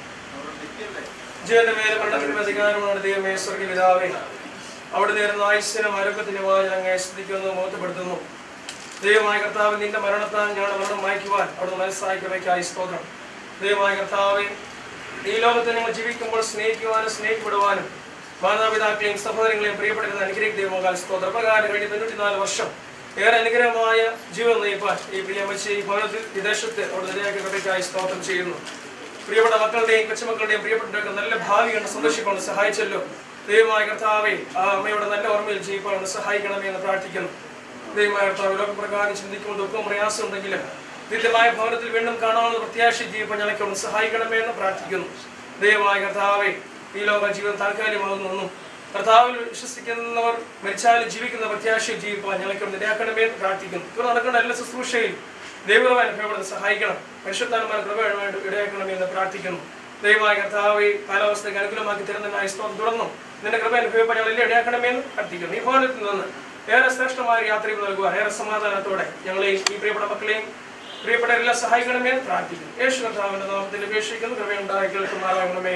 ജീവന്റെ മേലെ മരണത്തിന് അധികാരമാണ് ദൈവമേ സ്വർഗീയ പിതാവേ അവിടെ നേരുന്ന ആയുസ്സിനും ആരോഗ്യത്തിന്റെ വാചനങ്ങെ സ്തുതിക്കുന്നു ബോധ്യപ്പെടുത്തുന്നു ദൈവമായ കർത്താവ് നിന്റെ മരണത്താൽ ഞങ്ങളുടെ മരണം മായ്ക്കുവാൻ അവിടുന്ന് മനസ്സായിക്കവയ്ക്കായി സ്തോത്രം ദൈവമായ കർത്താവെ ഈ ലോകത്ത് നിങ്ങൾ ജീവിക്കുമ്പോൾ സ്നേഹിക്കുവാനും സ്നേഹിക്കപ്പെടുവാനും മാതാപിതാക്കളെയും സഹോദരങ്ങളെയും പ്രിയപ്പെടുന്ന അനുഗ്രഹിക്കുന്ന ദൈവമകാൽ സ്തോത്ര പ്രകാരം കഴിഞ്ഞ തൊണ്ണൂറ്റിനാല് വർഷം ഏറെ അനുഗ്രഹമായ ജീവിതം നയിപ്പാൻ ഈ പ്രിയമച്ചി ഈ ഭവനത്തിൽ വിദേശത്ത് അവിടെ നിലയാക്കിയ കഥയ്ക്കായി സ്തോത്രം ചെയ്യുന്നു പ്രിയപ്പെട്ട മക്കളുടെയും കൊച്ചുമക്കളുടെയും പ്രിയപ്പെട്ടവരൊക്കെ നല്ല ഭാവി കണ്ട് സന്തോഷിക്കാൻ സഹായിച്ചല്ലോ ദൈവമായ കർത്താവെ ആ അമ്മയുടെ നല്ല ഓർമ്മയിൽ ജീവിക്കാൻ സഹായിക്കണമേ എന്ന് പ്രാർത്ഥിക്കുന്നു ദൈവമായ കർത്താവ് ലോകപ്രകാരം ചിന്തിക്കുമ്പോൾ ദുഃഖവും പ്രയാസം ഉണ്ടെങ്കിലും നിത്യമായ ഭവനത്തിൽ വീണ്ടും കാണാവുന്ന പ്രത്യാശ ജീവിക്കാൻ ഞങ്ങൾക്ക് സഹായിക്കണമേ എന്ന് പ്രാർത്ഥിക്കുന്നു ദൈവമായ കർത്താവെ ഈ ലോക ജീവിതം താൽക്കാലികമാകുന്നു കർത്താവിൽ വിശ്വസിക്കുന്നവർ മരിച്ചാലും ജീവിക്കുന്ന പ്രത്യാശയും ജീവിക്കാൻ ഞങ്ങൾക്ക് നിരാക്കണമേ എന്ന് പ്രാർത്ഥിക്കുന്നു ഇപ്പോൾ നടക്കുന്ന എല്ലാ ശുശ്രൂഷയിൽ ദൈവമായ അനുഭവപ്പെടുന്ന സഹായിക്കണം പരിശുദ്ധാത്മാൻ കൃപയുമായിട്ട് ഇടയാക്കണമേ എന്ന് പ്രാർത്ഥിക്കുന്നു ദൈവമായ കർത്താവ് കാലാവസ്ഥയ്ക്ക് അനുകൂലമാക്കി തരുന്നതിനായി സ്തോത്രം തുടർന്നും നിന്റെ കൃപ അനുഭവപ്പെടാൻ ഞങ്ങൾ എല്ലാം ഇടയാക്കണമേ എന്ന് പ്രാർത്ഥിക്കുന്നു ഈ ഭവനത്തിൽ നിന്ന് ഏറെ ശ്രേഷ്ഠമായ ഒരു യാത്രയിൽ നൽകുവാൻ ഏറെ സമാധാനത്തോടെ ഞങ്ങളെയും ഈ പ്രിയപ്പെട്ട മക്കളെയും പ്രിയപ്പെട്ട എല്ലാം സഹായിക്കണമേ എന്ന് പ്രാർത്ഥിക്കുന്നു യേശു കർത്താവിന്റെ നാമത്തിൽ അപേക്ഷിക്കുന്നു കൃപയുണ്ടായി കേൾക്കുമാറാകണമേ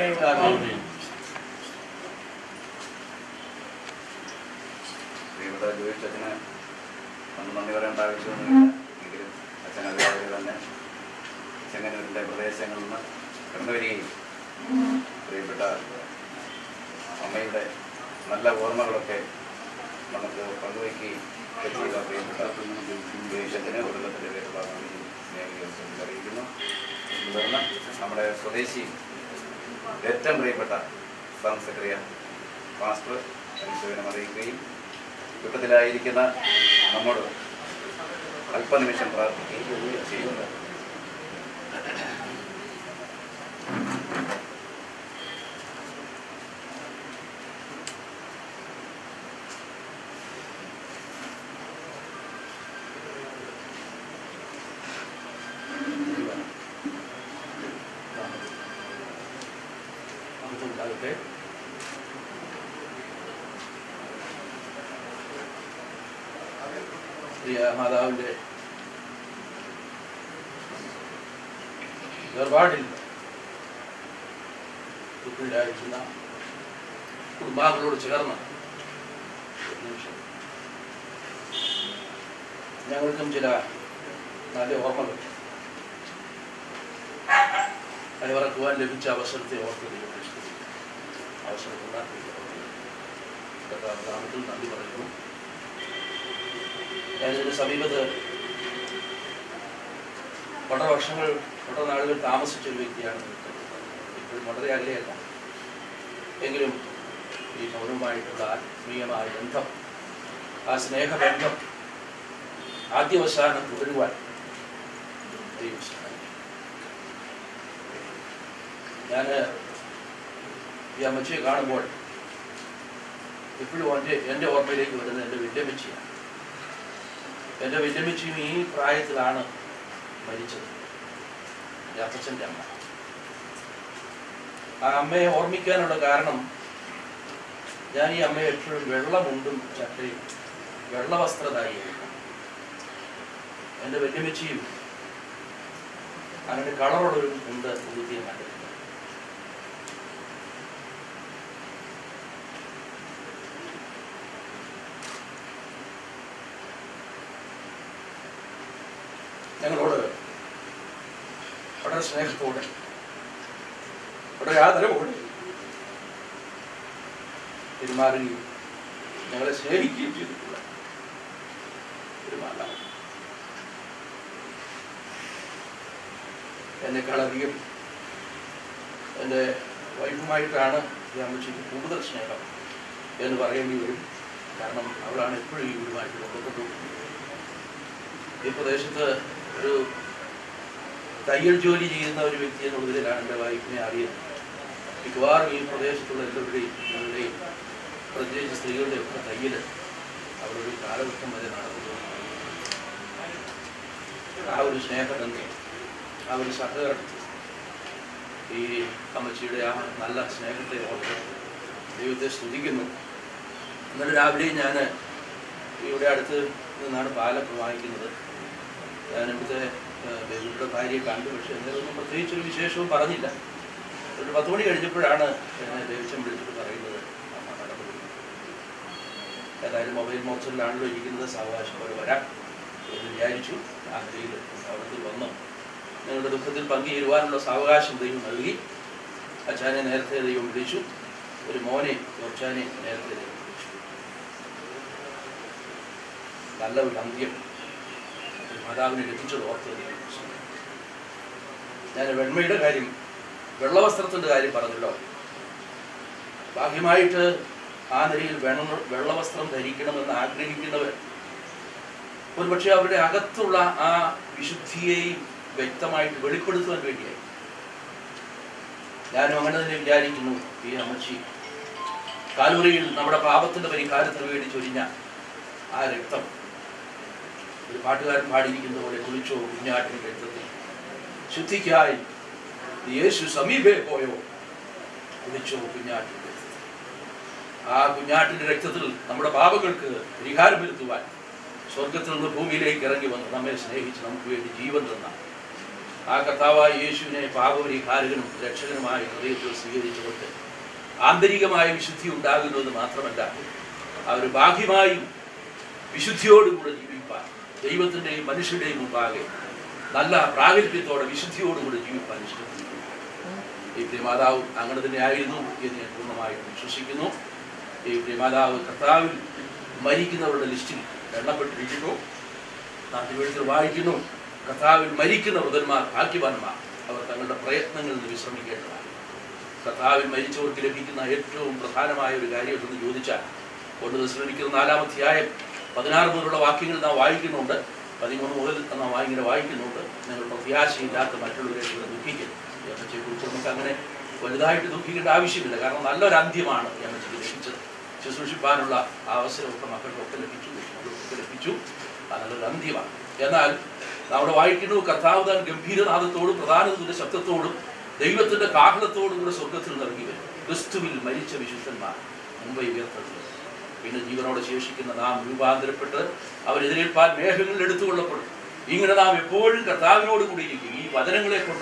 പ്രിയപ്പെട്ട ജോയിച്ച് അച്ഛന് നമ്മൾ നന്ദി പറയേണ്ട ആവശ്യമൊന്നുമില്ല എങ്കിലും അച്ഛൻ അതുപോലെ തന്നെ ചെങ്ങന്നൂരിൻ്റെ പ്രദേശങ്ങളിൽ നിന്ന് കടന്നു വരികയും പ്രിയപ്പെട്ട അമ്മയുടെ നല്ല ഓർമ്മകളൊക്കെ നമുക്ക് പങ്കുവയ്ക്കുകയും ഒക്കെ ചെയ്ത പ്രിയപ്പെട്ട ജോയിച്ചത്തിന് കുടുംബത്തിൻ്റെ പേരുള്ള സ്നേഹികളെ അറിയിക്കുന്നു തുടർന്ന് നമ്മുടെ സ്വദേശി ഏറ്റവും പ്രിയപ്പെട്ട സംഘ സെക്രട്ടറി മാസ്റ്റർ അനുശോചനം അറിയിക്കുകയും ദുഃഖത്തിലായിരിക്കുന്ന നമ്മോട് അല്പനിമിഷം പ്രാർത്ഥിക്കുകയും ചെയ്യുന്നു ഉണ്ടാകട്ടെ പ്രിയ മാതാവിൻ്റെ വേർപാടിൽ ദുഃഖിതരായിരിക്കുന്ന കുടുംബാംഗങ്ങളോട് ചേർന്ന് ഒരു നിമിഷം ഞങ്ങൾക്കും ചില നല്ല ഓർമ്മകൾ അയവിറക്കുവാൻ ലഭിച്ച അവസരത്തെ ഓർത്ത് ദൈവത്തെ സ്തുതിക്കുന്നു. അവസരം നാമത്തിൽ നന്ദി പറയുന്നു ഞാനിതിന്റെ സമീപത്ത് വളരെ വർഷങ്ങൾ വളരെ നാളുകൾ താമസിച്ച ഒരു വ്യക്തിയാണ് ഇപ്പോഴും വളരെ അകലെയല്ല എങ്കിലും ഈ ഭവനവുമായിട്ടുള്ള ആത്മീയമായ ബന്ധം ആ സ്നേഹബന്ധം ആദ്യവസാനം തുടരുവാൻ ദൈവം സഹായിക്കും ഞാൻ ഈ അമ്മച്ചിയെ കാണുമ്പോൾ എപ്പോഴും എൻ്റെ എൻ്റെ ഓർമ്മയിലേക്ക് വരുന്നത് എൻ്റെ വല്യമ്മച്ചിയാണ് എൻ്റെ വല്യമ്മച്ചിയും ഈ പ്രായത്തിലാണ് മരിച്ചത് എൻ്റെ അപ്പച്ചൻ്റെ അമ്മ ആ അമ്മയെ ഓർമ്മിക്കാനുള്ള കാരണം ഞാൻ ഈ അമ്മയെ എപ്പോഴും വെള്ളമുണ്ടും ചട്ടയും വെള്ളവസ്ത്രധാരിയായിരുന്നു എൻ്റെ വല്യമ്മച്ചിയും അങ്ങനെ കളറുള്ളൊരു മുണ്ട് ഉടുത്തിയും കണ്ടിട്ടുണ്ട് ഞങ്ങളോട് വളരെ സ്നേഹത്തോടെ വളരെ ആദരവോടെ പെരുമാറുകയും ഞങ്ങളെ സ്നേഹിക്കുകയും ചെയ്തിട്ടുള്ള ഒരു മാതാവ് എന്നെക്കാളധികം എൻ്റെ വൈഫുമായിട്ടാണ് ഈ അമ്മച്ചിക്ക് കൂടുതൽ സ്നേഹം എന്ന് പറയേണ്ടി വരും കാരണം അവളാണ് എപ്പോഴും ഈ വീടുമായിട്ട് ബന്ധപ്പെട്ടു ഈ പ്രദേശത്ത് ഒരു തയ്യൽ ജോലി ചെയ്യുന്ന ഒരു വ്യക്തി എന്നുള്ളതിലാണ് എൻ്റെ വൈഫിനെ അറിയുന്നത് മിക്കവാറും ഈ പ്രദേശത്തുള്ള എല്ലാവരുടെയും ഞങ്ങളുടെയും പ്രത്യേകിച്ച് സ്ത്രീകളുടെ ഒക്കെ തയ്യൽ അവരൊരു കാലഘട്ടം വരെ നടന്നു ആ ഒരു സ്നേഹബന്ധം ആ ഒരു സഹകരണം ഈ അമ്മച്ചിയുടെ ആ നല്ല സ്നേഹത്തെ ഓർത്ത് ദൈവത്തെ സ്തുതിക്കുന്നു ഇന്നലെ രാവിലെ ഞാൻ ഇവിടെ അടുത്ത് നിന്നാണ് പാലൊക്കെ വാങ്ങിക്കുന്നത് ഞാൻ ഇവിടുത്തെ ബേബിയുടെ ഭാര്യയെ കണ്ടു പക്ഷേ എന്തെങ്കിലും പ്രത്യേകിച്ചൊരു വിശേഷവും പറഞ്ഞില്ല ഒരു പത്ത് മണി കഴിഞ്ഞപ്പോഴാണ് എന്നെ ദേവസ്വം വിളിച്ചിട്ട് പറയുന്നത് അമ്മ നടന്നു ഏതായാലും മൊബൈൽ മോർച്ചറിലാണല്ലോ ഇരിക്കുന്നത് സാവകാശം അവർ വരാം എന്ന് വിചാരിച്ചു ആ നിലയിൽ അവിടത്തിൽ വന്നു നിങ്ങളുടെ ദുഃഖത്തിൽ പങ്കുചേരുവാനുള്ള സാവകാശം ദൈവം നൽകി അച്ഛനെ നേരത്തെ ദൈവം വിളിച്ചു ഒരു മോനെ ചോർച്ചാനെ നേരത്തെ ദൈവം വിളിച്ചു നല്ല ഒരു അന്ത്യം ഒരു മാതാവിനെ ലഭിച്ചത് ഓർത്ത് ദൈവം സ്തുതിക്കുന്നു. ഞാൻ വെണ്മയുടെ കാര്യം വെള്ളവസ്ത്രത്തിൻ്റെ കാര്യം പറഞ്ഞല്ലോ ബാഹ്യമായിട്ട് ആ നിലയിൽ വെണ്ണ വെള്ളവസ്ത്രം ധരിക്കണമെന്ന് ആഗ്രഹിക്കുന്നവർ ഒരുപക്ഷെ അവരുടെ അകത്തുള്ള ആ വിശുദ്ധിയെയും വ്യക്തമായിട്ട് വെളിപ്പെടുത്തുവാൻ വേണ്ടിയായി ഞാനും അങ്ങനെ തന്നെ വിചാരിക്കുന്നു ഈ അമ്മച്ചി കാലൂരിയിൽ നമ്മുടെ പാപത്തിന്റെ പരിഹാരത്തിന് വേണ്ടി ചൊരിഞ്ഞ ആ രക്തം ഒരു പാട്ടുകാരൻ പാടിയിരിക്കുന്ന പോലെ കുളിച്ചോ കുഞ്ഞാട്ടിന്റെ രക്തത്തിൽ ശുദ്ധിക്കായി നീ യേശു സമീപേ പോയോ കുളിച്ചോ കുഞ്ഞാട്ടിന്റെ രക്തത്തിൽ ആ കുഞ്ഞാട്ടിന്റെ രക്തത്തിൽ നമ്മുടെ പാപങ്ങൾക്ക് പരിഹാരം വരുത്തുവാൻ സ്വർഗത്തിൽ നിന്ന് ഭൂമിയിലേക്ക് ഇറങ്ങി വന്ന് നമ്മെ സ്നേഹിച്ച് നമുക്ക് വേണ്ടി ജീവൻ തന്ന ആ കർത്താവായ യേശുവിനെ പാപപരിഹാരകനും രക്ഷകനുമായ ഹൃദയത്തിൽ സ്വീകരിച്ചുകൊണ്ട് ആന്തരികമായ വിശുദ്ധി ഉണ്ടാകുന്നത് മാത്രമല്ല അവർ ബാഹ്യമായും വിശുദ്ധിയോടുകൂടെ ജീവിപ്പാൻ ദൈവത്തിൻ്റെയും മനുഷ്യരുടെയും മുമ്പാകെ നല്ല പ്രാഗൽഭ്യത്തോടെ വിശുദ്ധിയോടുകൂടെ ജീവിപ്പാൻ ഇഷ്ടപ്പെടുന്നു ഈ പ്രിയമാതാവ് അങ്ങനെ തന്നെ ആയിരുന്നു എന്ന് ഞാൻ പൂർണ്ണമായും വിശ്വസിക്കുന്നു ഈ പ്രിയമാതാവ് കർത്താവിൽ മരിക്കുന്നവരുടെ ലിസ്റ്റിൽ എണ്ണപ്പെട്ടിരിക്കുന്നു നാം തിരുവഴുത്തിൽ വായിക്കുന്നു കർത്താവിൽ മരിക്കുന്ന വൃതന്മാർ ഭാഗ്യവാന്മാർ അവർ തങ്ങളുടെ പ്രയത്നങ്ങളിൽ നിന്ന് വിശ്രമിക്കേണ്ടതാണ് കർത്താവിൽ മരിച്ചവർക്ക് ലഭിക്കുന്ന ഏറ്റവും പ്രധാനമായ ഒരു കാര്യം എന്തെന്ന് ചോദിച്ചാൽ കൊണ്ട് ശ്രമിക്കുന്ന നാലാമധ്യായം പതിനാറ് മുതലുള്ള വാക്യങ്ങൾ നാം വായിക്കുന്നുണ്ട് പതിമൂന്ന് മുതൽ നാം ഇങ്ങനെ വായിക്കുന്നുണ്ട് നിങ്ങൾ പ്രത്യാശയില്ലാത്ത മറ്റുള്ളവരെ ഇവിടെ ദുഃഖിക്കും ഈ അമ്മച്ചയെക്കുറിച്ച് നമുക്ക് അങ്ങനെ വലുതായിട്ട് ദുഃഖിക്കേണ്ട ആവശ്യമില്ല കാരണം നല്ലൊരു അന്ത്യമാണ് ഈ അമ്മച്ചിക്ക് ലഭിച്ചത് ശുശ്രൂഷിപ്പാനുള്ള ആ അവസരമൊക്കെ മക്കൾക്കൊക്കെ ലഭിച്ചു മക്കൾക്കൊക്കെ ലഭിച്ചു അത് നല്ലൊരു അന്ത്യമാണ് എന്നാൽ നമ്മുടെ വായിക്കുന്നു കർത്താവ് താൻ ഗംഭീരനാഥത്തോടും പ്രധാനത്തിന്റെ ശബ്ദത്തോടും ദൈവത്തിന്റെ കാഹളത്തോടും കൂടെ സ്വർഗത്തിൽ നിറങ്ങി വരും ക്രിസ്തുവിൽ മരിച്ച വിശുദ്ധന്മാർ മുമ്പേ ഉയർത്തത് പിന്നെ ജീവനോടെ ശേഷിക്കുന്ന നാം രൂപാന്തരപ്പെട്ട് അവരെതിരേൽപ്പാൻ മേഘങ്ങളിൽ എടുത്തുകൊള്ളപ്പെടും ഇങ്ങനെ നാം എപ്പോഴും കർത്താവിനോട് കൂടി ഇരിക്കും ഈ വചനങ്ങളെ കൊണ്ട്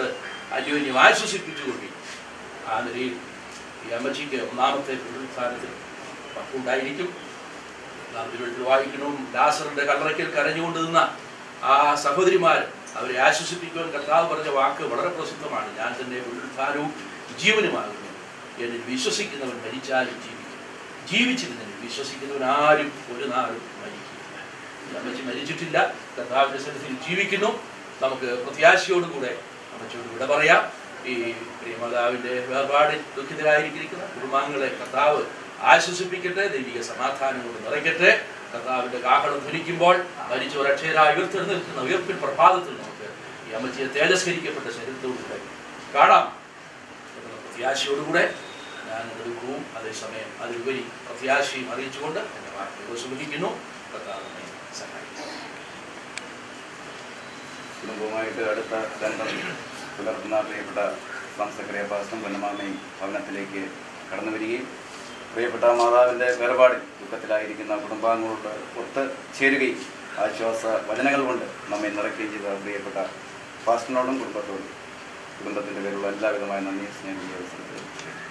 അന്യോന്യം ആശ്വസിപ്പിച്ചുകൊണ്ടി ആ നിലയിൽ ഈ അമ്മച്ചിക്ക് ഒന്നാമത്തെ പുനരുത്ഥാനത്തിൽ പങ്കുണ്ടായിരിക്കും നാം തിരുവഴുത്തിൽ വായിക്കണം ലാസറിന്റെ കല്ലറയ്ക്കൽ കരഞ്ഞുകൊണ്ട് നിന്ന ആ സഹോദരിമാർ അവരെ ആശ്വസിപ്പിക്കുവാൻ കർത്താവ് പറഞ്ഞ വാക്ക് വളരെ പ്രസിദ്ധമാണ് ഞാൻ തന്നെ പുനരുത്ഥാനവും ജീവനുമാകുന്നു എന്നിൽ വിശ്വസിക്കുന്നവൻ മരിച്ചാലും ജീവിക്കും ജീവിച്ചിരുന്നതിൽ വിശ്വസിക്കുന്നവൻ ആരും ഒരു നാളും മരിക്കില്ല ഈ അമ്മച്ചി മരിച്ചിട്ടില്ല കർത്താവിന്റെ സന്നിധിയിൽ ജീവിക്കുന്നു നമുക്ക് പ്രത്യാശയോടുകൂടെ അമ്മച്ചിയോട് വിട പറയാം ഈ പ്രിയമാതാവിന്റെ വേർപാടിൽ ദുഃഖിതരായിരിക്കുന്ന കുടുംബാംഗങ്ങളെ കർത്താവ് ആശ്വസിപ്പിക്കട്ടെ ദൈവിക സമാധാനം കൊണ്ട് നിറയ്ക്കട്ടെ കർത്താവിന്റെ കാഹളം ധരിക്കുമ്പോൾ മരിച്ചവർ അക്ഷയരായി ഉയർത്തെഴുന്നേൽക്കുന്ന ഉയർപ്പിൻ പ്രഭാതത്തിൽ നമുക്ക് ഈ അമ്മച്ചിയെ തേജസ്കരിക്കപ്പെട്ട ശരീരത്തോടുകൂടെ കാണാം എന്ന പ്രത്യാശയോടുകൂടെ ഞാൻ എൻ്റെ ദുഃഖവും അതേസമയം അതിലുപരി പ്രത്യാശയും അറിയിച്ചുകൊണ്ട് എൻ്റെ വാർത്തകൾ സുഖിക്കുന്നു കർത്താവ് നമ്മെ സഹായിക്കും കുടുംബവുമായിട്ട് അടുത്ത ബന്ധം പുലർത്തുന്ന പ്രിയപ്പെട്ട സംസക്രിയ പാസ്റ്റം പൊന്നമാമയും ഭവനത്തിലേക്ക് കടന്നു വരികയും പ്രിയപ്പെട്ട മാതാവിൻ്റെ വേർപാടിൽ ദുഃഖത്തിലായിരിക്കുന്ന കുടുംബാംഗങ്ങളോട് ഒത്ത് ചേരുകയും ആശ്വാസ വചനങ്ങൾ കൊണ്ട് നമ്മെ നിറയ്ക്കുകയും ചെയ്ത പ്രിയപ്പെട്ട പാസ്റ്ററിനോടും കുടുംബത്തോടും കുടുംബത്തിൻ്റെ പേരുള്ള എല്ലാവിധമായ നന്ദി സ്നേഹം ഈ അവസരത്തിൽ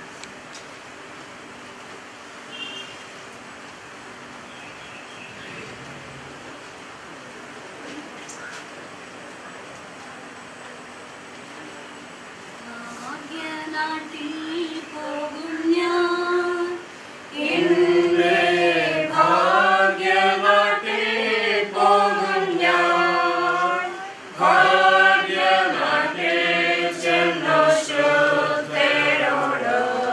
ഭാഗ്യനാട്ടിൽ പോകും ഞാൻ എന്റെ ഭാഗ്യനാട്ടിൽ പോകും ഞാൻ ഭാഗ്യനാട്ടിൽ ചെന്നു ശുദ്ധരോട്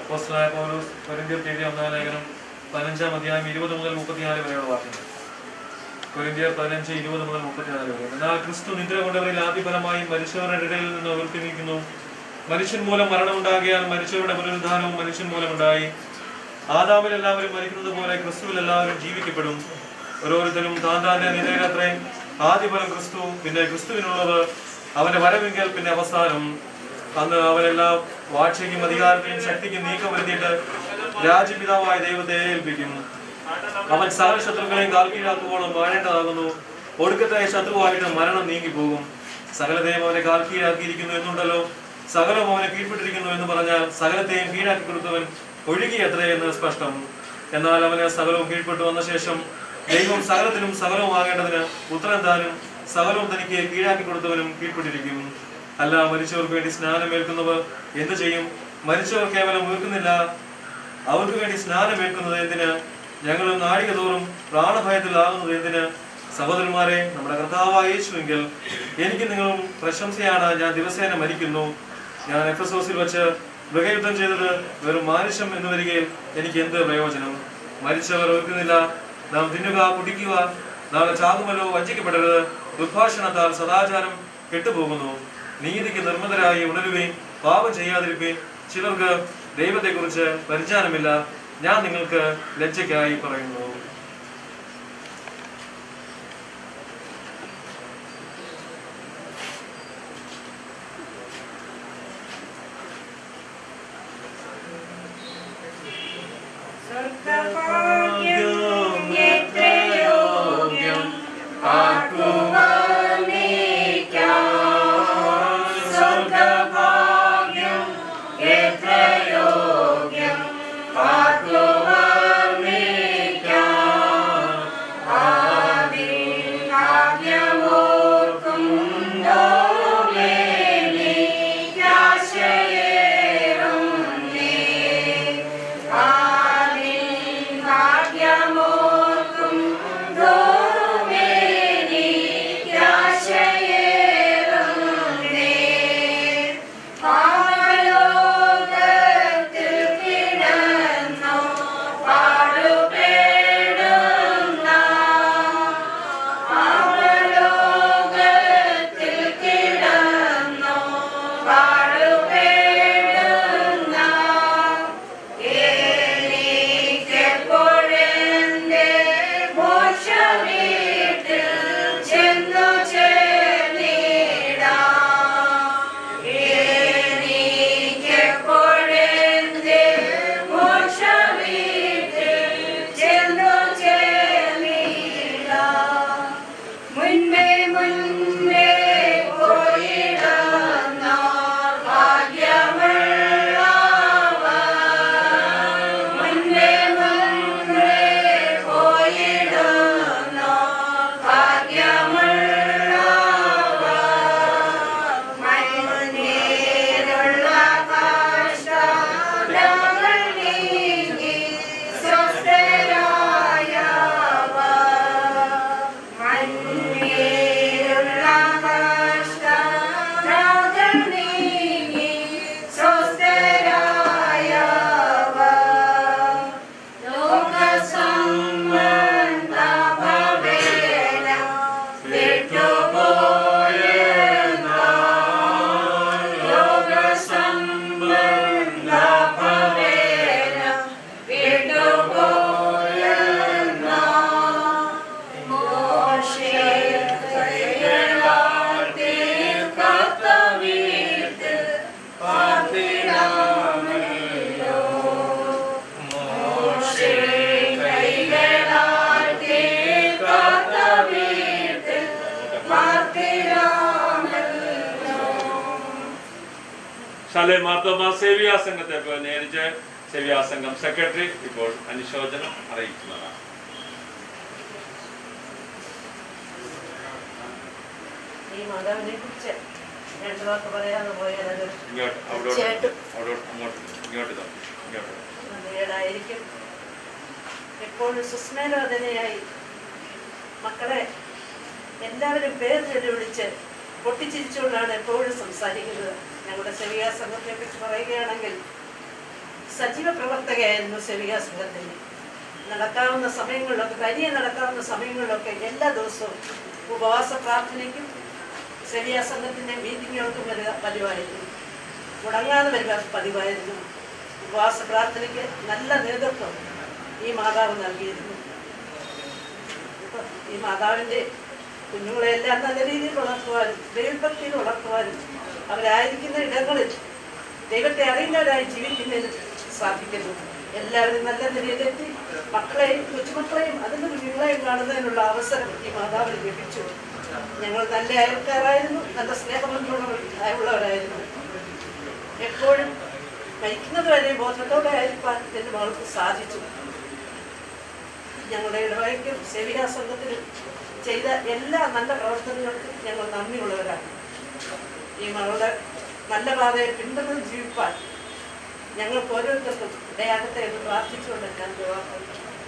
അപ്പോസ്തലനായ പൗലോസ് കൊരിന്ത്യർക്ക് എഴുതിയ ഒന്നാം ലേഖനം പതിനഞ്ചാം അധ്യായം ഇരുപത് മുതൽ മുപ്പത്തിനാല് വരെയുള്ള വാക്യങ്ങൾ കൊരിന്ത്യർ പതിനഞ്ച് ഇരുപത് മുതൽ മുപ്പത്തിനാല് വരെ എന്നാൽ ക്രിസ്തു നിദ്ര കൊണ്ടവരിൽ ആദ്യഫലമായി മരിച്ചവരുടെ ഇടയിൽ നിന്ന് ഉയർത്തിനിൽക്കുന്നു മനുഷ്യൻ മൂലം മരണമുണ്ടാകിയാൽ മരിച്ചവരുടെ പുനരുദ്ധാനവും മനുഷ്യൻ മൂലം ഉണ്ടായി ആദാമിൽ എല്ലാവരും മരിക്കുന്നത് പോലെ ക്രിസ്തുവിൽ എല്ലാവരും ജീവിക്കപ്പെടും ഓരോരുത്തരും താൻ താന്റെ നിലയിലത്രേ ആദ്യഫലം ക്രിസ്തു പിന്നെ ക്രിസ്തുവിനുള്ളത് അവന്റെ വരവെങ്കിൽ പിന്നെ അവസാനം അന്ന് അവനെല്ലാം വാഴ്ചയ്ക്കും അധികാരത്തെയും ശക്തിക്കും നീക്കം വരുത്തിയിട്ട് രാജ്യപിതാവായ ദൈവത്തെ ഏൽപ്പിക്കും അവൻ സകല ശത്രുക്കളെയും കാൽക്കീഴാക്കുവോളം വാഴേണ്ടതാകുന്നു ഒടുക്കത്തെ ശത്രുവായിട്ട് മരണം നീങ്ങിപ്പോകും സകലത്തെയും അവനെ കാൽക്കീഴാക്കിയിരിക്കുന്നു എന്നുണ്ടല്ലോ സകലവും അവനെ കീഴ്പ്പെട്ടിരിക്കുന്നു എന്ന് പറഞ്ഞാൽ സകലത്തെയും കീഴാക്കി കൊടുത്തവൻ ഒഴുകി എത്രയെന്ന് സ്പഷ്ടം എന്നാൽ അവന് സകലവും കീഴ്പ്പെട്ടു വന്ന ശേഷം ദൈവം സകലത്തിനും സകലവുമാകേണ്ടതിന് പുത്രൻ താനും സകലവും തനിക്ക് കീഴാക്കി കൊടുത്തവനും കീഴ്പ്പെട്ടിരിക്കും അല്ല മരിച്ചവർക്ക് വേണ്ടി സ്നാനമേൽക്കുന്നവർ എന്ത് ചെയ്യും മരിച്ചവർ കേവലം ഉയർക്കുന്നില്ല അവർക്ക് വേണ്ടി സ്നാനമേൽക്കുന്നത് എന്തിന് ഞങ്ങൾ നാഴിക തോറും പ്രാണഭയത്തിലാകുന്നത് എന്തിന് സഹോദരന്മാരെ നമ്മുടെ കർത്താവായ യേശുവെങ്കിൽ എനിക്ക് നിങ്ങളും പ്രശംസയാണ് ഞാൻ ദിവസേന മരിക്കുന്നു ഞാൻ എഫ് എസ് ഓസിൽ വെച്ച് മൃഗയുദ്ധം ചെയ്തത് വെറും മാനുഷ്യം എന്ന് വരികയിൽ എനിക്ക് എന്ത് പ്രയോജനം മരിച്ചവർ ഓർക്കുന്നില്ല നാം തിന്നുക കുടിക്കുക നാളെ ചാകുമല്ലോ വഞ്ചിക്കപ്പെടരുത് ദുർഭാഷണത്താൽ സദാചാരം കെട്ടുപോകുന്നു നീതിക്ക് നിർമ്മതരായി ഉണരുകയും പാപം ചെയ്യാതിരിക്കുകയും ചിലർക്ക് ദൈവത്തെക്കുറിച്ച് പരിജ്ഞാനമില്ല ഞാൻ നിങ്ങൾക്ക് ലജ്ജയ്ക്കായി പറയുന്നു സ്വർഗഭാഗ്യം എത്രയോഗ്യം ആർക്കുവർണ്ണിക്കാം. സ്വർഗഭാഗ്യം എത്രയോഗ്യം ആർക്കുവർണ്ണിക്കാം. ആദിൽ ഭാഗ്യമോർക്കും ോമേനിക്കാശയേറുന്നേ ആദിൽ ഭാഗ്യമോർക്കും ോമേനിക്കാശയേറുന്നേ പാലോകത്തിൽ കിടന്നോ പാടുപേടുന്ന പാലോകത്തിൽ കിടന്നോ പാടുപേടുന്ന എനിക്കെപ്പോഴെന്റെ മോക്ഷവീട്ടിൽ ചെന്നു ചേർന്നിടാം. എനിക്കെപ്പോഴെന്റെ മോക്ഷവീട്ടിൽ ചെന്നു ചേർന്നിടാം. മുൻപേ മുൻപേ പോയിടുന്ന ഭാഗ്യമുള്ളവർ മുൻപേ മുൻപേ പോയിടുന്ന ഭാഗ്യമുള്ളവർ മൺമേലുള്ള കാഷ്ടങ്ങൾ നീങ്ങി സ്വസ്ഥരായവർ മൺമേലുള്ള കാഷ്ടങ്ങൾ നീങ്ങി സ്വസ്ഥരായവർ ലോകസംബന്ധഭവേന വിട്ടുപോയെന്നാൽ ലോകസംബന്ധഭവേന വിട്ടുപോയെന്നാൽ മോശേ കൈകളാൽ തീർക്കാത്ത വീട്ടിൽ പാർത്തിടാമല്ലോ മോശേ കൈകളാൽ തീർക്കാത്ത വീട്ടിൽ പാർത്തിടാമല്ലോ ശാലെ മാർത്തോമ സേവിയാ സംഘത്തെ നേരിച്ച് സേവിയാ സംഘം സെക്രട്ടറി ഇപ്പോൾ അനുശോചനം അറിയിക്കുന്നതാണ് ഈ മാതാവിനെ കുറിച്ച് രണ്ടു വാക്ക് പറയാന്ന് പോയാൽ ഇങ്ങോട്ട് അവിടോട്ട് തീർച്ചയായിട്ടും അവിടോട്ട് അങ്ങോട്ട് ഇങ്ങോട്ട് ഇതാ, ഇങ്ങോട്ട് നന്ദികേടായിരിക്കും എപ്പോഴും സുസ്മേരോധനയായി മക്കളെ എല്ലാവരും പേര് ചൊല്ലി വിളിച്ച് പൊട്ടിച്ചിരിച്ചുകൊണ്ടാണ് എപ്പോഴും സംസാരിക്കുന്നത് ഞങ്ങളുടെ ചെറിയ സംഘത്തെ കുറിച്ച് പറയുകയാണെങ്കിൽ സജീവ പ്രവർത്തകയായിരുന്നു സെവിക സംഘത്തിന് നടക്കാവുന്ന സമയങ്ങളിലൊക്കെ തനിയെ നടക്കാവുന്ന സമയങ്ങളിലൊക്കെ എല്ലാ ദിവസവും ഉപവാസ പ്രാർത്ഥനയ്ക്കും സെവിയ സംഘത്തിൻ്റെ മീറ്റിങ്ങുകൾക്കും വരിക പതിവായിരുന്നു മുടങ്ങാതെ വരിക പതിവായിരുന്നു ഉപവാസ പ്രാർത്ഥനയ്ക്ക് നല്ല നേതൃത്വം ഈ മാതാവ് നൽകിയിരുന്നു ഇപ്പൊ ഈ മാതാവിൻ്റെ കുഞ്ഞുങ്ങളെല്ലാം നല്ല രീതിയിൽ വളർത്തുവാനും ദൈവഭക്തിയിൽ വളർത്തുവാനും അവരായിരിക്കുന്ന ഇടങ്ങളിൽ ദൈവത്തെ അറിയുന്നവരായി ജീവിക്കുന്നതിന് സാധിക്കുന്നു എല്ലാവരും നല്ല നിലയിലെത്തി മക്കളെയും കൊച്ചുമക്കളെയും അതിൻ്റെ കുഞ്ഞുങ്ങളെയും കാണുന്നതിനുള്ള അവസരം ഈ മാതാവിന് ലഭിച്ചു ഞങ്ങൾ നല്ല അയൽക്കാരായിരുന്നു നല്ല സ്നേഹബന്ധമുള്ളവരായിരുന്നു എപ്പോഴും മരിക്കുന്നത് വരെ ബോധത്തോടെ ആയിരിക്കാൻ എൻ്റെ മകൾക്ക് സാധിച്ചു ഞങ്ങളുടെ ഇടവകയ്ക്കും സേവികാ സംഘത്തിനും ചെയ്ത എല്ലാ നല്ല പ്രവർത്തനങ്ങൾക്കും ഞങ്ങൾ നന്ദിയുള്ളവരാണ് ഈ മകളുടെ നല്ല പാതയെ പിന്തുടർന്ന് ജീവിപ്പാൻ ഞങ്ങൾക്ക് ഓരോരുത്തർക്കും ഇടയാകട്ടെ എന്ന് പ്രാർത്ഥിച്ചുകൊണ്ട് ഞാൻ ദുവാക്കുന്നു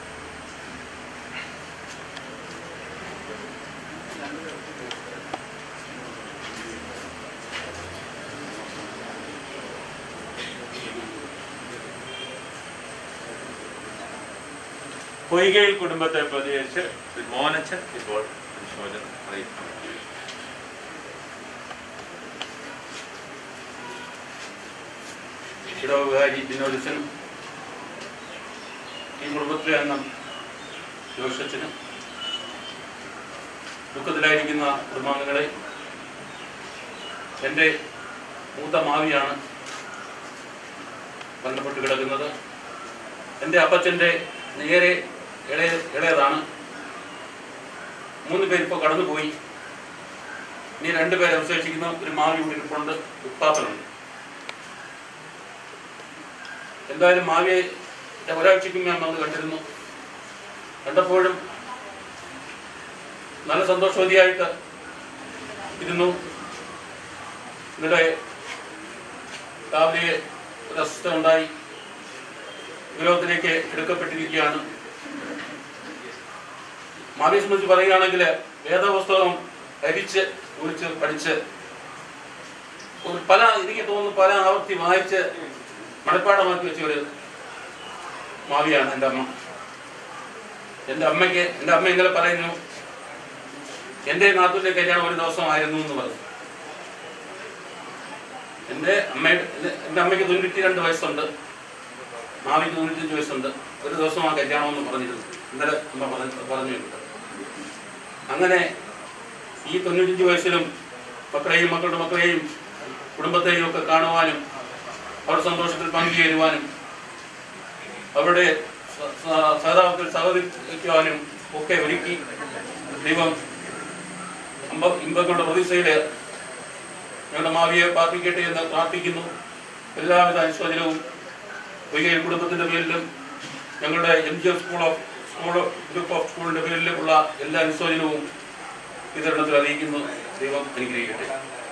പൊയ്കയിൽ കുടുംബത്തെ പ്രതികരിച്ച് മോനച്ചൻ ഇപ്പോൾ അനുശോചനം അറിയിക്കുന്നു ഇടവകാരി വിനോദച്ചനും ഈ കുടുംബത്തിലെ അംഗം ജോഷച്ചനും ദുഃഖത്തിലായിരിക്കുന്ന കുടുംബാംഗങ്ങളെ എൻ്റെ മൂത്ത മാവിയാണ് ബന്ധപ്പെട്ട് കിടക്കുന്നത് എൻ്റെ അപ്പച്ചൻ്റെ നേരെ ഇളയ ഇളയതാണ് മൂന്ന് പേര് ഇപ്പോൾ കടന്നുപോയി ഇനി രണ്ടുപേരെ അവശേഷിക്കുന്ന ഒരു മാവി കൂടി ഇരിപ്പുണ്ട് ഉപ്പാപ്പനുണ്ട് എന്തായാലും മാവിയെ ഒരാഴ്ചയ്ക്കും ഞാൻ വന്ന് കണ്ടിരുന്നു കണ്ടപ്പോഴും നല്ല സന്തോഷവതിയായിട്ട് ഇരുന്നു ഇന്നലെ രാവിലെ ഒരു അസ്വസ്ഥ ഉണ്ടായി വിരോധത്തിലേക്ക് എടുക്കപ്പെട്ടിരിക്കുകയാണ് മാവിയെ സംബന്ധിച്ച് പറയുകയാണെങ്കിൽ വേദപുസ്തകം ധരിച്ച് കുറിച്ച് പഠിച്ച് ഒരു പല എനിക്ക് തോന്നുന്നു പല ആവർത്തി വായിച്ച് മണപ്പാടമാക്കി വെച്ച ഒരു മാവിയാണ് എൻ്റെ അമ്മ എൻ്റെ അമ്മയ്ക്ക് എൻ്റെ അമ്മ ഇന്നലെ പറയുന്നു എൻ്റെ നാട്ടിലെ കല്യാണം ഒരു ദിവസമായിരുന്നു എന്ന് പറഞ്ഞു എൻ്റെ അമ്മയുടെ എൻ്റെ അമ്മയ്ക്ക് തൊണ്ണൂറ്റി രണ്ട് വയസ്സുണ്ട് മാവിക്ക് തൊണ്ണൂറ്റഞ്ച് വയസ്സുണ്ട് ഒരു ദിവസം ആ കല്യാണം എന്ന് പറഞ്ഞിരുന്നു ഇന്നലെ അമ്മ പറഞ്ഞു പറഞ്ഞു അങ്ങനെ ഈ തൊണ്ണൂറ്റഞ്ച് വയസ്സിലും മക്കളെയും മക്കളുടെ മക്കളെയും കുടുംബത്തെയും ഒക്കെ കാണുവാനും അവരുടെ സന്തോഷത്തിൽ പങ്കുചേരുവാനും അവരുടെ സ- സ- സഹതാപത്തിൽ സഹകരിക്കുവാനും ഒക്കെ ഒരുക്കി ദൈവം അമ്പ ഇമ്പങ്ങളുടെ പ്രതീക്ഷയില് ഞങ്ങളുടെ മാവിയെ പാർപ്പിക്കട്ടെ എന്ന് പ്രാർത്ഥിക്കുന്നു എല്ലാവിധ അനുശോചനവും വൈകൈ കുടുംബത്തിന്റെ പേരിലും ഞങ്ങളുടെ M G F school of school group of സ്കൂളിന്റെ പേരിലുമുള്ള എല്ലാ അനുശോചനവും വിതരണത്തിൽ അറിയിക്കുന്നു ദൈവം അനുഗ്രഹിക്കട്ടെ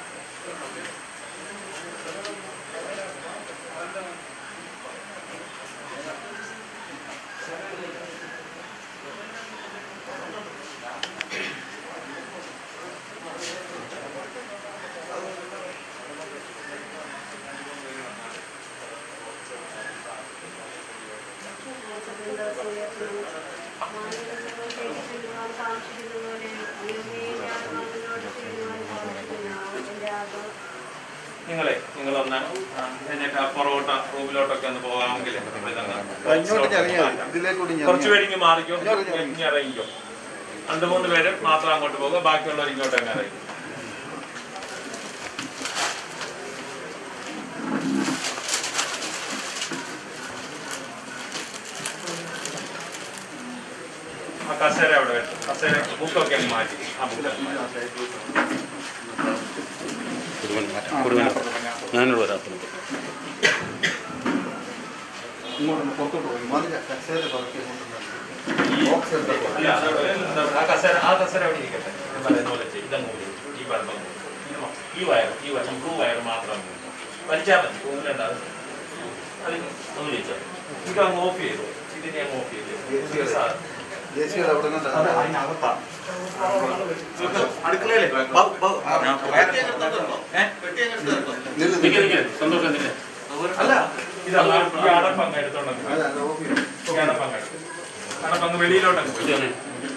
നിങ്ങളെ നിങ്ങളൊന്ന് ആ, ഇതിനൊക്കെ പുറകോട്ട റൂമിലോട്ടൊക്കെ ഒന്ന് പോകാമെങ്കിൽ ഇങ്ങോട്ട് ഇറങ്ങിയാ മതി. ഇതിലേക്കൂടി ഞാൻ കുറച്ച് പേര് ഇങ്ങ് മാറിക്കോ ഇങ്ങ് ഇറങ്ങിക്കോ രണ്ട് മൂന്ന് പേര് മാത്രം അങ്ങോട്ട് പോകുക ബാക്കിയുള്ളവർ ഇങ്ങോട്ട് അങ്ങ് ഇറങ്ങി ആ കസേര അവിടെ വെച്ചു കസേര ബുക്കൊക്കെ അങ്ങ് മാറ്റി ആ ബുക്ക് ഞാനോട് വരാത്തുണ്ട് ഇങ്ങോട്ട് പുറത്തോട്ട് പോയി മതി കസേര തുറക്കി ബോക്സ് എടുത്തോ അല്ല, അത് ആ കസേര ആ കസേര അവിടെ ഇരിക്കട്ടെ ഞാൻ പറയുന്ന പോലെ ചെയ്യ്. ഇതങ്ങ് ഊരി. ഈ ബൾബ് അങ്ങ് ഊരി. ഇത് മ- ഈ വയർ ഈ വയർ ബ്ലൂ വയർ മാത്രം അങ്ങ് ഊരി. വലിച്ചാൽ മതി ഊരിലണ്ട അത് അത് ഒന്ന് വലിച്ചോ ഇത് അങ്ങ് ഓഫ് ചെയ്തു ഇതിനെ അങ്ങ് ഓഫ് ചെയ്തു സാധനം ദേശീയത അവിടെ നിന്ന് അത് അതിനകത്താണ് അടുക്കളയിലെ നിക്ക് നിക്ക്, സന്തോഷം നിക്ക്. അല്ല ഇതല്ല ഈ അടപ്പ് അങ്ങ് എടുത്തോണ്ടങ്ങ് ഈ അടപ്പ് അങ്ങ് എടുക്കും അടപ്പ് അങ്ങ് വെളിയിലോട്ടങ്ങ് പോയി.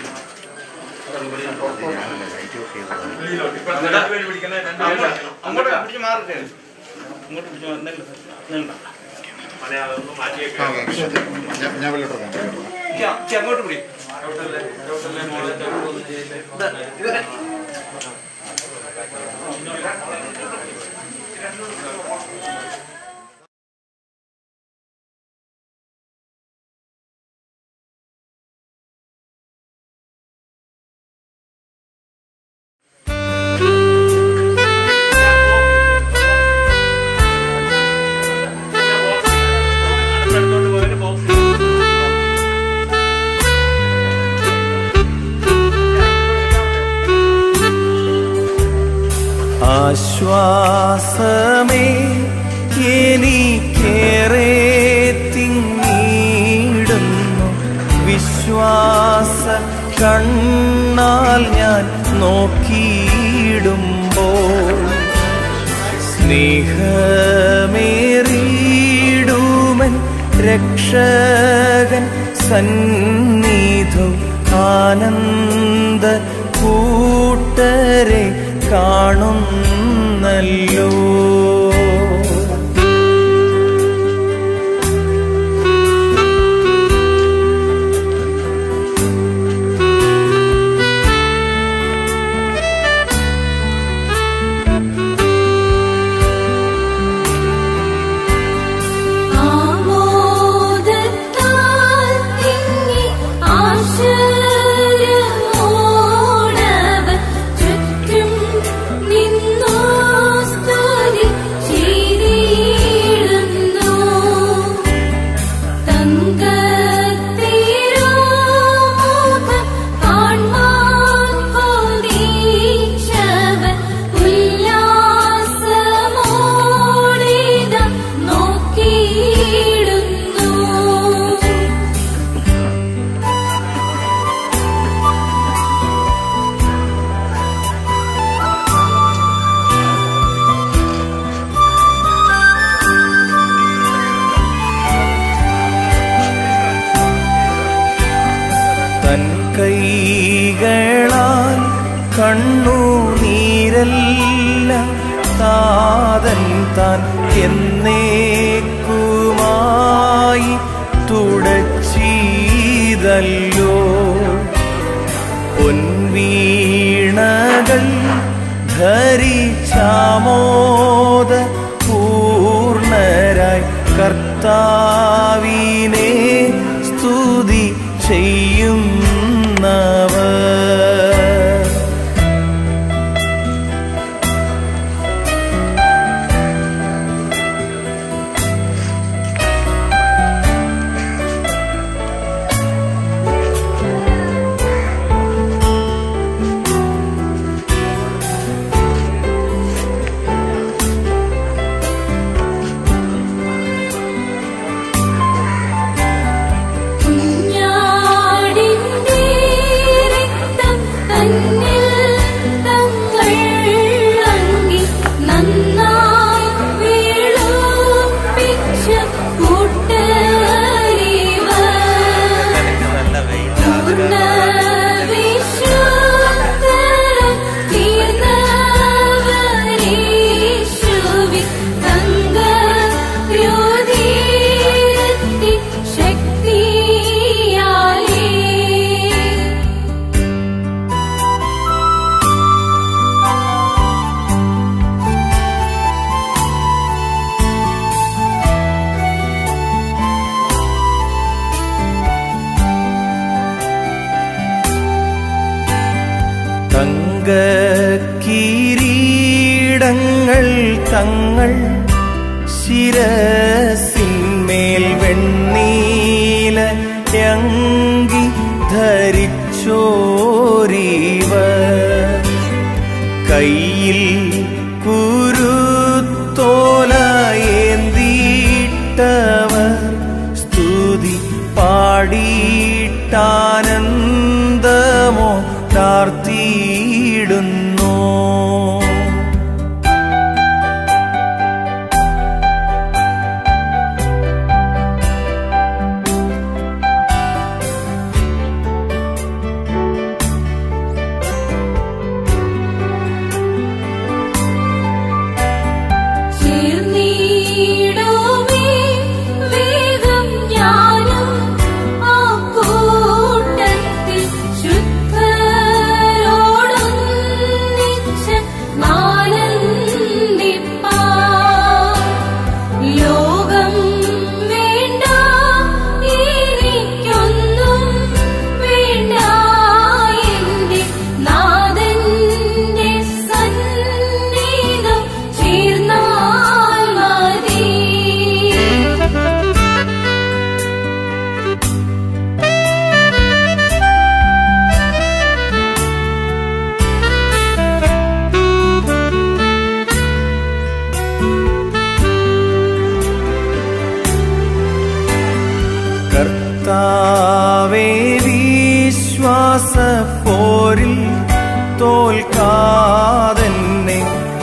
വെളിയിലോട്ട് ഇപ്പൊ നിലത്ത് വേണ്ടി പിടിക്കുന്ന രണ്ട് പേര് പിടിക്കണം. അങ്ങോട്ട് പിടിച്ച് മാറട്ടെ അങ്ങോട്ട് പിടിച്ച് മാറി നില്ല നില്ല മലയാളം ഒന്ന് മാറ്റിയേക്ക്. ഞാൻ വെള്ളോട്ട് അങ്ങോട്ട് പിടി ചവിട്ടല്ലേ, ചവിട്ടല്ലേ, മോളെ ചവിട്ടൊന്നും ചെയ്യല്ലേ. ആശ്വാസമേ എനിക്കേറെ തിങ്ങിടുന്നു വിശ്വാസ കണ്ണാൽ ഞാൻ നോക്കിയിടുമ്പോൾ സ്നേഹമേറിയിടുമൻ രക്ഷകൻ സന്നിധു ആനന്ദ കൂട്ടരെ കാണുന്നല്ലോ ആമോദത്താൽ തിങ്ങി ആശ്ചര്യമോടവർ ചുറ്റും നിന്നു സ്തുതി ചെയ്തിടുന്നു. തങ്കത്തിരുമുഖം കാൺമാൻ കൊതിച്ചവർ ഉല്ലാസമോടിതാ നോക്കിയിടുന്നു തൻ കൈകളാൽ കണ്ണുനീരെല്ലാം താതൻ താൻ എന്നേക്കുമായി തുടച്ചീതല്ലോ പൊൻവീണകൾ ധരിച്ചാമോദ പൂർണരായി കർത്താവിനെ സ്തുതി ചെയ്യുന്നവർ കുഞ്ഞാടിന്റെ രക്തം തന്നിൽ തങ്ങൾ അങ്കി നന്നായി വീളുപ്പിച്ച കൂട്ടരിവർ പൂർണ്ണ വിശുദ്ധർ തീർന്നവരേശുവിൻ തങ്കപ്യോതിരത്തിൻ ശക്തിയാലേ തങ്കക്കിരീടങ്ങൾ തങ്ങൾ ശിരസിന്മേൽ വെണ്ണീല യങ്കി ധരിച്ചോരീവ കയ്യിൽ കുരുത്തോലയേന്തീട്ടവർ സ്തുതി പാടിയിട്ടാനന്ദമോ താർത്തിയിടുന്നു കർത്താവേ വിശ്വാസ പോരിൽ തോൽക്കാതെന്നെ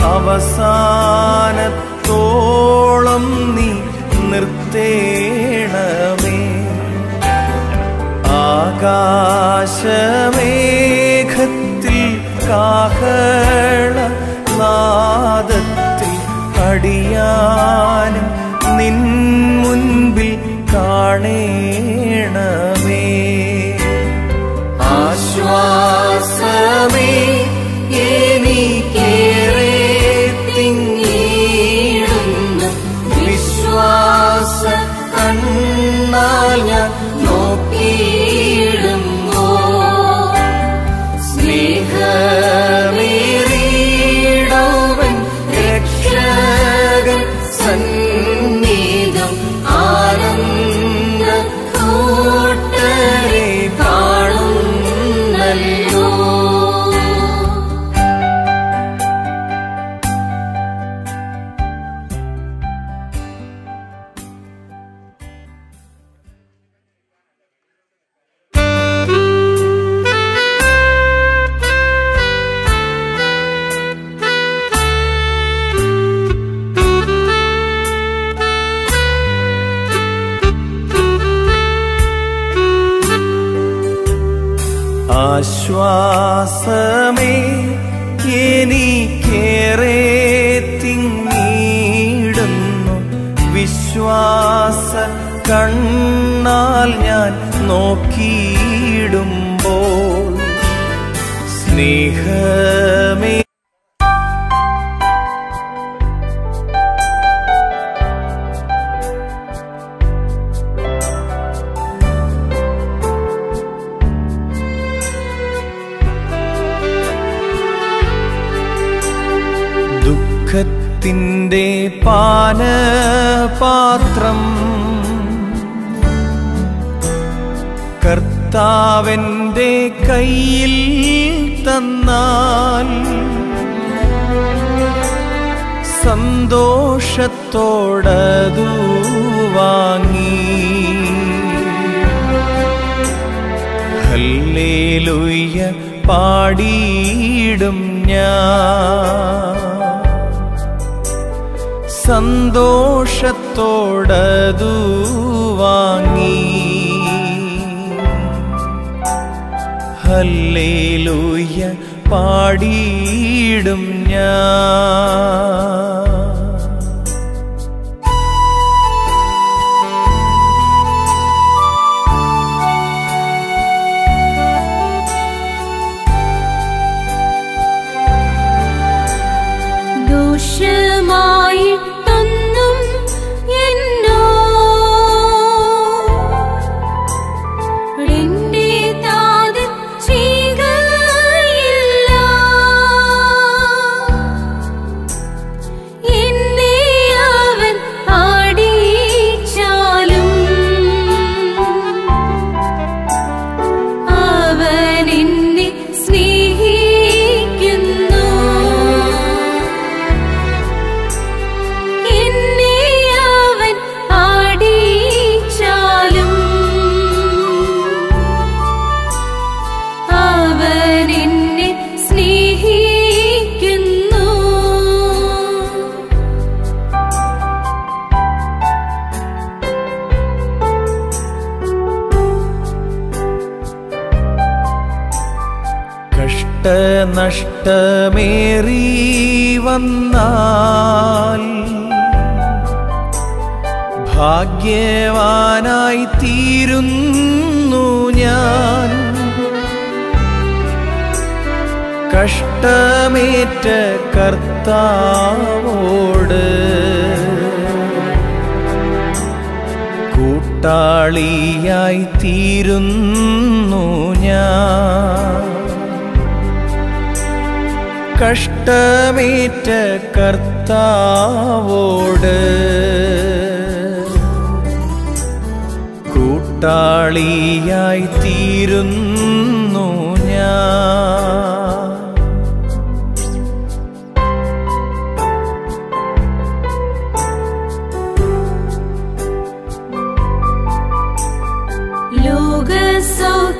അവസാനത്തോളം നീ നിർത്തേണമേ ആകാശമേഘത്തിൽ കാഹള നാദത്തിൽ അടിയാനും നിൻ മുൻപിൽ കാണേണമേ ആശ്വാസമേ എനിക്കേറെ തിങ്ങിടുന്നു വിശ്വാസ കണ്ണാൽ ഞാൻ നോക്കിയിടുമ്പോ സ്നേഹമേറിയിടവൻ രക്ഷകൻ സന്നിധം ആനന്ദ കൂട്ടരെ കാണുന്നല്ലോ ആശ്വാസമേ എനിക്കേറെ തിങ്ങിടുന്നു വിശ്വാസ കണ്ണാൽ ഞാൻ നോക്കിയിടുമ്പോൾ സ്നേഹമേ ദുഃഖത്തിൻ്റെ പാനപാത്രം കർത്താവൻ്റെ കയ്യിൽ തന്നാൽ സന്തോഷത്തോടതു വാങ്ങി ഹല്ലേലൂയ്യ പാടിയിടും ഞാൻ സന്തോഷത്തോടതു വാങ്ങി ഹല്ലേലൂയ്യ പാടിയിടും ഞാൻ ദോഷമായിട്ടൊന്നും എന്നോ എന്റെ താത് ചെയ്യുകയില്ല എന്നെ അവൻ ആടിച്ചാലും അവൻ എന്നെ സ്നേഹിക്കുന്നു എന്നെ അവൻ ആടിച്ചാലും അവൻ എന്നെ സ്നേഹിക്കുന്നു കഷ്ടനഷ്ടമേറി വന്നാൽ ഭാഗ്യവാനായി തീരുന്നു ഞാൻ കഷ്ടമേറ്റ കർത്താവോട് കൂട്ടാളിയായി തീരുന്നു ഞാൻ കഷ്ടമേറ്റ കർത്താവോട് കൂട്ടാളിയായി തീരുന്നു ഞാൻ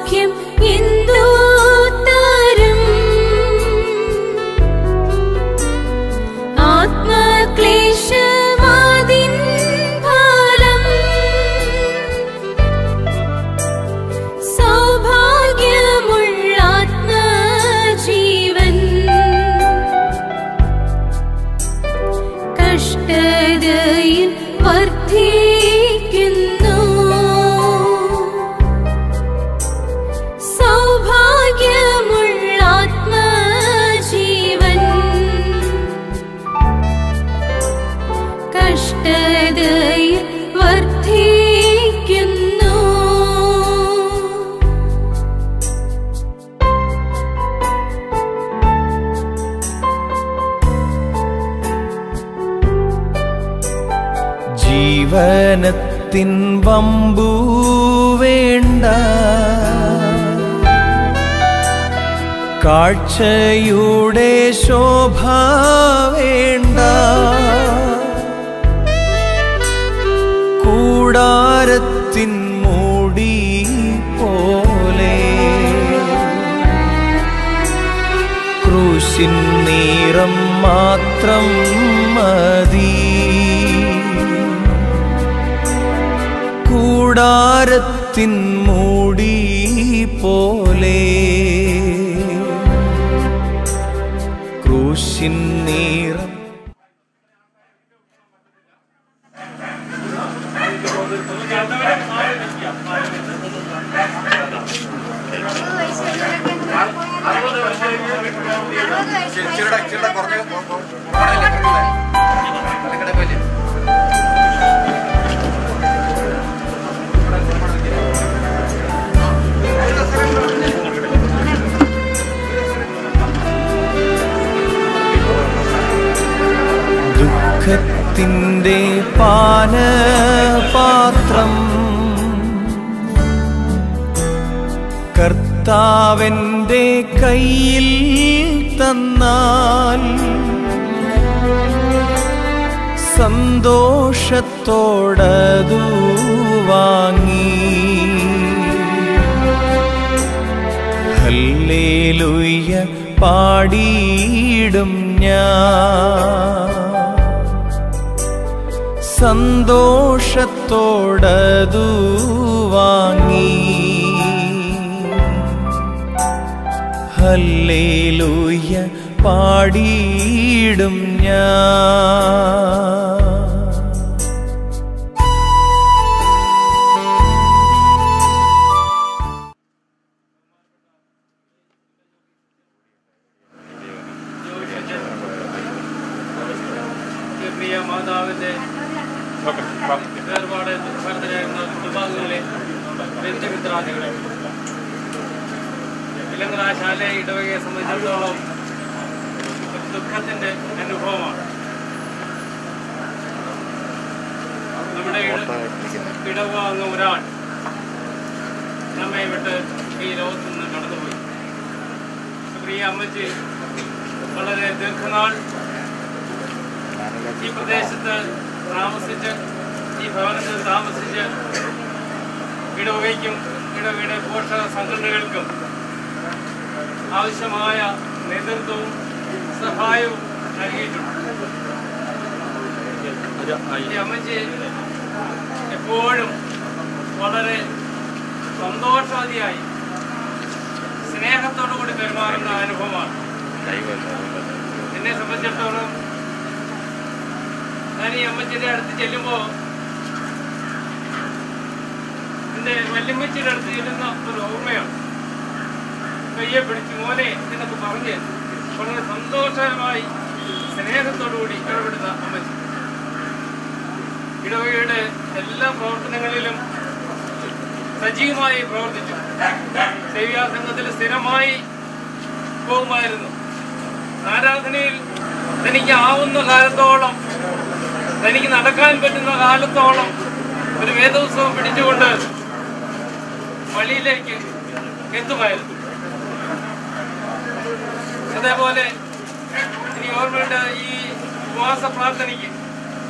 സൗഖ്യം എന്തോ തരും ആത്മക്ലേശമാതിൻ ഫലം സൗഭാഗ്യമുള്ള ആത്മജീവൻ കഷ്ടതയിൽ വർദ്ധിക്കുന്നു സൗഭാഗ്യമുള്ള ആത്മജീവൻ കഷ്ടതയിൽ വർദ്ധിക്കുന്നു ജീവനത്തിൻ വമ്പു വേണ്ട കാഴ്ചയുടെ ശോഭ വേണ്ട കൂടാരത്തിൻ മൂടി പോലെ ക്രൂശിൻ നീറം മാത്രം മതി കൂടാരത്തിൻ മൂടി പോലെ ക്രൂശിൻ നീറം ദുഃഖത്തിൻ്റെ പാനപാത്രം കർത്താവൻ്റെ കയ്യിൽ തന്നാൽ സന്തോഷത്തോടതു വാങ്ങി ഹല്ലേലൂയ പാടിയിടും ഞാൻ സന്തോഷത്തോടതു വാങ്ങി ഹല്ലേലൂയ പാടിയിടും ഞാൻ പ്രിയ മാതാവിന്റെ വേർപാട് ദുഃഖാർത്തരായിരുന്ന കുടുംബാംഗങ്ങളെ ബന്ധുമിത്രാദികളെ വിലങ്ങനാശാല ഇടവകയെ സംബന്ധിച്ചിടത്തോളം ഒരു ദുഃഖത്തിന്റെ അനുഭവമാണ് നമ്മുടെ ഇട- ഇടവക അംഗം ഒരാൾ നമ്മെ വിട്ട് ഈ ലോകത്ത് നിന്ന് കടന്നുപോയി പ്രിയ അമ്മച്ചി വളരെ ദീർഘനാൾ ഈ പ്രദേശത്ത് താമസിച്ച് ഈ ഭവനത്തിൽ താമസിച്ച് ഇടവകയ്ക്കും ഇടവകയുടെ പോഷക സംഘടനകൾക്കും ആവശ്യമായ നേതൃത്വവും സഹായവും നൽകിയിട്ടുണ്ട് ഈ അമ്മച്ചി എപ്പോഴും വളരെ സന്തോഷവതിയായി സ്നേഹത്തോടു കൂടി പെരുമാറുന്ന അനുഭവമാണ് എന്നെ സംബന്ധിച്ചിടത്തോളം ഞാൻ ഈ അമ്മച്ചിയുടെ അടുത്ത് ചെല്ലുമ്പോൾ എൻ്റെ വല്യമ്മച്ചിയുടെ അടുത്ത് ചെല്ലുന്ന ഒരു ഓർമ്മയാണ് കയ്യെ പിടിച്ച് മോനെ എന്നൊക്കെ പറഞ്ഞ് വളരെ സന്തോഷകരമായി സ്നേഹത്തോടുകൂടി ഇടപെടുന്ന അമ്മച്ചി ഇടവകയുടെ എല്ലാ പ്രവർത്തനങ്ങളിലും സജീവമായി പ്രവർത്തിച്ചു സേവ്യാ സംഘത്തിൽ സ്ഥിരമായി പോകുമായിരുന്നു ആരാധനയിൽ തനിക്ക് ആവുന്ന കാലത്തോളം തനിക്ക് നടക്കാൻ പറ്റുന്ന കാലത്തോളം ഒരു വേദോത്സവം പിടിച്ചുകൊണ്ട് വഴിയിലേക്ക് എത്തുമായിരുന്നു അതേപോലെ എനിക്ക് ഓർമ്മയുണ്ട് ഈ ഉപവാസ പ്രാർത്ഥനയ്ക്ക്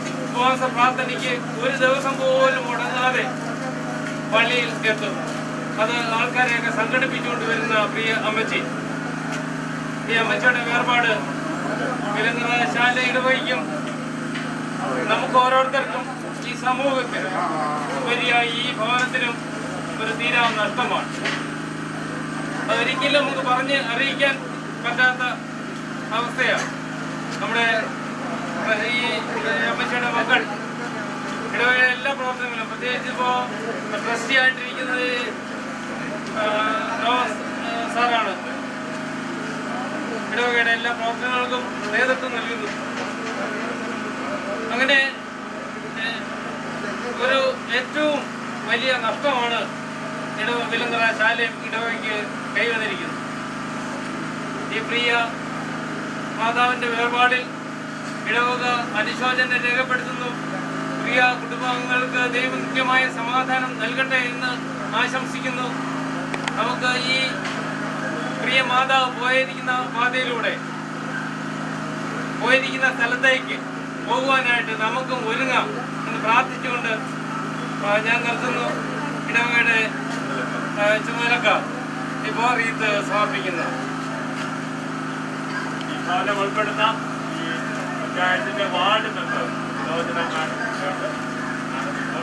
ഉപവാസ പ്രാർത്ഥനയ്ക്ക് ഒരു ദിവസം പോലും മുടങ്ങാതെ പള്ളിയിൽ എത്തും അത് ആൾക്കാരെയൊക്കെ സംഘടിപ്പിച്ചുകൊണ്ട് വരുന്ന പ്രിയ അമ്മച്ചി ഈ അമ്മച്ചിയുടെ വേർപാട് വിലങ്ങറ ശാല ഇടവഴിക്കും നമുക്ക് ഓരോരുത്തർക്കും ഈ സമൂഹത്തിന് വലിയ ഈ ഭവനത്തിനും ഒരു തീരാ നഷ്ടമാണ് അതൊരിക്കലും നമുക്ക് പറഞ്ഞ് അറിയിക്കാൻ പറ്റാത്ത അവസ്ഥയാണ് നമ്മുടെ ഏഹ്, ഈ അമ്മച്ചിയുടെ മക്കൾ ഇടവഴി എല്ലാ പ്രവർത്തനങ്ങളും പ്രത്യേകിച്ച് ഇപ്പോൾ ട്രസ്റ്റി ആയിട്ടിരിക്കുന്നത് ഏഹ്, റോസ് ഏഹ്, സാറാണ് ഇടവകയുടെ എല്ലാ പ്രവർത്തനങ്ങൾക്കും നേതൃത്വം നൽകുന്നു അങ്ങനെ ഏഹ്, ഒരു ഏറ്റവും വലിയ നഷ്ടമാണ് ഇടവ വിലങ്ങറ ശാലയും ഇടവകയ്ക്ക് കൈവന്നിരിക്കുന്നത് ഈ പ്രിയ മാതാവിന്റെ വേർപാടിൽ ഇടവക അനുശോചനം രേഖപ്പെടുത്തുന്നു പ്രിയ കുടുംബാംഗങ്ങൾക്ക് ദൈവനിത്യമായ സമാധാനം നൽകട്ടെ എന്ന് ആശംസിക്കുന്നു നമുക്ക് ഈ പ്രിയ മാതാവ് പോയിരിക്കുന്ന പാതയിലൂടെ പോയിരിക്കുന്ന സ്ഥലത്തേക്ക് പോകുവാനായിട്ട് നമുക്കും ഒരുങ്ങാം എന്ന് പ്രാർത്ഥിച്ചുകൊണ്ട് ആ, ഞാൻ നിർത്തുന്നു ഇടവകയുടെ ആ, ചുമതലക്കാർ ഇപ്പോൾ റീത്ത് സമർപ്പിക്കുന്നു ഭവനം ഉൾപ്പെടുന്ന ഈ പഞ്ചായത്തിന്റെ വാർഡ് മെമ്പർ ലോചന മാഡം ഉണ്ട്. മാഡം ഇപ്പോൾ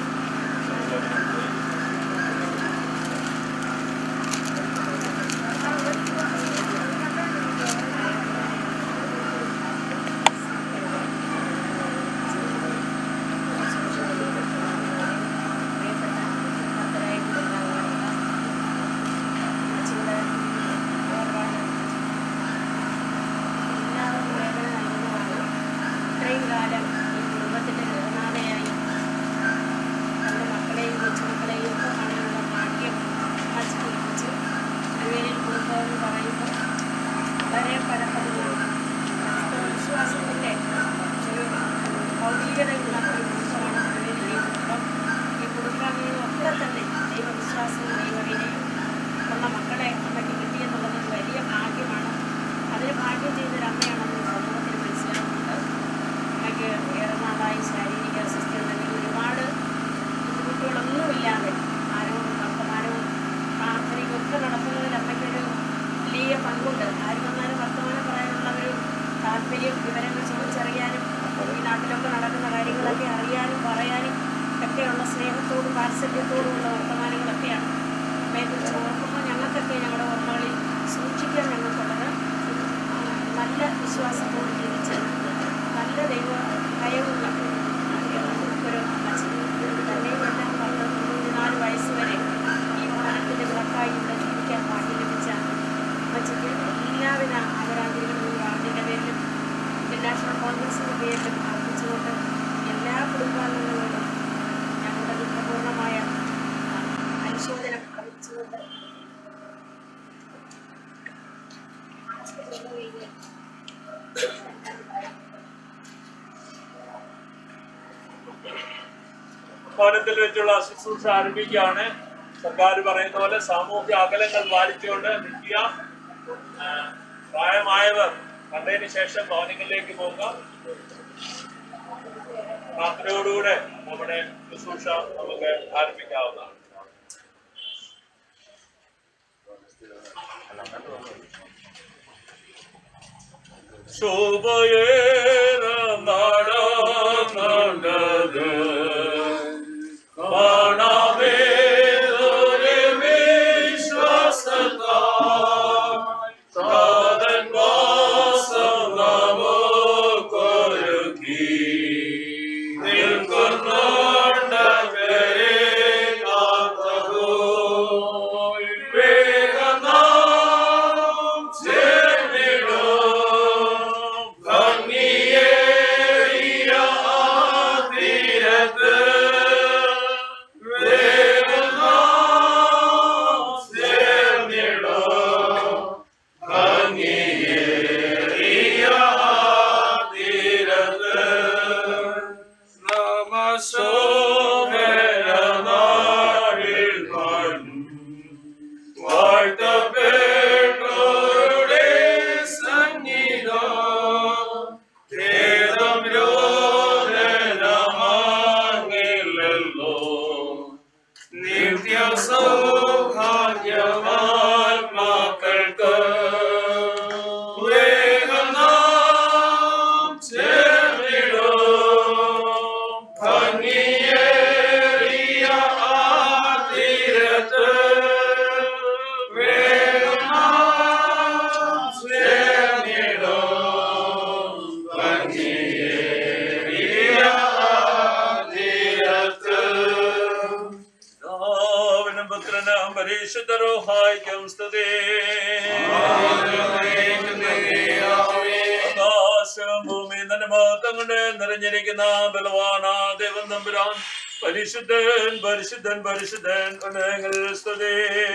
ഇത്രയും കാലം ഈ കുടുംബത്തിന്റെ നിർമ്മാണയായി നമ്മുടെ മക്കളെയും കൊച്ചുമക്കളെയും ഒക്കെ കാണാനുള്ള ഭാഗ്യം അച്ഛൻ ലഭിച്ചു തിരുവേലിൽ കുടുംബം എന്ന് പറയുമ്പോൾ വളരെ പരപ്പതിനാണ് വിശ്വാസത്തിന്റെ ഒരു ഭൗതികതയുള്ള ഒരു കുടുംബമാണ് തിരുവേലിലെ കുടുംബം ഈ കുടുംബാംഗങ്ങളൊക്കെ തന്നെ ദൈവവിശ്വാസവും ദൈവവിനയും ഉള്ള മക്കളെ അമ്മയ്ക്ക് കിട്ടിയെന്നുള്ളത് ഒരു വലിയ ഭാഗ്യമാണ് അതിന് ഭാഗ്യം ചെയ്തൊരു അമ്മയാണെന്ന് സമൂഹത്തിന് മനസ്സിലാവുന്നുണ്ട് അമ്മയ്ക്ക് ഏറെ നാളായി ശാരീരിക അസ്വസ്ഥത അല്ലെങ്കിൽ ഒരുപാട് ബുദ്ധിമുട്ടുകളൊന്നുമില്ലാതെ ആരോടും വർത്തമാനവും പ്രാർത്ഥനയും ഒക്കെ നടത്തുന്നതിൽ അമ്മയ്ക്കൊരു വലിയ പങ്കുണ്ട് ആര് വന്നാലും വർത്തമാനം പറയാനുള്ള ഒരു താല്പര്യം വിവരങ്ങൾ ചോദിച്ചറിയാനും ഈ നാട്ടിലൊക്കെ നടക്കുന്ന കാര്യങ്ങളൊക്കെ അറിയാനും പറയാനും ഒക്കെയുള്ള സ്നേഹത്തോടും വാത്സല്യത്തോടുമുള്ള വർത്തമാനങ്ങളൊക്കെയാണ് അമ്മയെക്കുറിച്ച് ഓർക്കുമ്പോൾ ഞങ്ങൾക്കൊക്കെ ഞങ്ങളുടെ ഓർമ്മകളിൽ സൂക്ഷിക്കാൻ ഞങ്ങൾക്കുള്ളത് നല്ല വിശ്വാസത്തോട് ജീവിച്ച് നല്ല ദൈവ ഭയമുള്ള ഒരു അമ്മച്ചി തന്നെയുമല്ല പത്ത് തൊണ്ണൂറ്റിനാല് വയസ്സ് വരെ ഈ ഭവനത്തിൻ്റെ വിളക്കായി ഇവിടെ ജീവിക്കാൻ ഭാഗ്യം ലഭിച്ച അമ്മച്ചിക്ക് എല്ലാവിധ ആദരാഞ്ജലികളും ഈ വാർഡിൻ്റെ പേരിലും ഇന്ത്യൻ നാഷണൽ കോൺഗ്രസിൻ്റെ പേരിലും അർപ്പിച്ചുകൊണ്ട് എല്ലാ കുടുംബാംഗങ്ങളോടും ഞങ്ങളുടെ ദുഃഖപൂർണ്ണമായ ആ, അനുശോചനം അറിയിച്ചുകൊണ്ട് ഭവനത്തിൽ വെച്ചുള്ള ശുശ്രൂഷ ആരംഭിക്കുകയാണ് സർക്കാർ പറയുന്ന പോലെ സാമൂഹ്യ അകലങ്ങൾ പാലിച്ചുകൊണ്ട് നിൽക്കുക ആ, പ്രായമായവർ കണ്ടതിന് ശേഷം ഭവനങ്ങളിലേക്ക് പോകുക പ്രാർത്ഥനയോടുകൂടെ നമ്മുടെ ശുശ്രൂഷ നമുക്ക് ആരംഭിക്കാവുന്നതാണ് ശോഭയേറെ നടന്നത് കാണാമേ ഒരു വിശ്വാസത്താൽ താതൻ വാസം നമുക്കൊരുക്കി നിൽക്കുന്നുണ്ടവരെ കാത്തതോ വേഗം നാം ചേർന്നിടും ഭംഗിയേറിയ ആ തീരത്ത് വേഗം നാം ചേർന്നിടും ഭംഗിയേറിയ ആ തീരത്ത് നമശോഭന നാടിൽ വാഴും വാഴ്ത്തപ്പെട്ടോരുടെ സംഗീതം ഖേദം രോദനമാങ്ങില്ലല്ലോ നിത്യ സൗഭാഗ്യ പുത്രനും പരിശുദ്ധരോഹായിക്കും സ്തുതി ആകാശം ഭൂമി തന്നെ മഹത്വം കൊണ്ട് നിറഞ്ഞിരിക്കുന്ന ബലവാന ദേവൻ തമ്പുരാൻ പരിശുദ്ധൻ പരിശുദ്ധൻ പരിശുദ്ധൻ ഉന്നതങ്ങൾ സ്തുതി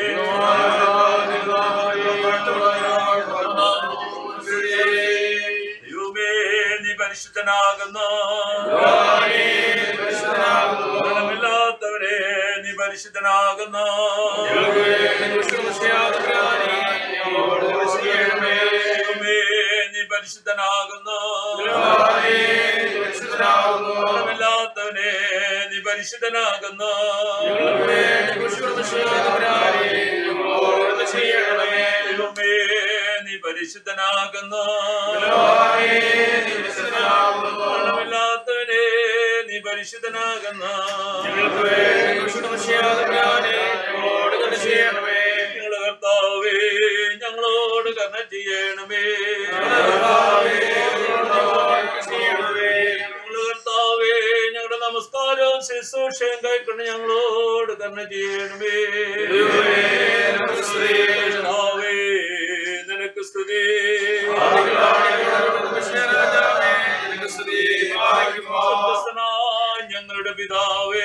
ദൈവമേ നീ പരിശുദ്ധനാകുന്നു മരണമില്ലാത്തവരെ നീ പരിശുദ്ധനാകുന്നു ദൈവമേ നീ പരിശുദ്ധനാകുന്നു മരണമില്ലാത്തവനെ നീ പരിശുദ്ധനാകുന്നു ദൈവമേ നീ പരിശുദ്ധനാകുന്നു മരണമില്ലാത്തവനെ നീ പരിശുദ്ധനാകുന്നു ഞങ്ങളുടെ കർത്താവേ ഞങ്ങളോട് കർണ ചെയ്യണമേ ഞങ്ങളുടെ കർത്താവേ ഞങ്ങളുടെ നമസ്കാരവും ശുശ്രൂഷയും കൈക്കൊണ്ട് ഞങ്ങളോട് കർണ ചെയ്യണമേ കർത്താവേ, നിനക്ക് സ്തുതി സ്വർഗ്ഗസ്ഥനായ ഞങ്ങളുടെ പിതാവേ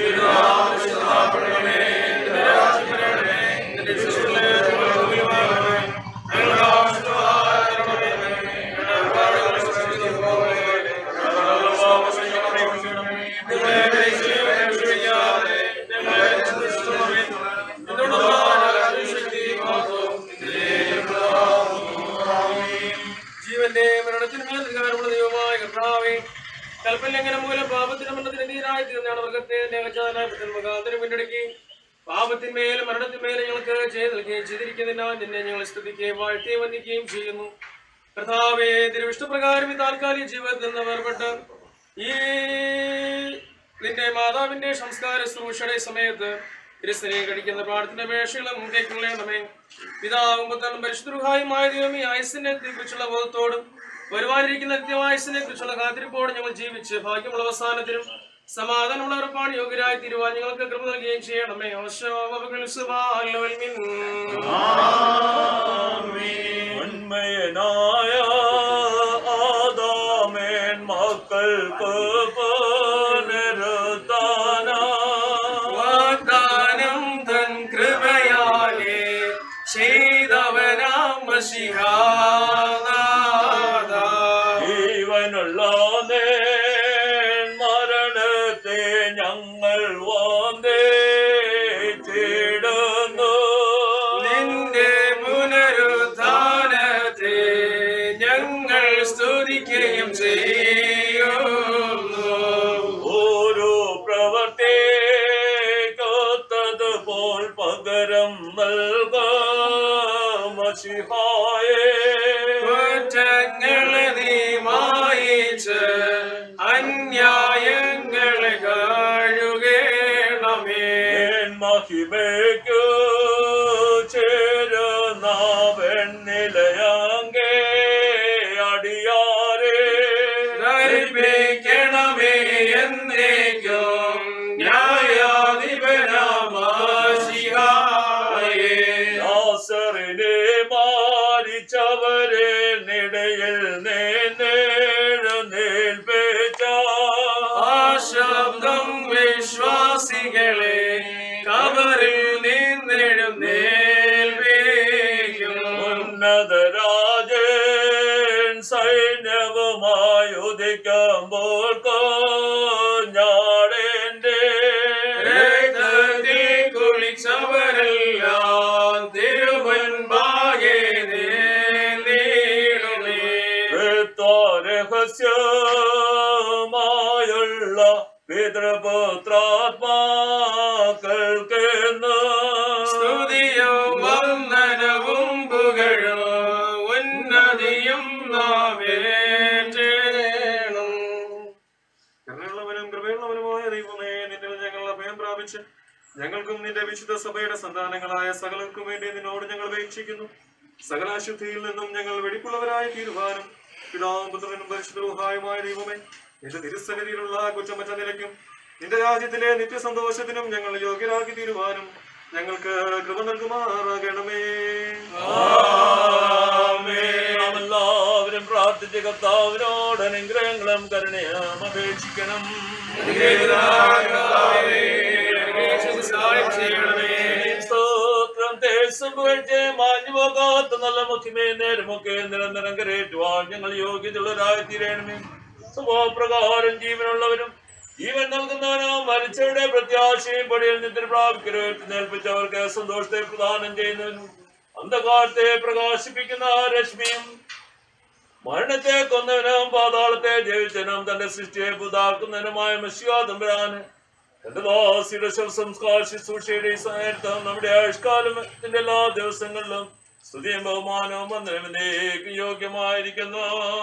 ജീവന്റെ മരണത്തിന്മേൽ അധികാരമുള്ള ദൈവമായ കർത്താവേ കൽപ്പലംഘനം മൂലം പാപത്തിന് മരണത്തിന് നീരായി തീർന്നാണ് വർഗത്തെ മുഖാന്തരം മുന്നടക്കി പാപത്തിന്മേലും മരണത്തിന്മേലും ഞങ്ങൾക്ക് ചെയ്ത് നൽകുകയും ചെയ്തിരിക്കുന്നതിനാൽ നിന്നെ ഞങ്ങൾ സ്തുതിക്കുകയും വാഴ്ത്തുകയും വന്ദിക്കുകയും ചെയ്യുന്നു കർത്താവേ തിരുവിഷ്ടപ്രകാരം ഈ താൽക്കാലിക ജീവിതത്തിൽ നിന്ന് വേർപെട്ട് ഈ നിന്റെ മാതാവിന്റെ സംസ്കാര ശുശ്രൂഷയുടെ സമയത്ത് ക്രിസ്തനെ കഴിക്കുന്ന പ്രാർത്ഥന അപേക്ഷകളും കേൾക്കണമേ പിതാവും പുത്രനും പരിശുദ്ധരുഹായുമായ ദൈവമേ ആയുസിനെ കുറിച്ചുള്ള ബോധത്തോടും വരുവാനിരിക്കുന്ന നിത്യമായുസിനെ കുറിച്ചുള്ള കാത്തിരിപ്പോടും ഞങ്ങൾ ജീവിച്ച് ഭാഗ്യമുള്ള അവസാനത്തിനും സമാധാനമുള്ള ഉറപ്പാണ് യോഗ്യരായി തീരുവാൻ ഞങ്ങൾക്ക് കൃപ നൽകുകയും ചെയ്യണമേ ഉന്മയനായ ആദാമേൻ മക്കൾക്ക് പുനരുദ്ധാന വാഗ്ദാനം തൻ കൃപയാലേ ചെയ്തവനാം ജീവനുള്ള നേൻ മരണത്തെ ഞങ്ങൾ വന്നേ ചേടുന്നു നിന്റെ പുനരുദ്ധാനത്തെ ഞങ്ങൾ സ്തുതിക്കുകയും ചെയ്യുന്നു ഓരോ പ്രവർത്തിക്കത്തതുപോൽ പകരം നൽകാമശിഹായേ കുറ്റങ്ങളെ നീ മായിച്ച് അന്യായങ്ങളെ കഴുകേണമേ മഹിമയ്ക്കു ചേരുന്ന വെണ്ണിലയങ്കേ അടിയാരേ ധരിപ്പിക്കണമേ എന്നേക്കും ന്യായാധിപനാമാശിഹായേ നാസറിനെ മാരിച്ചവരെ നിടയിൽ നേഴ്ന്നേൽപ്പിച്ച ആ ശബ്ദം വിശ്വാസികളെ കബറിൽ നിന്നെഴുന്നേൽപ്പിക്കും ഉന്നതരാജൻ സൈന്യവുമായി ഉദിക്കുമ്പോൾ ഞാടേന്റെ രക്തത്തിൽ കുളിച്ചവരെല്ലാം തിരുവൻപാകെ നേടുമേ രഹസ്യമായുള്ള പിതൃപുത്രാത്മാക്കൾക്കെന്ന് സ്തുതിയും വന്ദനവും പുകഴും ഉന്നതിയും നാമേറ്റേണം കരുണയുള്ളവനും കൃപയുള്ളവനുമായ ദൈവമേ നിന്നിൽ ഞങ്ങൾ അഭയം പ്രാപിച്ച് ഞങ്ങൾക്കും നിന്റെ വിശുദ്ധ സഭയുടെ സന്താനങ്ങളായ സകലർക്കും വേണ്ടി നിന്നോട് ഞങ്ങൾ അപേക്ഷിക്കുന്നു സകല അശുദ്ധിയിൽ നിന്നും ഞങ്ങൾ വെടിപ്പുള്ളവരായി തീരുവാനും പിതാവും പുത്രനും പരിശുദ്ധവുമായ ദൈവമേ നിന്റെ തിരുസന്നിധിയിലുള്ള കുറ്റമറ്റ നിലയ്ക്കും നിന്റെ രാജ്യത്തിലെ നിത്യസന്തോഷത്തിനും ഞങ്ങൾ യോഗ്യരാക്കി തീരുവാനും ഞങ്ങൾക്ക് കൃപ നൽകുമാറാകണമേ നാം എല്ലാവരും പ്രാർത്ഥിച്ച് കർത്താവിനോട് അനുഗ്രഹങ്ങളും കരുണയും അപേക്ഷിക്കണം സ്തോത്രം ദേശം പുകഴ്ച മാഞ്ഞു പോകാത്ത നല്ല മുഖ്യമേ നേരമൊക്കെ നിരന്തരം കരേറ്റുവാൻ ഞങ്ങൾ യോഗ്യതയുള്ളവരായി തീരണമേ സ്വഭാവപ്രകാരം ജീവനുള്ളവരും ജീവൻ നൽകുന്നവനോ മരിച്ചവരുടെ പ്രത്യാശയും പടിയിൽ നിദ്ര പ്രാപിക്കരുത് നേൽപ്പിച്ചവർക്ക് സന്തോഷത്തെ പ്രദാനം ചെയ്യുന്നവനും അന്ധകാരത്തെ പ്രകാശിപ്പിക്കുന്ന രശ്മിയും മരണത്തെ കൊന്നവനും പാതാളത്തെ ജയിച്ചനും തന്റെ സൃഷ്ടിയെ പുതാക്കുന്നതിനുമായ മഷിയാതമ്പരാന് തന്റെ ദാസിയുടെ സംസ്കാര ശുശ്രൂഷയുടെ ഈ സമയത്തും നമ്മുടെ ആയുഷ്കാലത്തിന്റെ എല്ലാ ദിവസങ്ങളിലും സ്തുതിയും ബഹുമാനവും വന്ദനവിനേക്ക് യോഗ്യമായിരിക്കുന്നു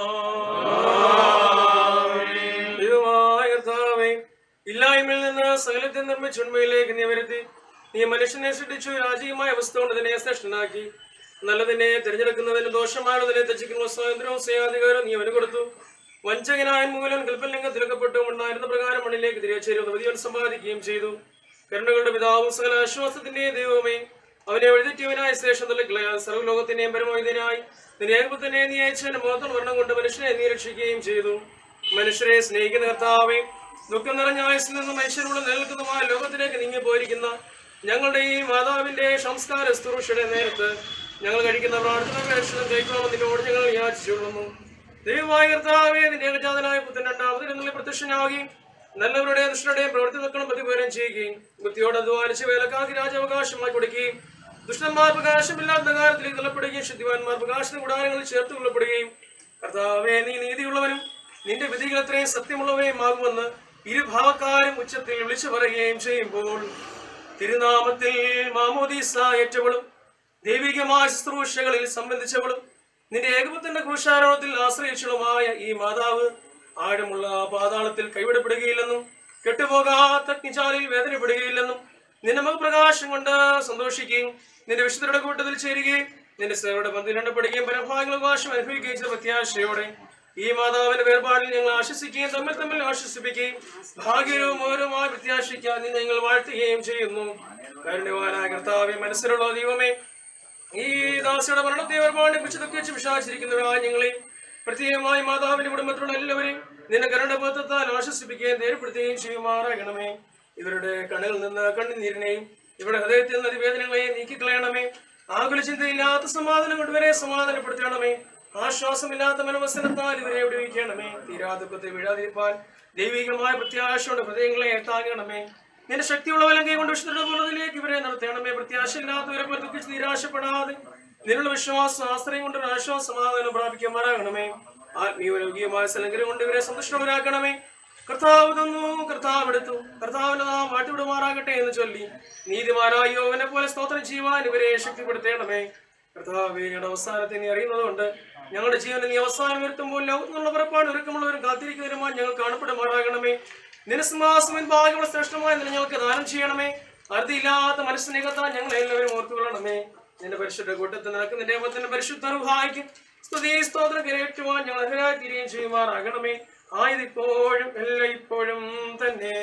ദൈവമായ കർത്താവേ ഇല്ലായ്മയിൽ നിന്ന് സകലത്തെ നിർമ്മിച്ച ഉണ്മയിലേക്ക് നീ വരുത്തി നീ മനുഷ്യനെ സൃഷ്ടിച്ചു രാജകീയമായ അവസ്ഥ കൊണ്ട് തന്നെ ശ്രേഷ്ഠനാക്കി നല്ലതിനെ തിരഞ്ഞെടുക്കുന്നതിന് ദോഷമായുള്ളതിനെ ത്യജിക്കുന്ന സ്വാതന്ത്ര്യവും സ്നേഹാധികാരവും നീ അവന് കൊടുത്തു വഞ്ചകനായ മൂലം കൽപ്പലിംഗം തിരക്കപ്പെട്ടു ഉണ്ടായിരുന്ന പ്രകാരം മണ്ണിലേക്ക് തിരികെ ചേരുന്ന വിധിവൻ സമ്പാദിക്കുകയും ചെയ്തു കരുണകളുടെ പിതാവും സകല ആശ്വാസത്തിന്റെയും ദൈവമേ അവനെ എഴുതിറ്റവനായ ശേഷം തള്ളിക്കളയാൻ സർവ്വലോകത്തിന്റെയും പരമോഹിതനായി നിന്റെ ഏകപുത്രനെ നീ അയച്ചതിന്റെ മുഖത്തോട് വർണ്ണം കൊണ്ട് മനുഷ്യനെ നീ രക്ഷിക്കുകയും ചെയ്തു മനുഷ്യരെ സ്നേഹിക്കുന്ന കർത്താവേ ദുഃഖം നിറഞ്ഞ ആയുസിൽ നിന്ന് മനുഷ്യരോട് നിലനിൽക്കുന്നതുമായ ലോകത്തിലേക്ക് നീങ്ങി പോയിരിക്കുന്ന ഞങ്ങളുടെ ഈ മാതാവിന്റെ സംസ്കാര ശുശ്രൂഷയുടെ നേരത്ത് ഞങ്ങൾ കഴിക്കുന്ന പ്രാർത്ഥന പ്രേക്ഷണം കഴിക്കണമെന്ന് നിന്നോട് ഞങ്ങൾ യാചിച്ചുകൊള്ളുന്നു ദൈവമായ കർത്താവേ നിന്റെ ഏകജാതനായ പുത്രൻ രണ്ടാമതിൽ നിന്നുള്ള പ്രത്യക്ഷനാകുകയും നല്ലവരുടെയും ദുഷ്ടരുടെയും പ്രവൃത്തി നിൽക്കണം പ്രതിപകരം ചെയ്യുകയും ബുദ്ധിയോട് അധ്വാനിച്ച് വേലക്കാർക്ക് രാജാവകാശമായി കൊടുക്കുകയും ദുഷ്ടന്മാർ പ്രകാശമില്ലാത്ത കാലത്തിലേക്ക് തള്ളപ്പെടുകയും ശുദ്ധിവാന്മാർ പ്രകാശന കൂടാരങ്ങളിൽ ചേർത്ത് കൊള്ളപ്പെടുകയും കർത്താവേ നീ നീതിയുള്ളവനും നിന്റെ വിധികൾ എത്രയും സത്യമുള്ളവയും ആകുമെന്ന് ഇരുഭാവക്കാരും ഉച്ചത്തിൽ വിളിച്ചു പറയുകയും ചെയ്യുമ്പോൾ തിരുനാമത്തിൽ മാമോദീസ ഏറ്റവളും ദൈവികമായ ശുശ്രൂഷകളിൽ സംബന്ധിച്ചവളും നിന്റെ ഏകപുത്രന്റെ ക്രൂശാരോഹത്തിൽ ആശ്രയിച്ചവളുമായ ഈ മാതാവ് ആഴമുള്ള പാതാളത്തിൽ കൈവിടപ്പെടുകയില്ലെന്നും കെട്ടുപോകാത്ത അഗ്നിചാലിൽ വേദനപ്പെടുകയില്ലെന്നും നിന്റെ മുഖപ്രകാശം കൊണ്ട് സന്തോഷിക്കുകയും നിന്റെ വിശുദ്ധരുടെ കൂട്ടത്തിൽ ചേരുകയും നിന്റെ സേവയുടെ പന്തിൽ എണ്ണപ്പെടുകയും പരഭാഗങ്ങൾ അവകാശം അനുഭവിക്കുകയും ചെയ്ത പ്രത്യാശയോടെ ഈ മാതാവിന്റെ വേർപാടിൽ ഞങ്ങൾ ആശ്വസിക്കുകയും തമ്മിൽ തമ്മിൽ ആശ്വസിപ്പിക്കുകയും ഭാഗ്യവും ഓരോമായി പ്രത്യാശിക്കാൻ നിന്നെ ഞങ്ങൾ വാഴ്ത്തുകയും ചെയ്യുന്നു കാരുണ്യവാനായ കർത്താവെ മനസ്സിലുള്ള ദൈവമേ ഈ ദാസിയുടെ മരണത്തെ ഒരുപാട് കുറിച്ച് ദുഃഖിച്ച് വിഷാദിച്ചിരിക്കുന്നവരായ ഞങ്ങളെ പ്രത്യേകമായി മാതാവിന്റെ കുടുംബത്തിലുള്ള എല്ലാവരെയും നിന്റെ കരുണബോധത്താൽ ആശ്വസിപ്പിക്കുകയും ധൈര്യപ്പെടുത്തുകയും ചെയ്യുമാറാകണമേ ഇവരുടെ കണ്ണിൽ നിന്ന് കണ്ണുനീരിനെയും ഇവരുടെ ഹൃദയത്തിൽ നിന്ന് അതിവേദനകളെയും നീക്കിക്കളയണമേ ആകുല ചിന്തയില്ലാത്ത സമാധാനം കൊണ്ടുവരെ സമാധാനപ്പെടുത്തണമേ ആശ്വാസമില്ലാത്ത മനവസനത്താൽ ഇവരെ വിടുവിക്കണമേ തീരാ ദുഃഖത്തെ വീഴാതിരിപ്പാൻ ദൈവികമായ പ്രത്യാശയുടെ ഹൃദയങ്ങളെ താങ്ങണമേ നിന്റെ ശക്തിയുള്ള വലങ്കൈ കൊണ്ട് വിശുദ്ധരുടെ പൂർണ്ണതയിലേക്ക് ഇവരെ നടത്തണമേ പ്രത്യാശയില്ലാത്തവരെ പോലെ ദുഃഖിച്ച് നിരാശപ്പെടാതെ നിന്നുള്ള വിശ്വാസം ആശ്രയം കൊണ്ട് ഒരു ആശ്വാസ സമാധാനം പ്രാപിക്കുമാറാകണമേ ആത്മീയരോഗ്യമായ സലങ്കരം കൊണ്ട് ഇവരെ സന്തുഷ്ടവരാക്കണമേ കർത്താവ് തന്നു കർത്താവ് എടുത്തു കർത്താവിന്റെ നാം മാറ്റിവിടുമാറാകട്ടെ എന്ന് ചൊല്ലി നീതിമാനായ യോവനെ പോലെ സ്തോത്രം ചെയ്യുവാൻ ഇവരെ ശക്തിപ്പെടുത്തേണമേ കർത്താവേ ഞങ്ങളുടെ അവസാനത്തെ നീ അറിയുന്നതുകൊണ്ട് ഞങ്ങളുടെ ജീവനെ നീ അവസാനം വരുത്തുമ്പോൾ ലോകത്തിനുള്ള പുറപ്പാട് ഒരുക്കമുള്ളവരും കാത്തിരിക്കുന്നവരുമായി ഞങ്ങൾ കാണപ്പെടുമാറാകണമേ നിനസിംഹാസമിൻ ഭാഗ്യമുള്ള ശ്രേഷ്ഠമായ നില ഞങ്ങൾക്ക് ദാനം ചെയ്യണമേ അറുതിയില്ലാത്ത മനസ്സിനെ കത്താൻ ഞങ്ങൾ എല്ലാവരും ഓർത്തുകൊള്ളണമേ നിന്റെ പരിശുദ്ധ കൂട്ടത്തിൽ നിനക്ക് നിന്റെ മുഖത്തിന്റെ പരിശുദ്ധ സഹായിക്കും സ്തുതി സ്തോത്രം കരയേറ്റുവാൻ ഞങ്ങൾ അർഹരായി തീരുകയും ചെയ്യുമാറാകണമേ ആയതിപ്പോഴും എല്ലാ ഇപ്പോഴും തന്നെ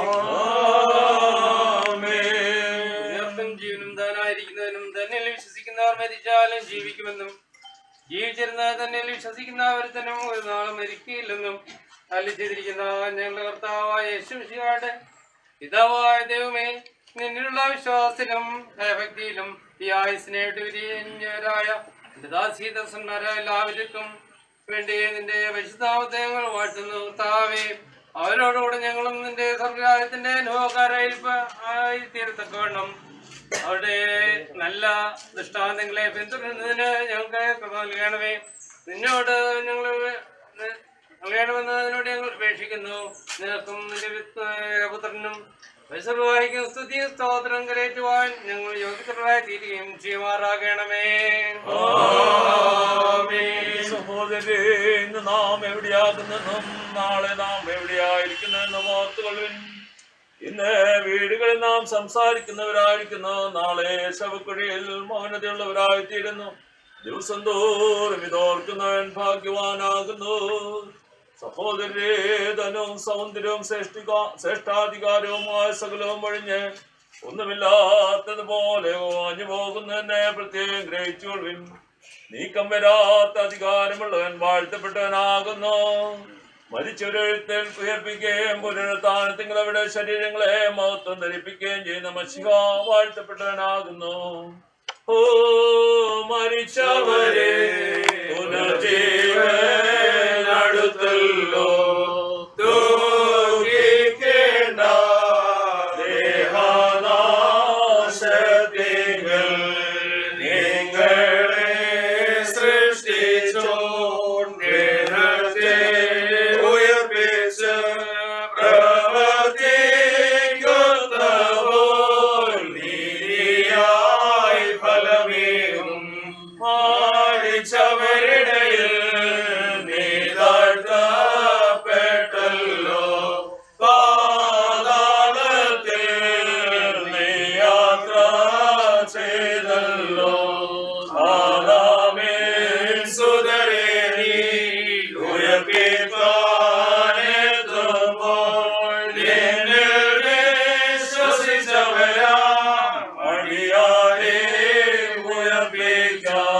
ഉയർത്തും ജീവനും താനായിരിക്കുന്നവനും തന്നിൽ വിശ്വസിക്കുന്നവർ മരിച്ചാലും ജീവിക്കുമെന്നും ജീവിച്ചിരുന്ന തന്നിൽ വിശ്വസിക്കുന്നവർ തന്നെ ഒരു നാളും മരിക്കില്ലെന്നും അല്ലി ചെയ്തിരിക്കുന്ന ഞങ്ങളുടെ കർത്താവായ യേശുശിയുടെ പിതാവായ ദൈവമേ നിന്നിലുള്ള വിശ്വാസത്തിലും ഭയഭക്തിയിലും ഈ ആയുസിനെ വിരിഞ്ഞവരായ എന്റെ ദാസീദാസന്മാരായ എല്ലാവർക്കും വേണ്ടി നിന്റെ പരിശുദ്ധാമത്തെ ഞങ്ങൾ വാഴ്ത്തുന്നു കർത്താവേ അവരോടുകൂടെ ഞങ്ങളും നിന്റെ സ്വർഗരാജ്യത്തിന്റെ അനുഭവക്കാരായിരിപ്പ ആയി തീരത്തക്കവണ്ണം അവരുടെ നല്ല ദൃഷ്ടാന്തങ്ങളെ പിന്തുടരുന്നതിന് ഞങ്ങൾക്ക് കൃപ നൽകണമേ നിന്നോട് ഞങ്ങൾ നൽകണമെന്ന് അതിനോട് ഞങ്ങൾ അപേക്ഷിക്കുന്നു നിനക്കും നിന്റെ വിത്ത് പുത്രനും വൈസർവാഹിക്കും സ്തുതി സ്തോത്രം കരേറ്റുവാൻ ഞങ്ങൾ യോഗ്യതരായി തീരുകയും ചെയ്യുമാറാകണമേ സഹോദരേ ഇന്ന് നാം എവിടെയാകുന്നെന്നും നാളെ നാം എവിടെയായിരിക്കുന്നെന്നും ഓർത്തുകൊള്ളുവിൻ ഇന്ന് വീടുകളിൽ നാം സംസാരിക്കുന്നവരായിരിക്കുന്നു നാളെ ശവക്കുഴിയിൽ മൗനതയുള്ളവരായിത്തീരുന്നു ദിവസം തോറും ഇതോർക്കുന്നവൻ ഭാഗ്യവാനാകുന്നു സഹോദരേ ധനവും സൗന്ദര്യവും ശ്രേഷ്ഠിക ശ്രേഷ്ഠാധികാരവുമായ സകലവും ഒഴിഞ്ഞ് ഒന്നുമില്ലാത്തതുപോലെ വാഞ്ഞു പോകുന്നതിനെ പ്രത്യേകം ഗ്രഹിച്ചുകൊള്ളുവിൻ നീക്കം വരാത്ത അധികാരമുള്ളവൻ വാഴ്ത്തപ്പെട്ടവനാകുന്നു മരിച്ചൊരെഴുത്തിൽ ഉയർപ്പിക്കുകയും പുനരുത്ഥാനത്തിൽ അവരുടെ ശരീരങ്ങളെ മഹത്വം ധരിപ്പിക്കുകയും ചെയ്യുന്ന മഷിക വാഴ്ത്തപ്പെട്ടവനാകുന്നു ഓ മരിച്ചവരെ പുനർജീവൻ അടുത്തല്ലോ ദുഃഖിക്കേണ്ട ദേഹനാശത്തിങ്കൽ നിങ്ങളെ സൃഷ്ടിച്ചോണ്ടേ ഉയർപ്പിച്ച് പ്രവർത്തിക്കുന്നവോൾ നീതിയായി ഫലമേകും മാടിച്ചവരിടയിൽ നീ താഴ്ത്തപ്പെട്ടല്ലോ പാതാളത്തിൽ നീ യാത്ര ചെയ്തല്ലോ ആദാമേൻ സുതരേ നീ ഉയർപ്പിക്കാനെത്തുമ്പോൾ നിന്നിൽ വിശ്വസിച്ചവരാ അടിയാരെ ഉയർപ്പിക്കാം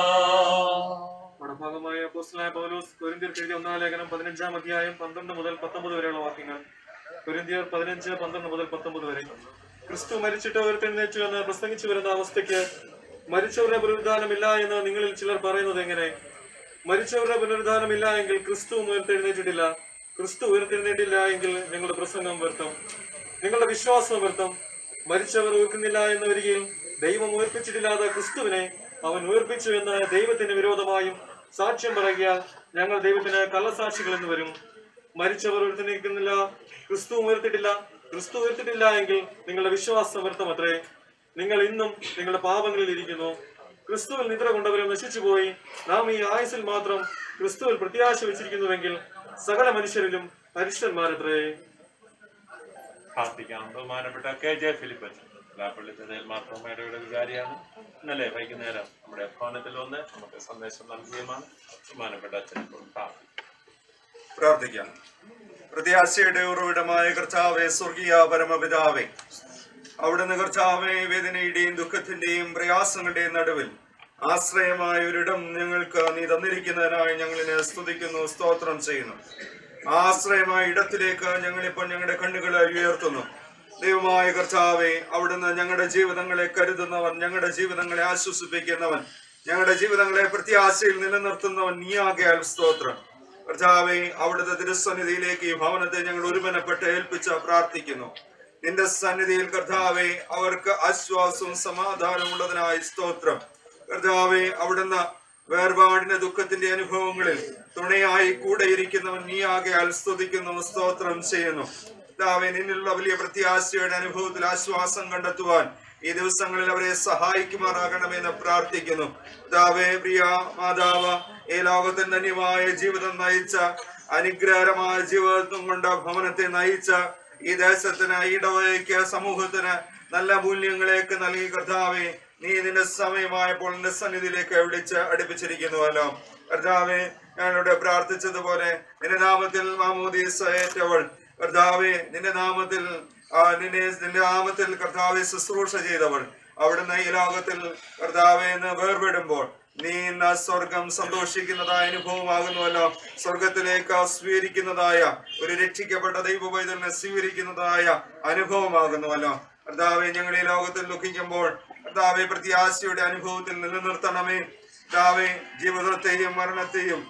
വടഭാഗമായ അപ്പോസ്തലനായ പൗലോസ് കൊരിന്ത്യർക്ക് എഴുതിയ ഒന്നാം ലേഖനം പതിനഞ്ചാം അധ്യായം പന്ത്രണ്ട് മുതൽ പത്തൊമ്പത് വരെയുള്ള വാക്യങ്ങൾ കൊരിന്ത്യർ പതിനഞ്ച് പന്ത്രണ്ട് മുതൽ പത്തൊമ്പത് വരെ ക്രിസ്തു മരിച്ചിട്ട് ഉയർത്തെഴുന്നേറ്റു എന്ന് പ്രസംഗിച്ചു വരുന്ന അവസ്ഥയ്ക്ക് മരിച്ചവരുടെ പുനരുദ്ധാനമില്ല എന്ന് നിങ്ങളിൽ ചിലർ പറയുന്നത് എങ്ങനെ മരിച്ചവരുടെ പുനരുദ്ധാനമില്ല എങ്കിൽ ക്രിസ്തു ഉയർത്തെഴുന്നേറ്റിട്ടില്ല ക്രിസ്തു ഉയർത്തെഴുന്നേറ്റില്ല എങ്കിൽ ഞങ്ങളുടെ പ്രസംഗം വ്യർത്ഥം നിങ്ങളുടെ വിശ്വാസം വ്യർത്ഥം മരിച്ചവർ ഉയർക്കുന്നില്ല എന്ന് വരികയിൽ ദൈവം ഉയർപ്പിച്ചിട്ടില്ലാത്ത ക്രിസ്തുവിനെ അവൻ ഉയർപ്പിച്ചു എന്ന് ദൈവത്തിന് വിരോധമായും സാക്ഷ്യം പറയുകയാൽ ഞങ്ങൾ ദൈവത്തിന് കള്ളസാക്ഷികൾ എന്ന് വരും മരിച്ചവർ ഉയർത്തിനിൽക്കുന്നില്ല ക്രിസ്തു ഉയർത്തിട്ടില്ല ക്രിസ്തു ഉയർത്തിട്ടില്ല എങ്കിൽ നിങ്ങളുടെ വിശ്വാസം വ്യർത്ഥമത്രേ നിങ്ങൾ ഇന്നും നിങ്ങളുടെ പാപങ്ങളിൽ ഇരിക്കുന്നു ക്രിസ്തുവിൽ നിദ്ര കൊണ്ടവരും നശിച്ചുപോയി നാം ഈ ആയുസിൽ മാത്രം ക്രിസ്തുവിൽ പ്രത്യാശ വെച്ചിരിക്കുന്നുവെങ്കിൽ സകല മനുഷ്യരിലും പരിശുദ്ധന്മാരത്രേ പ്രാർത്ഥിക്കാം ബഹുമാനപ്പെട്ട കെ ജെ ഫിലിപ്പൻ ലാപ്പള്ളി തതയിൽ മാർത്തോമയുടെ ഇവിടെ വികാരിയാണ് ഇന്നലെ വൈകുന്നേരം നമ്മുടെ ഭവനത്തിൽ വന്ന് നമുക്ക് സന്ദേശം നൽകുകയുമാണ് ബഹുമാനപ്പെട്ട അച്ഛൻ ഇപ്പോൾ പ്രാർത്ഥിക്കും പ്രാർത്ഥിക്കാം പ്രത്യാശയുടെ ഉറവിടമായ കർത്താവെ സ്വർഗീയ പരമപിതാവേ അവിടുന്ന് കർത്താവെ വേദനയുടെയും ദുഃഖത്തിന്റെയും പ്രയാസങ്ങളുടെയും നടുവിൽ ആശ്രയമായ ഒരിടം ഞങ്ങൾക്ക് നീ തന്നിരിക്കുന്നതിനായി ഞങ്ങളിനെ സ്തുതിക്കുന്നു സ്തോത്രം ചെയ്യുന്നു ആശ്രയമായ ഇടത്തിലേക്ക് ഞങ്ങളിപ്പോൾ ഞങ്ങളുടെ കണ്ണുകളെ ഉയർത്തുന്നു ദൈവമായ കർത്താവെ അവിടുന്ന് ഞങ്ങളുടെ ജീവിതങ്ങളെ കരുതുന്നവൻ ഞങ്ങളുടെ ജീവിതങ്ങളെ ആശ്വസിപ്പിക്കുന്നവൻ ഞങ്ങളുടെ ജീവിതങ്ങളെ പ്രത്യാശയിൽ നിലനിർത്തുന്നവൻ നീയാകയാൽ സ്തോത്രം കർത്താവെ അവിടുത്തെ തിരുസന്നിധിയിലേക്ക് ഈ ഭവനത്തെ ഞങ്ങൾ ഒരുമനപ്പെട്ട് ഏൽപ്പിച്ച് പ്രാർത്ഥിക്കുന്നു നിന്റെ സന്നിധിയിൽ കർത്താവെ അവർക്ക് ആശ്വാസവും സമാധാനവും ഉള്ളതിനായി സ്തോത്രം കർത്താവെ അവിടുന്ന് വേർപാടിന്റെ ദുഃഖത്തിന്റെ അനുഭവങ്ങളിൽ തുണയായി കൂടെ ഇരിക്കുന്നവൻ നീ ആകയാൽ സ്തുതിക്കുന്നു സ്തോത്രം ചെയ്യുന്നു കർത്താവെ നിന്നിലുള്ള വലിയ പ്രത്യാശയുടെ അനുഭവത്തിൽ ആശ്വാസം കണ്ടെത്തുവാൻ ഈ ദിവസങ്ങളിൽ അവരെ സഹായിക്കുമാറാകണമെന്ന് പ്രാർത്ഥിക്കുന്നു കർത്താവെ പ്രിയ മാതാവ് ഈ ലോകത്തിൽ ധന്യമായ ജീവിതം നയിച്ച അനുഗ്രഹകരമായ ജീവിതം കൊണ്ട് ഭവനത്തെ നയിച്ച ഈ ദേശത്തിന് ഈ ഇടവകയ്ക്ക് സമൂഹത്തിന് നല്ല മൂല്യങ്ങളേക്ക് നൽകി കർത്താവെ നീ നിന്റെ സമയമായപ്പോൾ നിന്റെ സന്നിധിയിലേക്ക് വിളിച്ച് അടുപ്പിച്ചിരിക്കുന്നുവല്ലോ കർത്താവെ ഞാനിവിടെ പ്രാർത്ഥിച്ചതുപോലെ നിന്റെ നാമത്തിൽ മാമോദീസ ഏറ്റവൾ കർത്താവെ നിന്റെ നാമത്തിൽ ആ, നിന്നെ നിന്റെ നാമത്തിൽ കർത്താവെ ശുശ്രൂഷ ചെയ്തവൾ അവിടുന്ന് ഈ ലോകത്തിൽ കർത്താവെ എന്ന് വേർപെടുമ്പോൾ നീ ഇന്ന് സ്വർഗം സന്തോഷിക്കുന്നതായ അനുഭവമാകുന്നുവല്ലോ സ്വർഗത്തിലേക്ക് സ്വീകരിക്കുന്നതായ ഒരു രക്ഷിക്കപ്പെട്ട ദൈവവൈതലിനെ സ്വീകരിക്കുന്നതായ അനുഭവമാകുന്നുവല്ലോ കർത്താവെ ഞങ്ങൾ ഈ ലോകത്തിൽ ദുഃഖിക്കുമ്പോൾ കർത്താവെ പ്രത്യാശയുടെ അനുഭവത്തിൽ നിലനിർത്തണമേ കർത്താവെ ജീവിതത്തെയും മരണത്തെയും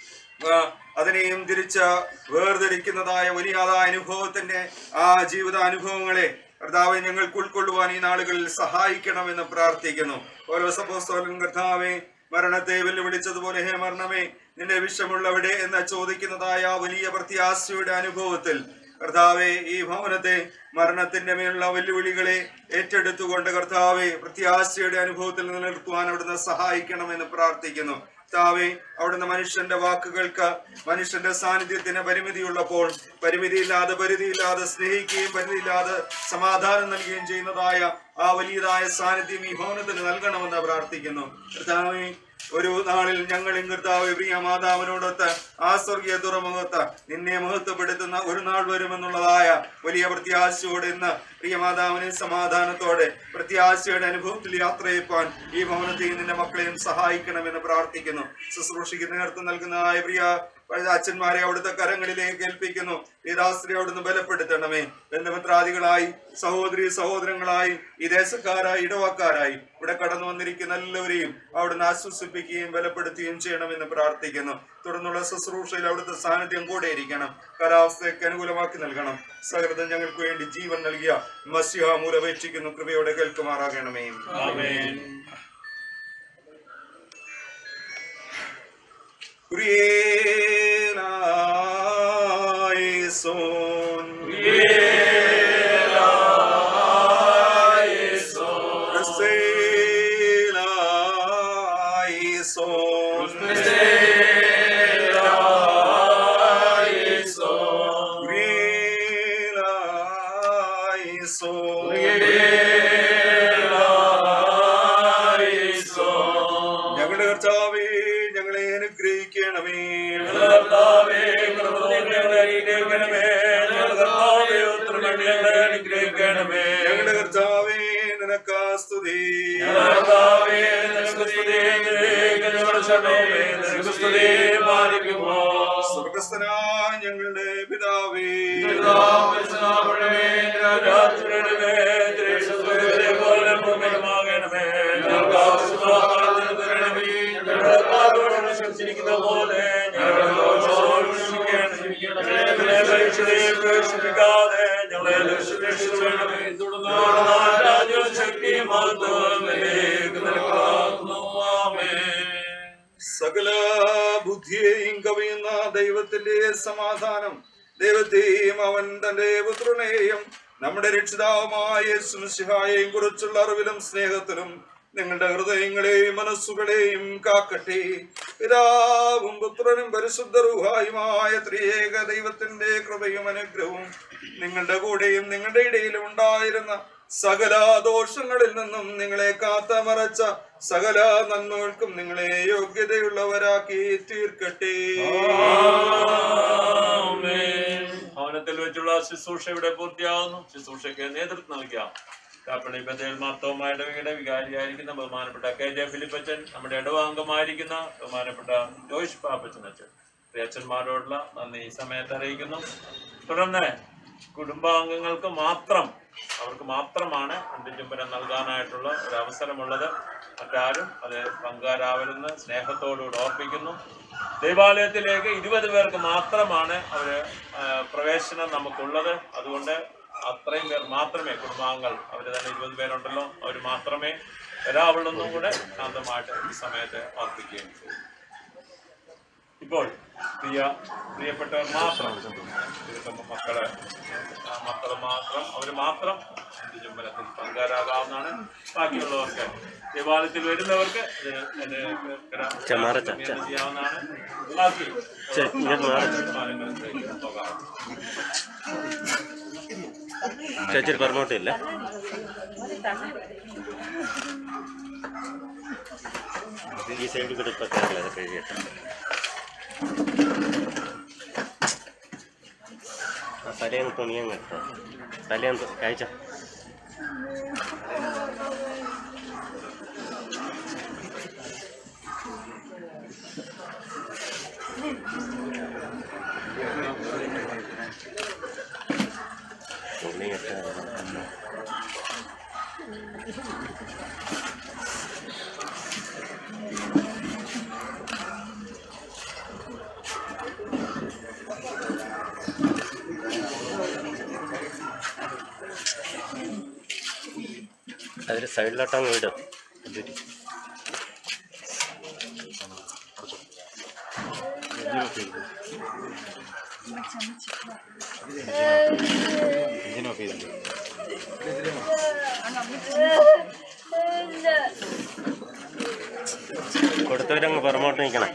ആ, അതിനെയും തിരിച്ച് വേർതിരിക്കുന്നതായ വലിയതായ അനുഭവത്തിന്റെ ആ ജീവിത അനുഭവങ്ങളെ കർത്താവെ ഞങ്ങൾക്ക് ഉൾക്കൊള്ളുവാൻ ഈ നാളുകളിൽ സഹായിക്കണമെന്ന് പ്രാർത്ഥിക്കുന്നു ഓരോ സപ്പോസ്തോലൻ കർത്താവെ മരണത്തെ വെല്ലുവിളിച്ചതുപോലെ ഹേ മരണമേ നിന്റെ വിഷമുള്ളവിടെ എന്ന് ചോദിക്കുന്നതായ ആ വലിയ പ്രത്യാശയുടെ അനുഭവത്തിൽ കർത്താവെ ഈ ഭവനത്തെ മരണത്തിന്റെ മേലുള്ള വെല്ലുവിളികളെ ഏറ്റെടുത്തുകൊണ്ട് കർത്താവെ പ്രത്യാശയുടെ അനുഭവത്തിൽ നിലനിർത്തുവാൻ അവിടുന്ന് സഹായിക്കണമെന്ന് പ്രാർത്ഥിക്കുന്നു കർത്താവെ അവിടുന്ന് മനുഷ്യന്റെ വാക്കുകൾക്ക് മനുഷ്യന്റെ സാന്നിധ്യത്തിന് പരിമിതിയുള്ളപ്പോൾ പരിമിതിയില്ലാതെ പരിധിയില്ലാതെ സ്നേഹിക്കുകയും പരിധിയില്ലാതെ സമാധാനം നൽകുകയും ചെയ്യുന്നതായ ആ വലിയതായ സാന്നിധ്യം ഈ ഭവനത്തിന് നൽകണമെന്ന് പ്രാർത്ഥിക്കുന്നു കർത്താവെ ഒരു നാളിൽ ഞങ്ങൾ കർത്താവ് പ്രിയ മാതാവിനോടൊത്ത് ആ സ്വർഗീയ തുറമുഖത്ത് നിന്നെ മഹത്വപ്പെടുത്തുന്ന ഒരു നാൾ വരുമെന്നുള്ളതായ വലിയ പ്രത്യാശയോടെ ഇന്ന് പ്രിയ മാതാവിനെ സമാധാനത്തോടെ പ്രത്യാശയുടെ അനുഭവത്തിൽ യാത്ര ചെയ്യിപ്പാൻ ഈ ഭവനത്തെയും നിന്റെ മക്കളെയും സഹായിക്കണമെന്ന് പ്രാർത്ഥിക്കുന്നു ശുശ്രൂഷയ്ക്ക് നേതൃത്വം നൽകുന്നതായ പ്രിയ അച്ഛന്മാരെ അവിടുത്തെ കരങ്ങളിലേക്ക് ഏൽപ്പിക്കുന്നു ഈ ദാസ്ത്രീ അവിടുന്ന് ബലപ്പെടുത്തണമേ ബന്ധമിത്രാദികളായി സഹോദരി സഹോദരങ്ങളായി ഈ ദേശക്കാരായി ഇടവക്കാരായി ഇവിടെ കടന്നു വന്നിരിക്കുന്ന എല്ലാവരെയും അവിടുന്ന് ആശ്വസിപ്പിക്കുകയും ബലപ്പെടുത്തുകയും ചെയ്യണമെന്ന് പ്രാർത്ഥിക്കുന്നു തുടർന്നുള്ള ശുശ്രൂഷയിൽ അവിടുത്തെ സാന്നിധ്യം കൂടെ ഇരിക്കണം കാലാവസ്ഥയ്ക്ക് അനുകൂലമാക്കി നൽകണം സകൃതം ഞങ്ങൾക്ക് വേണ്ടി ജീവൻ നൽകിയ മസ്യ മൂലപേക്ഷിക്കുന്നു കൃപയോടെ കേൾക്കുമാറാകണമേ ആമേൻ. Son. ഞങ്ങളുടെ കർത്താവേ ഞങ്ങളെ അനുഗ്രഹിക്കണമേ കർത്താവേ, കൃപതോടെ അനുഗ്രഹിക്കണമേ. ഞങ്ങളുടെ കർത്താവേ, ഉത്തരമേണ്ടി ഞങ്ങളെ അനുഗ്രഹിക്കണമേ. ഞങ്ങളുടെ കർത്താവേ നിനക്കാ സ്തുതി ഞങ്ങളുടെ കർത്താവേ, നിനക്ക് സ്തുതി. ഞങ്ങളുടെ ശരണമേ, നിനക്ക് സ്തുതി. പാലിക്കുമോ. സ്വർഗസ്ഥനായ ഞങ്ങളുടെ പിതാവേ പിതാവേ, രാജാവിനെ ദേശസ്വരരെ പോലെ ഭൂമിയിലുമാകണമേ. ഞങ്ങൾക്ക് ആവശ്യമുള്ള തരണമേ. ഞങ്ങളുടെ പാപങ്ങളോട് ക്ഷമിച്ചിരിക്കുന്ന പോലെ ഞങ്ങളുടെ ദോഷങ്ങളോട് ക്ഷമിക്കണം. ഞങ്ങളെ പരീക്ഷയിൽ പ്രവേശിപ്പിക്കാതെ ഞങ്ങളെ രക്ഷിക്കണമേ. തുടർന്ന് രാജ്യവും ശക്തിയും മഹത്വവും നിനക്ക് നൽകാവുന്നു. ആമേൻ. സകല ബുദ്ധിയെയും കവിയുന്ന ദൈവത്തിന്റെ സമാധാനം ദൈവത്തെയും അവൻ തന്റെ പുത്രനെയും നമ്മുടെ രക്ഷിതാവുമായ യേശുമിശിഹായെയും കുറിച്ചുള്ള അറിവിലും സ്നേഹത്തിലും നിങ്ങളുടെ ഹൃദയങ്ങളെയും മനസ്സുകളെയും കാക്കട്ടെ പിതാവും പുത്രനും പരിശുദ്ധ റുഹായുമായ ത്രിയേക ദൈവത്തിന്റെ കൃപയും അനുഗ്രഹവും നിങ്ങളുടെ കൂടെയും നിങ്ങളുടെ ഇടയിലും ഉണ്ടായിരുന്ന സകല ദോഷങ്ങളിൽ നിന്നും നിങ്ങളെ കാത്തമറച്ച സകല നന്മകൾക്കും നിങ്ങളെ യോഗ്യതയുള്ളവരാക്കി തീർക്കട്ടെ ഭവനത്തിൽ വെച്ചുള്ള ശുശ്രൂഷ ഇവിടെ പൂർത്തിയാകുന്നു ശുശ്രൂഷയ്ക്ക് നേതൃത്വം നൽകാം കാപ്പണി ബദേൽ മാർത്തോമായുടെ വീട് വികാരിയായിരിക്കുന്ന ബഹുമാനപ്പെട്ട കെ ജെ ഫിലിപ്പച്ചൻ നമ്മുടെ ഇടവാംഗമായിരിക്കുന്ന ബഹുമാനപ്പെട്ട ജോയിഷ് പാപ്പച്ചൻ അച്ഛൻ അച്ഛന്മാരോടുള്ള നന്ദി ഈ സമയത്ത് അറിയിക്കുന്നു തുടർന്ന് കുടുംബാംഗങ്ങൾക്ക് മാത്രം അവർക്ക് മാത്രമാണ് അന്ത്യചുംബനം നൽകാനായിട്ടുള്ള ഒരു അവസരമുള്ളത് മറ്റാരും അത് പങ്കാരാവരുന്ന് സ്നേഹത്തോടുകൂടി ഓർപ്പിക്കുന്നു ദേവാലയത്തിലേക്ക് ഇരുപത് പേർക്ക് മാത്രമാണ് അവര് ആ, പ്രവേശനം നമുക്കുള്ളത് അതുകൊണ്ട് അത്രയും പേർ മാത്രമേ കുടുംബാംഗങ്ങൾ അവർ തന്നെ ഇരുപത് പേരുണ്ടല്ലോ അവർ മാത്രമേ വരാവുള്ളെന്നും കൂടെ ശാന്തമായിട്ട് ഈ സമയത്ത് ഓർപ്പിക്കുകയും ചെയ്യും ഇപ്പോൾ പ്രിയ പ്രിയപ്പെട്ടവർ മാത്രം ചുരുക്കം മക്കള് ആ മക്കള് മാത്രം അവർ മാത്രം ചുംബനത്തിൽ പങ്കാരാകാവുന്നതാണ് ബാക്കിയുള്ളവർക്ക് ദേവാലയത്തിൽ വരുന്നവർക്ക് ഇത് ഇത് കിട- ചമാറ ച- ച. ചെയ്യാവുന്നതാണ് ബാക്കി ചെ- ഇങ്ങോട്ട് മാറ്. തീരുമാനങ്ങളിലേക്ക് പോകാം ചേച്ചി പറഞ്ഞോട്ടില്ല ഈ സൈഡിൽ കൂടെ ഇപ്പൊ കയറില്ല അത് കഴിയട്ടെ ആ തലേന്ന് തുണിയങ്ങ് ഇട്ടോ തലേന്ന് കഴിച്ച തുണി ഇട്ടാ അതിൽ സൈഡിലോട്ടങ്ങ് വിടും കൊടുത്തവരങ്ങ് പുറമോട്ട് നിൽക്കണം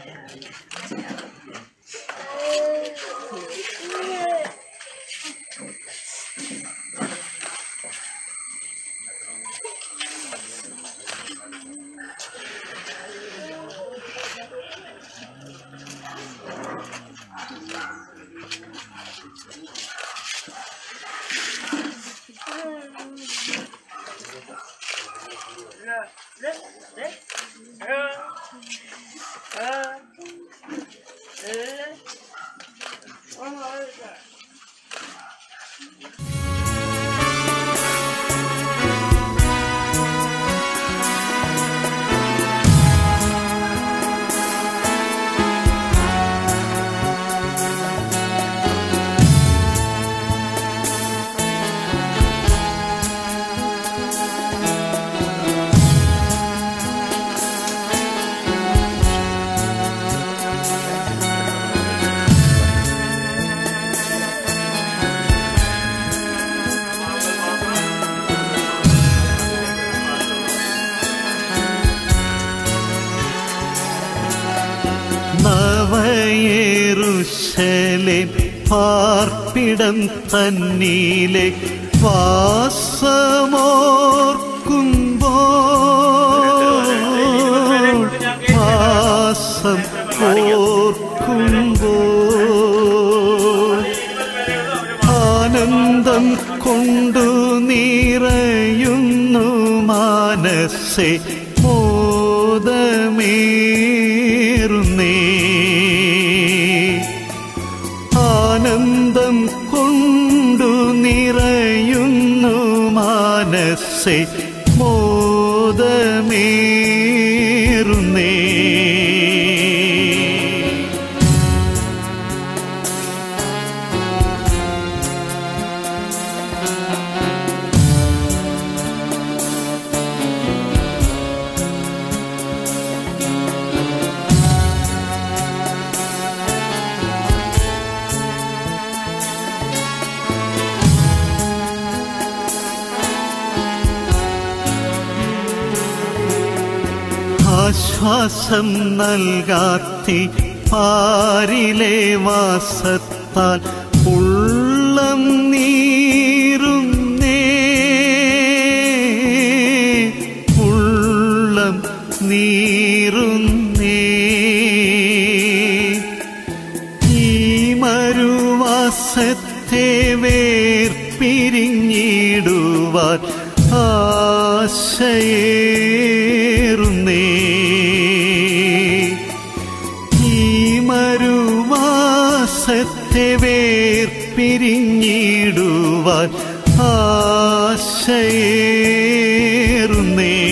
നവയേറുശലേം പാർപ്പിടം തന്നീലെ വാസമോർക്കുമ്പോൾ വാസം ഓർക്കുമ്പോൾ ആനന്ദം കൊണ്ടു നിറയുന്നു മാനസെ മോദമേറുന്നേ ആനന്ദം കൊണ്ടു നിറയുന്നു മാനസെ മോദമേറുന്നേ ആശ്വാസം നൽകാത്തി പാരിലെ വാസത്താൽ ഉള്ളം നീറുന്നേ ഉള്ളം നീറുന്നേ ഈ മരുവാസത്തെ വേർപിരിഞ്ഞിടുവാൻ ആശയേറുന്നേ ഈ മരുവാസത്തെ വേർപിരിഞ്ഞിടുവാൻ ആശയേറുന്നേ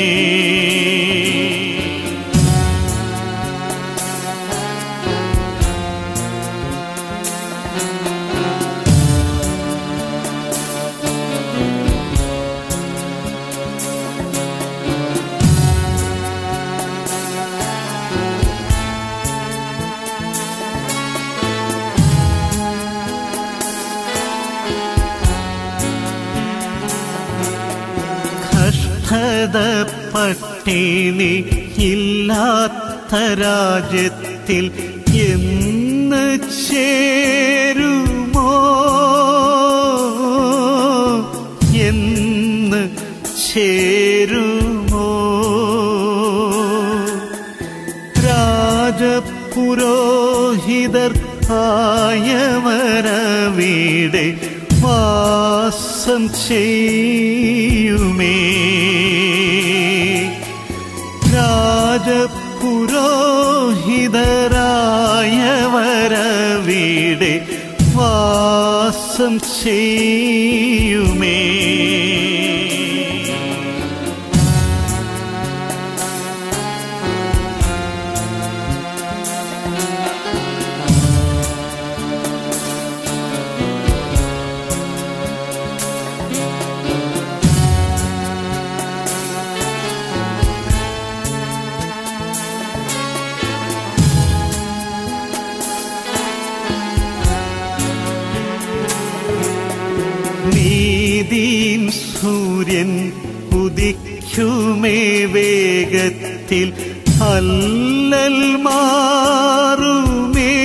കഷ്ടത പട്ടിണി ഇല്ലാത്ത രാജ്യത്തിൽ എന്ന് ചേരുമോ എന്ന് ചേരുമോ രാജപുരോഹിതർ ആയവരവിടെ വാസം ചെയ്യുമേ രാജപുരോഹിതരായവരവിടെ വാസം ചെയ്യുമേ നീതിൻ സൂര്യൻ ഉദിക്കുമേ വേഗത്തിൽ അല്ലൽ മാറുമേ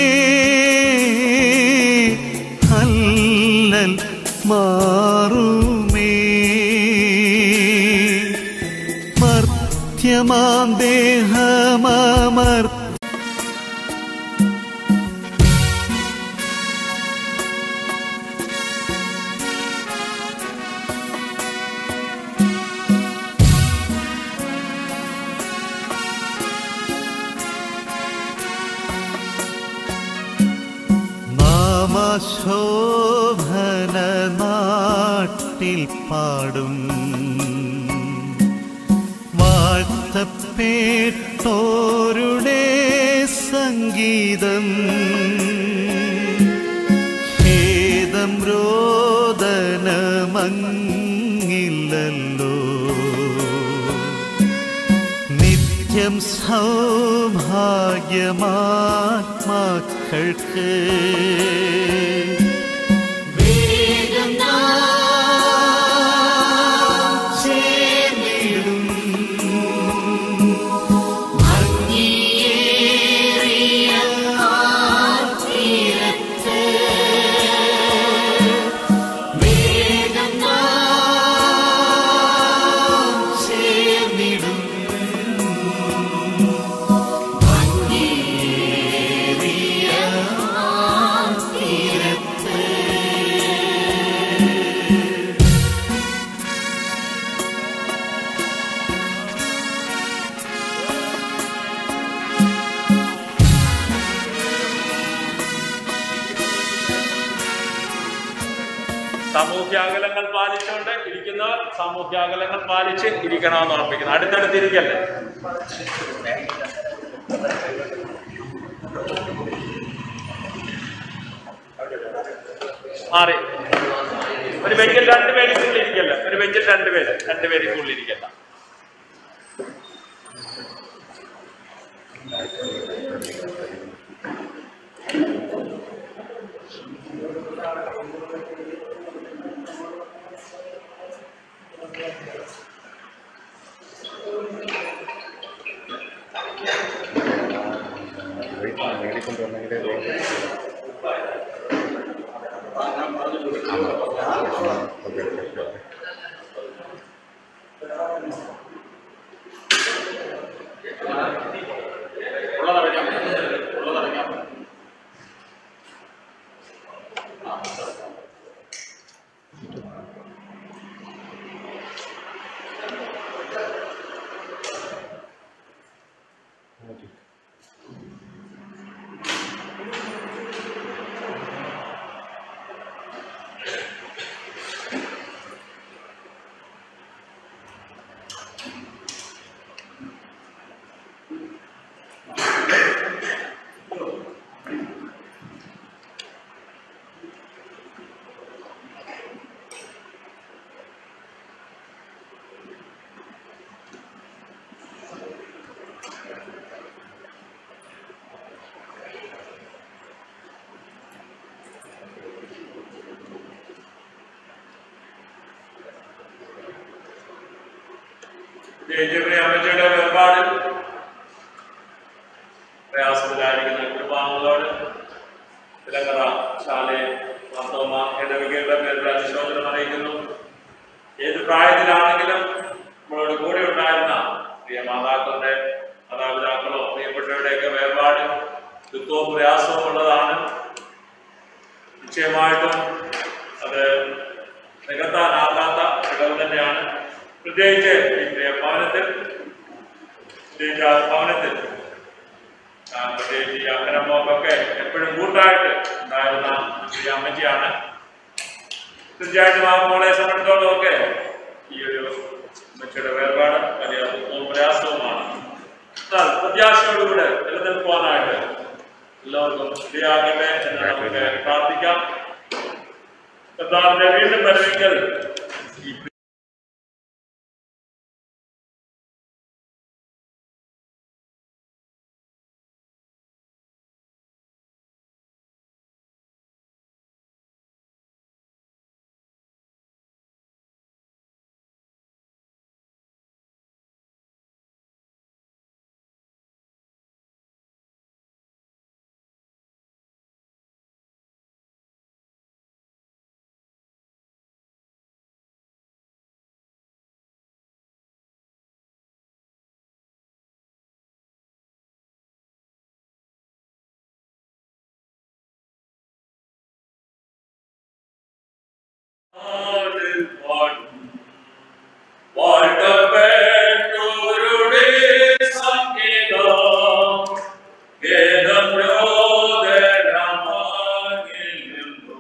അല്ലൽ മാറുമേ മർത്യമാം ദേഹമർ ശോഭന നാട്ടിൽ പാടും വാഴ്ത്തപ്പെട്ടോരുടെ സംഗീതം ഖേദം രോദനമങ്ങില്ലല്ലോ നിത്യം സൗഭാഗ്യമാത്മാക്കൾക്ക് വേഗം നാം ചേർന്നിടും ഭംഗിയേറിയ ആ തീരത്ത് വേഗം നാം ചേർന്നിടും ഭംഗിയേറിയ ആ തീരത്ത് സാമൂഹ്യ അകലങ്ങൾ പാലിച്ചുകൊണ്ട് ഇരിക്കുന്നവർ സാമൂഹ്യ അകലങ്ങൾ പാലിച്ച് ഇരിക്കണമെന്ന് ഉറപ്പിക്കുന്നു അടുത്തടുത്ത് ഇരിക്കല്ലേ മാറി ഒരു ബെഞ്ചിൽ രണ്ടുപേര് കൂടുതൽ ഇരിക്കല്ല ഒരു ബെഞ്ചിൽ രണ്ടുപേര് രണ്ടുപേര് കൂടുതൽ ഇരിക്കല്ല ഉള്ളതറിയാം ഉള്ളതറിയാം ദേശീയ അമ്മച്ചിയുടെ വേർപാടിൽ പ്രയാസത്തിലായിരിക്കുന്ന കുടുംബാംഗങ്ങളോട് തിലങ്കറ ശാലയെ മാർത്തോമ ഇടവകയുടെ പേരിൽ അനുശോചനം അറിയിക്കുന്നു ഏത് പ്രായത്തിലാണെങ്കിലും നമ്മളോട് കൂടെ ഉണ്ടായിരുന്ന പ്രിയ മാതാക്കളുടെ മാതാപിതാക്കളോ പ്രിയപ്പെട്ടവരുടെയൊക്കെ വേർപാട് ദുഃഖവും പ്രയാസവും ഉള്ളതാണ് നിശ്ചയമായിട്ടും അത് നികത്താനാകാത്ത ഘടകം തന്നെയാണ് പ്രത്യേകിച്ച് ഈ പ്രിയ ഭവനത്തിൽ പ്രത്യേകിച്ച് ആ ഭവനത്തിൽ ആ, പ്രത്യേകിച്ച് ഈ അമ്മനമ്മക്കൊക്കെ എപ്പോഴും കൂട്ടായിട്ട് ഉണ്ടായിരുന്ന പ്രിയ അമ്മച്ചിയാണ് തീർച്ചയായിട്ടും ആ മോളെ സംബന്ധിച്ചോളം ഒക്കെ ഈ ഒരു അമ്മച്ചിയുടെ വേർപാട് വലിയ ദുഃഖവും പ്രയാസവുമാണ് എന്നാൽ പ്രത്യാശയോടുകൂടെ നിലനിൽക്കുവാനായിട്ട് എല്ലാവർക്കും ഇടയാകട്ടെ എന്ന് നമുക്ക് പ്രാർത്ഥിക്കാം കർത്താവിന്റെ വീണ്ടും വരവെങ്കിൽ ഈ വാഴ്ത്തപ്പെട്ടോരുടെ സംഗീതം വേദം രോദനമാകിൽ നിന്നു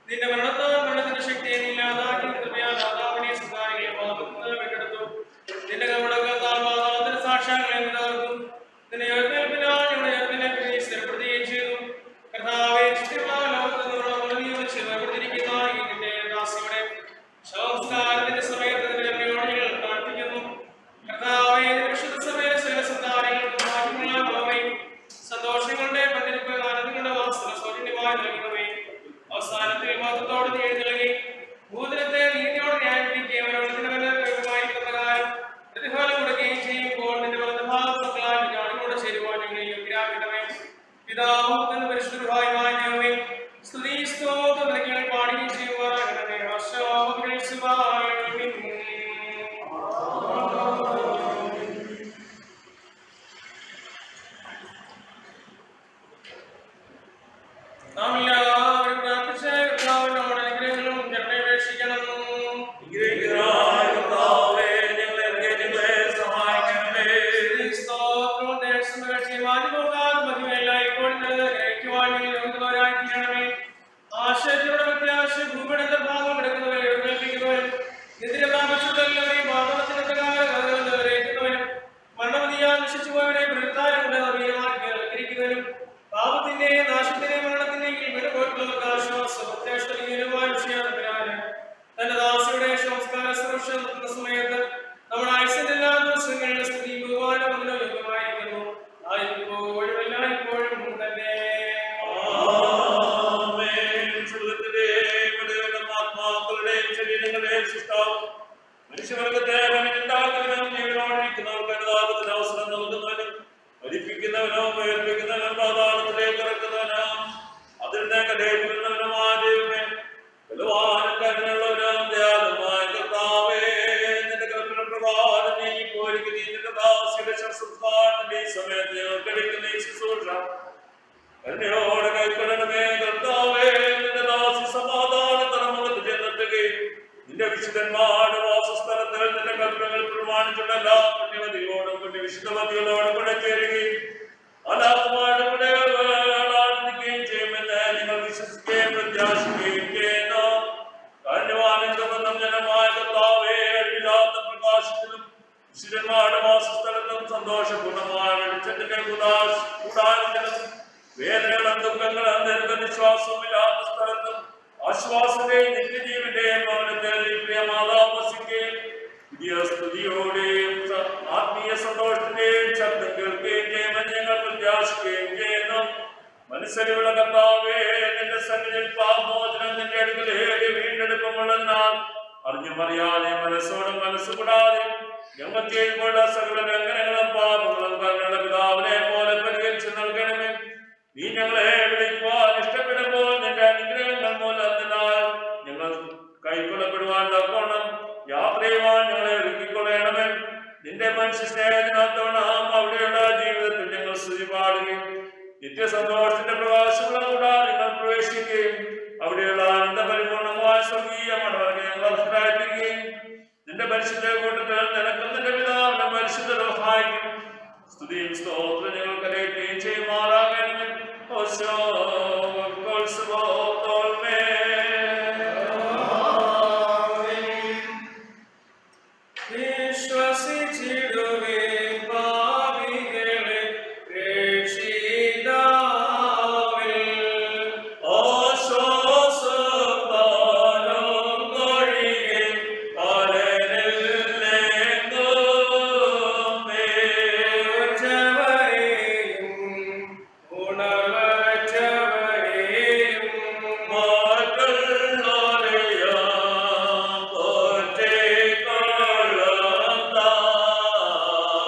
നിന്റെ മരണത്താൽ മരണത്തിന്റെ ശക്തിയെ നീ ഇല്ലാതാക്കി കൃപയാൽ മാതാവിനെ സുധാരികളെ പാപത്തിൽ വെക്കെടുത്തു നിന്റെ കവിടത്താൽ പാതാളത്തിന്റെ സാക്ഷ്യങ്ങളെ തകർക്കും നിന്റെ ഉയർത്തേൽപ്പിനാൽ ഞങ്ങളുടെ ഉയർത്തിനെ നീ സ്ഥിരപ്പെടുത്തുകയും ചെയ്തു കർത്താവെ ചുറ്റുമുള്ള ലോകത്ത് നിന്നുള്ള നിയോഗിച്ച് വേർതിരിക്കുന്ന ഈ നിന്റെ ദാസിയുടെ ശവസ്കാരത്തിന്റെ സമയത്ത് നിന്റെ ഞങ്ങളോട് ഞങ്ങൾ പ്രാർത്ഥിക്കുന്നു കർത്താവെ നിന്റെ വിശുദ്ധ സമയം സേവസന്താരങ്ങൾക്ക് മാറ്റമുള്ള ഭാവയും സന്തോഷങ്ങളുടെ പന്തിരിപ്പ് ആനന്ദങ്ങളുടെ വാസന സൗജന്യമായി നൽകുന്നവയും അവസാനത്തിൽ മതത്തോട് നീ എഴുന്നള്ളി ഭൂതലത്തെ നീതിയോട് ന്യായം വിധിക്കുകയും അവരോട് പ്രകാരം പ്രതിഫലം കൊടുക്കുകയും ചെയ്യുമ്പോൾ നിന്റെ വലതുഭാഗത്തുക്കളാൽ ഞാനിവിടെ ചേരുവാൻ ഞങ്ങളെ യോഗ്യരാക്കണമേ പിതാവും തന്നെ പരിശുദ്ധമായ ദൈവമേ സ്തുതി സ്തോത്രം ഞങ്ങൾ പാടുകയും ചെയ്യുവാനാകണമേ ആശ്വാസങ്ങൾ ശിവായമേ നാം എല്ലാവരും പ്രാർത്ഥിച്ച കർത്താവിനോട് അനുഗ്രഹങ്ങളും ഞങ്ങളെ അപേക്ഷിക്കണം സ്തോത്രവും ദേശവും രക്ഷയുമായി പോകാതെ മതിയല്ല ഇപ്പോഴും ഗ്രഹിക്കുവാൻ ഞങ്ങൾ യോഗ്യതവരായി തീരണമേ ആശയത്തിലൂടെ പ്രത്യാശ ഭൂമിയുടെ ഭാഗം കിടക്കുന്നവരെ എഴുന്നേൽപ്പിക്കുന്നവരും നിതിരെ താമസിച്ചുള്ളവരെയും പാപത്തിന്റെ പ്രകാരം കഥകളെത്തുന്നവരും മരണമതിയാൽ നശിച്ചു പോയവരെ പുനരുദ്ധാരങ്ങളുടെ നവീനമാക്കി അലങ്കരിക്കുന്നവരും പാപത്തിന്റെ നാശത്തിന്റെ മരണത്തിന്റെ വിടുപോയിട്ടുള്ളവർക്ക് ആശ്വാസം പ്രത്യാശമായ വിഷയാന്തരാണ് തന്റെ ദാസിയുടെ സംസ്കാര സുരക്ഷ നടത്തുന്ന സമയത്ത് നമ്മുടെ ആയുസിന്റെ എല്ലാ ദിവസങ്ങളിലും സ്തുതി ബഹുമാനം അതിന് യോഗ്യമായിരിക്കുന്നു ആയിരിപ്പോഴും എല്ലായ്പ്പോഴും തന്നെ മനുഷ്യവർഗത്തെ ഉണ്ടാക്കുന്നവനും ജീവനോടിരിക്കുന്നവർക്ക് അനുതാപത്തിന് അവസരം നൽകുന്നവനും മരിപ്പിക്കുന്നവനോ ഉയർപ്പിക്കുന്നവനും പാതാളത്തിലേക്ക് ഇറക്കുന്നവനോ അതിൽ നിന്ന് കടയിടുന്നവനുമായ ദൈവമേ ബലവാനും കരുണയുള്ളവനും ദയാലുമായ കർത്താവേ നിന്റെ കൽപ്പന പ്രകാരം നീ കോരിക്ക് നീ നിന്റെ ദാസിയുടെ ശസ്ത്രസ്ഥാനത്തിന്റെ ഈ സമയത്ത് ഞങ്ങൾക്ക് എടുക്കുന്ന ഈ ശുശ്രൂഷ കരുണയോടെ കൈക്കൊള്ളണമേ കർത്താവേ നിന്റെ ദാസി സമാധാനത്തരമുഖത്ത് ചെന്നെത്തുകയും നിന്റെ വിശുദ്ധന്മാരുടെ വാസസ്ഥലത്തിൽ നിന്റെ കൽപ്പനകൾ പ്രമാണിച്ചുള്ള എല്ലാ പുണ്യവതികളോടും പുണ്യ വിശുദ്ധവതികളോടും കൂടെ ചേരുകയും അലാഹുമാരുടെ കൂടെ ആനന്ദിക്കുകയും ചെയ്യുമെന്ന് നിങ്ങൾ വിശ്വസിക്കുകയും പ്രത്യാശിക്കുകയും ചെയ്യുന്നു കാരണവാനന്ദമെന്നും ജനമായ കർത്താവേ അഴിയില്ലാത്ത പ്രകാശത്തിലും വിശുദ്ധന്മാരുടെ വാസസ്ഥലത്തും സന്തോഷപൂർണ്ണമായ വെളിച്ചത്തിന്റെ ഉദാസ് കൂടാരത്തിലും വേദനകളും ദുഃഖങ്ങളും ദീർഘനിശ്വാസവുമില്ലാത്ത സ്ഥലത്തും ആശ്വാസത്തെയും നിത്യജീവിന്റെയും ഭവനത്തിൽ ഈ പ്രിയ മാതാവ് വസിക്കുകയും പുതിയ സ്തുതിയോടെയും സ- ആത്മീയ സന്തോഷത്തിന്റെയും ശബ്ദം കേൾക്കുകയും ചെയ്യുമെന്ന് ഞങ്ങൾ പ്രത്യാശിക്കുകയും ചെയ്യുന്നു മനസ്സിലുള്ള കർത്താവേ നിന്റെ സന്നിധിയിൽ പാപമോചനം നിന്റെ അടുക്കലേക്ക് വീണ്ടെടുപ്പമുള്ളതിനാൽ അറിഞ്ഞും അറിയാതെ മനസ്സോടും മനസ്സുകൂടാതെ ഞങ്ങൾക്ക് ചെയ്യുമ്പോഴുള്ള സകല ലംഘനങ്ങളും പാപങ്ങളും തങ്ങളുടെ പിതാവിനെ പോലെ പരിഹരിച്ചു നൽകണമേ നീ ഞങ്ങളെ വിളിക്കുവാൻ ഇഷ്ടപ്പെടുമ്പോൾ നിന്റെ അനുഗ്രഹങ്ങൾ മൂലം അതിനാൽ ഞങ്ങൾ കൈക്കൊള്ളപ്പെടുവാൻ തക്കോണം യാത്ര ചെയ്യുവാൻ ഞങ്ങളെ ഒരുക്കിക്കൊള്ളണമേ നിന്റെ മനുഷ്യ സ്നേഹത്തിനകത്തോണം അവിടെയുള്ള ജീവിതത്തിൽ ഞങ്ങൾ സ്തുതി പാടുകയും നിത്യസന്തോഷത്തിന്റെ പ്രകാശമുള്ള കൂടാരങ്ങൾ പ്രവേശിക്കുകയും അവിടെയുള്ള ആനന്ദ പരിപൂർണമായ സ്വർഗീയ മടവരെ ഞങ്ങൾ അഭിപ്രായിക്കുകയും നിന്റെ പരിശുദ്ധ കൂട്ടത്തിൽ നിനക്കും നിന്റെ പിതാവിന്റെ പരിശുദ്ധ സഹായിക്കും സ്തുതിയും സ്തോത്രം ഞങ്ങൾ കരയുകയും ചെയ്യുമാറാകണമേ ഓശോ വിശ്വസിച്ചിടുവേ പാപികളെ രക്ഷിതാവിൽ ും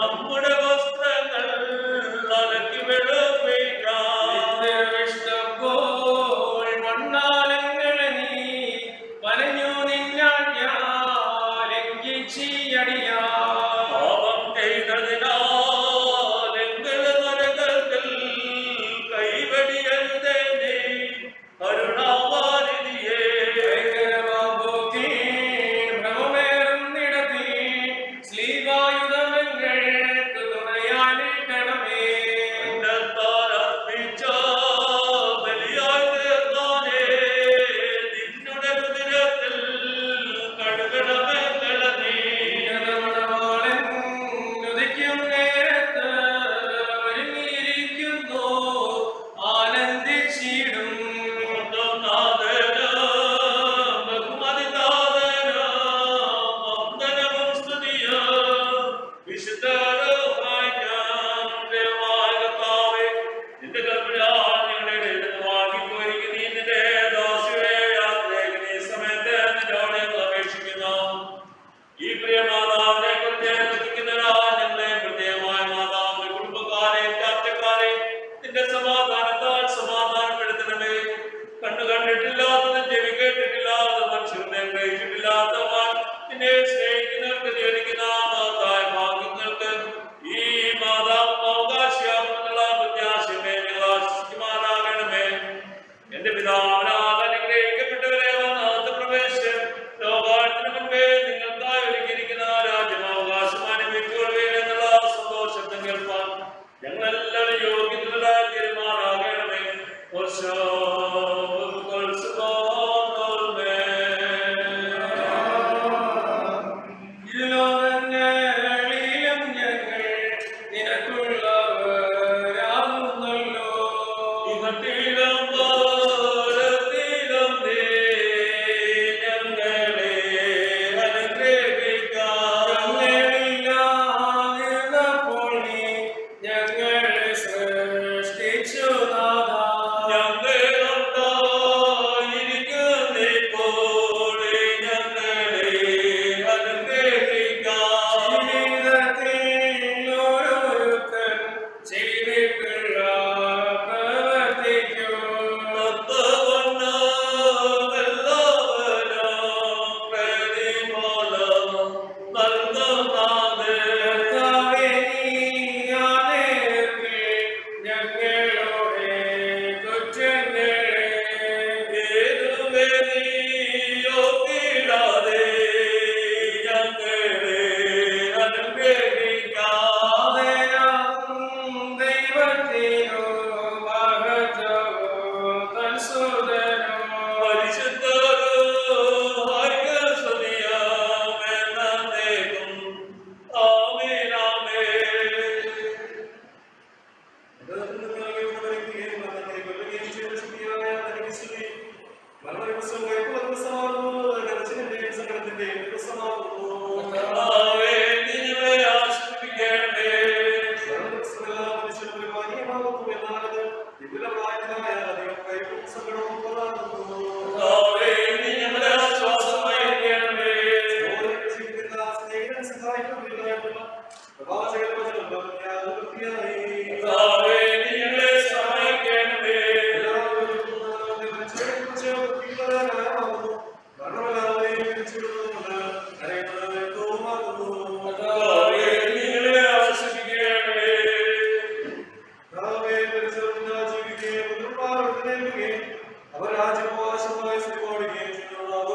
നമ്മുടെ വസ്ത്രങ്ങൾ അലക്കി വെളുപ്പിക്കാം വിഷ്ടപ്പോൾ മണ്ണാലങ്ങളെ നീ വലഞ്ഞു നിന്നാൽ ഞാൻ ലംഘിച്ചീയടിയാ പാപം ചെയ്തതിനാൽ എങ്ങളെ നരകത്തിൽ കൈവടിയരുതേ നീ കരുണാവാരിധിയേ ഉന്നത്താലർപ്പിച്ച ബലിയായി തീർന്നാനേ നിന്നുടെ കുതിരത്തിൽ കഴുകണമേ നീ ആനന്ദിച്ചിടും ഈ പ്രിയ മാതാവിനെ കുറിച്ച് ശ്രദ്ധിക്കുന്നവരാ ഞങ്ങളെ ഹൃദയമായ മാതാവിന്റെ കുടുംബക്കാരെയും ചാറ്റക്കാരെയും നിന്റെ സമാധാനത്താൽ സമാധാനപ്പെടുത്തണമേ കണ്ണു കണ്ടിട്ടില്ലാത്തത് ചെവി കേട്ടിട്ടില്ലാത്ത മനുഷ്യരുടെ ഗ്രഹിച്ചിട്ടില്ലാത്തവൻ നിന്നെ സ്നേഹിക്കുന്നവർക്ക് ജ്വലിക്കുന്ന മഹത്തായ ഭാഗ്യങ്ങൾക്ക് ഈ മാതാവ് അവകാശിയാകുമെന്നുള്ള പ്രത്യാശമേ ഞങ്ങൾ ആശിക്കുമാറാകണമേ എന്റെ പിതാവിനാൽ അനുഗ്രഹിക്കപ്പെട്ടവരെ വന്നാത്ത പ്രവേശം ലോകാത്തിന് മുമ്പേ നിങ്ങൾക്കായി ഒരുക്കിയിരിക്കുന്ന രാജ്യം അവകാശം അനുഭവിക്കുകയെന്നുള്ള സന്തോഷത്തെ കേൾപ്പാൻ ഞങ്ങളെല്ലാവരും യോഗ്യതകളായി തീരുമാനാകണമേ ലോകങ്ങളിലും ഞങ്ങൾ നിനക്കുള്ളവരാകുന്നല്ലോ ഇഹത്തിലും പരത്തിലും നീ ഞങ്ങളെ അനുഗ്രഹിക്കാം ഞങ്ങളില്ലാതിരുന്നപ്പോൾ നീ ഞങ്ങളെ സൃഷ്ടിച്ചു നാഥാ. ജീവിതത്തിൽ ഓരോരുത്തൻ ചെയ്തിട്ടുള്ള പ്രവർത്തിക്കും കർത്താവേ, നീ ആ നേരത്തിൽ ഞങ്ങളുടെ കുറ്റങ്ങളെ ദൈവത്തിനു മഹത്വവും തൻ സുതനും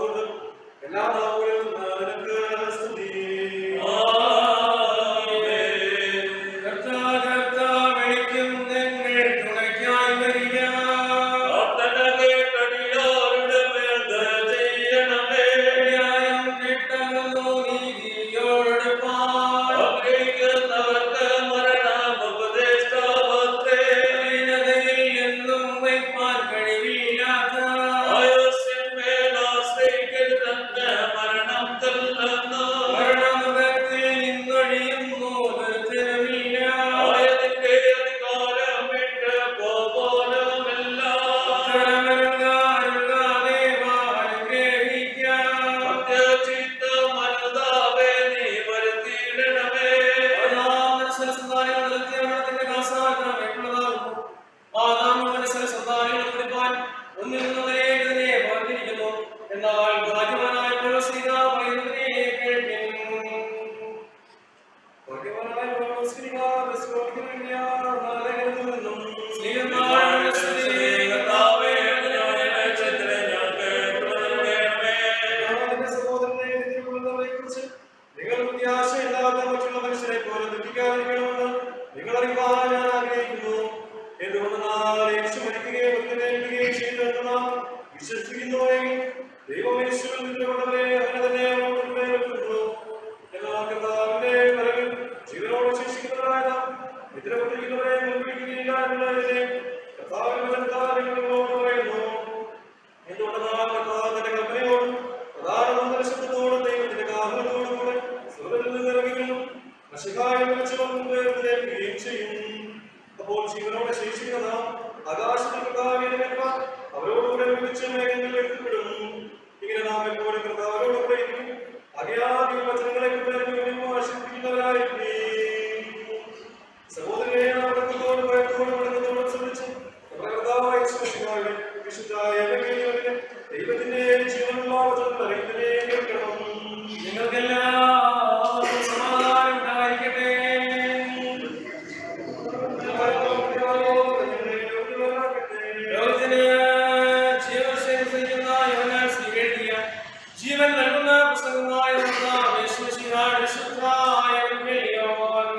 എല്ലാ നാളുകളും നിനക്ക് സ്തുതി സലസന്താനങ്ങൾ നിലത്തിയ വെള്ളത്തിന്റെ കാസാഗ്രഹം ഏറ്റുള്ളതാകുന്നു ആദാമിന്റെ സലസന്താനങ്ങൾ കുടിപ്പാൻ ഒന്നിൽ നിന്നവരെ ഇതിനെ പറഞ്ഞിരിക്കുന്നു എന്നാൽ ഭാഗ്യവാനായ പൗലോസ്ലീഹ പറയുന്നതിനെ കേൾപ്പിൻ ഭാഗ്യവാനായ പൗലോസ്ലീഹ ക്രിസ്തുവിന് വേണ്ടിയാണ് നിന്നും സ്നേഹത്താൽ സ്തുതി കർത്താവേ ഞങ്ങളുടെ രക്ഷകനെ ഞങ്ങൾക്ക് കൃപ നൽകണമേ സഹോദരനെ കുറിച്ച് നിങ്ങൾ പ്രത്യാശയില്ലാത്ത മറ്റുള്ള മനുഷ്യരെ പോലെ ദുഃഖിക്കാതിരിക്കണമെന്ന് നിങ്ങൾ അറിയുവാൻ ഞാൻ ആഗ്രഹിക്കുന്നു എന്തുകൊണ്ടെന്നാൽ യേശു മരിക്കുകയും ഉത്തരേൽക്കുകയും ചെയ്തെന്ന് നാം വിശ്വസിക്കുന്നുവെങ്കിൽ ദൈവം യേശുവിൽ നിന്നുകൊണ്ടവരെ അങ്ങനെ തന്നെ വെക്കുന്നു എന്നാൽ കർത്താവിന്റെ വരവിൽ ജീവനോട് ശേഷിക്കുന്നവരായ നാം നിദ്രപ്പെട്ടിരിക്കുന്നവരെ മുൻപിടിക്കുകയില്ല എന്നുള്ളതിനെ കർത്താവിന്റെ വചനത്താൽ നിങ്ങളോട് പറയുന്നു എന്തുകൊണ്ടെന്നാൽ കർത്താവ് തന്റെ കൽപ്പനയോടും പ്രധാന ദർശനത്തോടും ദൈവത്തിന്റെ കാഹളത്തോടും കൂടെ സ്വർഗ്ഗത്തിൽ നിന്ന് ഇറങ്ങി വീണു നശികായ വിളിച്ചവർ മുമ്പ് എഴുന്നേൽക്കുകയും ചെയ്യും അപ്പോൾ ജീവനോടെ ശേഷിക്കുന്ന നാം ആകാശത്തിൽ കർത്താവിനെ നിൽക്കാൻ അവരോടുകൂടെ വിളിച്ച് മേഘങ്ങളിൽ എത്തിപ്പെടും ഇങ്ങനെ നാം എപ്പോഴും കർത്താവിനോടുകൂടെ ഇരിക്കും അകയാതി വചനങ്ങളെ ആശിപ്പിക്കുന്നവരായിരിക്കും സഹോദരനെ നാം അടക്കത്തോടും ഭയത്തോടും അടക്കത്തോടും ശ്രമിച്ച് നമ്മുടെ കർത്താവായ യേശുമിശിഹായുടെ വിശുദ്ധായ എവങ്കേലിയോനിലെ ദൈവത്തിന്റെ ജീവനുള്ള വചനങ്ങൾ അറിയുന്നതിനെ കേൾക്കണം നിങ്ങൾക്കെല്ലാം സമാധാനം ഉണ്ടായിരിക്കട്ടെ ലോകത്തിന് ജീവശേഷം സഹിക്കുന്ന യോഹന്നാൻ സ്വീകരിക്കുക ജീവൻ നൽകുന്ന പുസ്തകമായ കർത്താവ് യേശുമിശിഹായുടെ ശുദ്ധായ എവങ്കേലിയോൻ.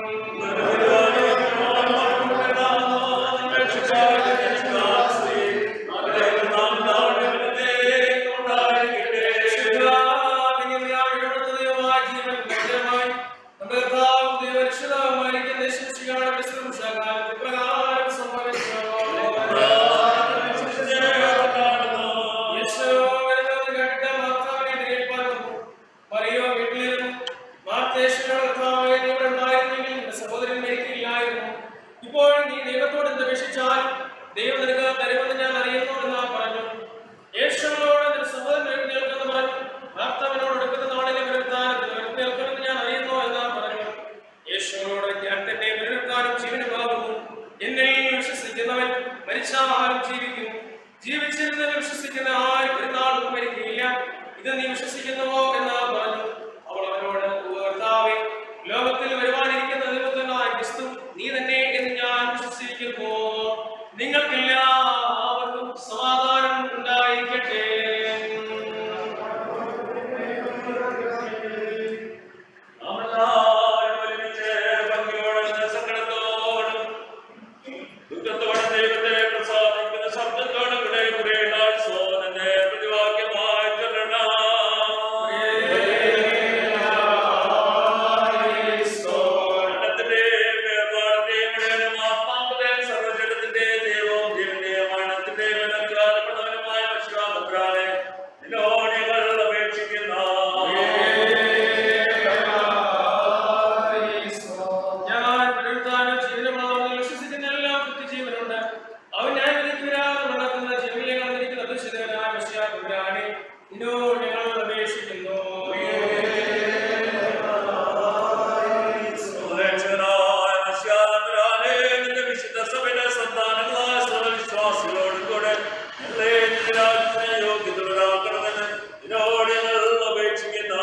സഹോദരൻ മരിക്കില്ലായിരുന്നു ഇപ്പോൾ നീ ദൈവത്തോട് എന്ത് അപേക്ഷിച്ചാൽ ദൈവം നിനക്ക് തരുമെന്ന് ഞാൻ അറിയുന്നു എന്ന് പറഞ്ഞു യേശുവിനോട് നിന്റെ സഹോദരൻ എഴുന്നേൽക്കെന്ന് പറഞ്ഞു ഭർത്താവിനോട് എടുക്കുന്ന നാളിലെ പുനരുദ്ധാനത്തിൽ എഴുന്നേൽക്കുമെന്ന് ഞാൻ അറിയുന്നു എന്ന് പറഞ്ഞു യേശുവിനോട് ഞാൻ തന്നെ പുനരുദ്ധാനം ജീവനുമാകുന്നു എന്നിൽ വിശ്വസിക്കുന്നവൻ മരിച്ചാലും ജീവിക്കും ജീവിച്ചിരുന്നതിൽ വിശ്വസിക്കുന്ന ആരും ഒരു നാളും മരിക്കുകയില്ല ഇത് നീ വിശ്വസിക്കുന്നുവോ എന്ന് പറഞ്ഞു അവൾ അവനോട് "ഓ കർത്താവേ ലോകത്തിൽ വരുവാനിരിക്കുന്ന ദൈവത്തിനായ ക്രിസ്തു നീ തന്നെ എന്ന് ഞാൻ വിശ്വസിക്കുന്നു നിങ്ങൾക്കെല്ലാവർക്കും സമാധാനം ഉണ്ടായിരിക്കട്ടെ നമ്മളെല്ലാവരും ഒരുമിച്ച് ഭംഗിയോടും സങ്കടത്തോടും ദുഃഖത്തോടും ദൈവത്തെ പ്രസാദിക്കുന്ന ശബ്ദത്തോടും കൂടെ കുറെ നാൾ സോദനെ പ്രതിവാക്യമായി ചൊല്ലണം മരണത്തിന്റെയും വേർപാടിന്റെയും ഇടയിലും ആത്മാവിന്റെയും സർവ്വജഗത്തിന്റെയും ദൈവവും ജീവന്റെയും മരണത്തിന്റെയും അനക്കാലപ്പെടുന്നവനുമായ വിശ്വാസത്തിലാണ് നിന്നോട് ഞങ്ങൾ അപേക്ഷിക്കുന്നു ഞാൻ പുനരുദ്ധാനം ജീവനുമാവുന്ന വിശ്വസിക്കുന്ന എല്ലാ ജീവനുണ്ട് അവൻ ഞാൻ വിധിക്കുരാതെ നടക്കുന്ന ജീവനിലെ കണ്ടിരിക്കുന്ന ദുഷിതനായ വിശ്വാസത്തിലാണ് നിന്നോട് ഞങ്ങൾ അപേക്ഷിക്കുന്നു സുരക്ഷകനായ മനുഷ്യാനന്ദരാനെ നിന്റെ വിശുദ്ധ സഭയുടെ സന്താനങ്ങളായ സർവ്വവിശ്വാസികളോട് കൂടെ ഞങ്ങളെ നിന്റെ രാജ്യത്തിന് യോഗ്യതകളാക്കണമെന്ന് നിന്നോട് ഞങ്ങൾ അപേക്ഷിക്കുന്നു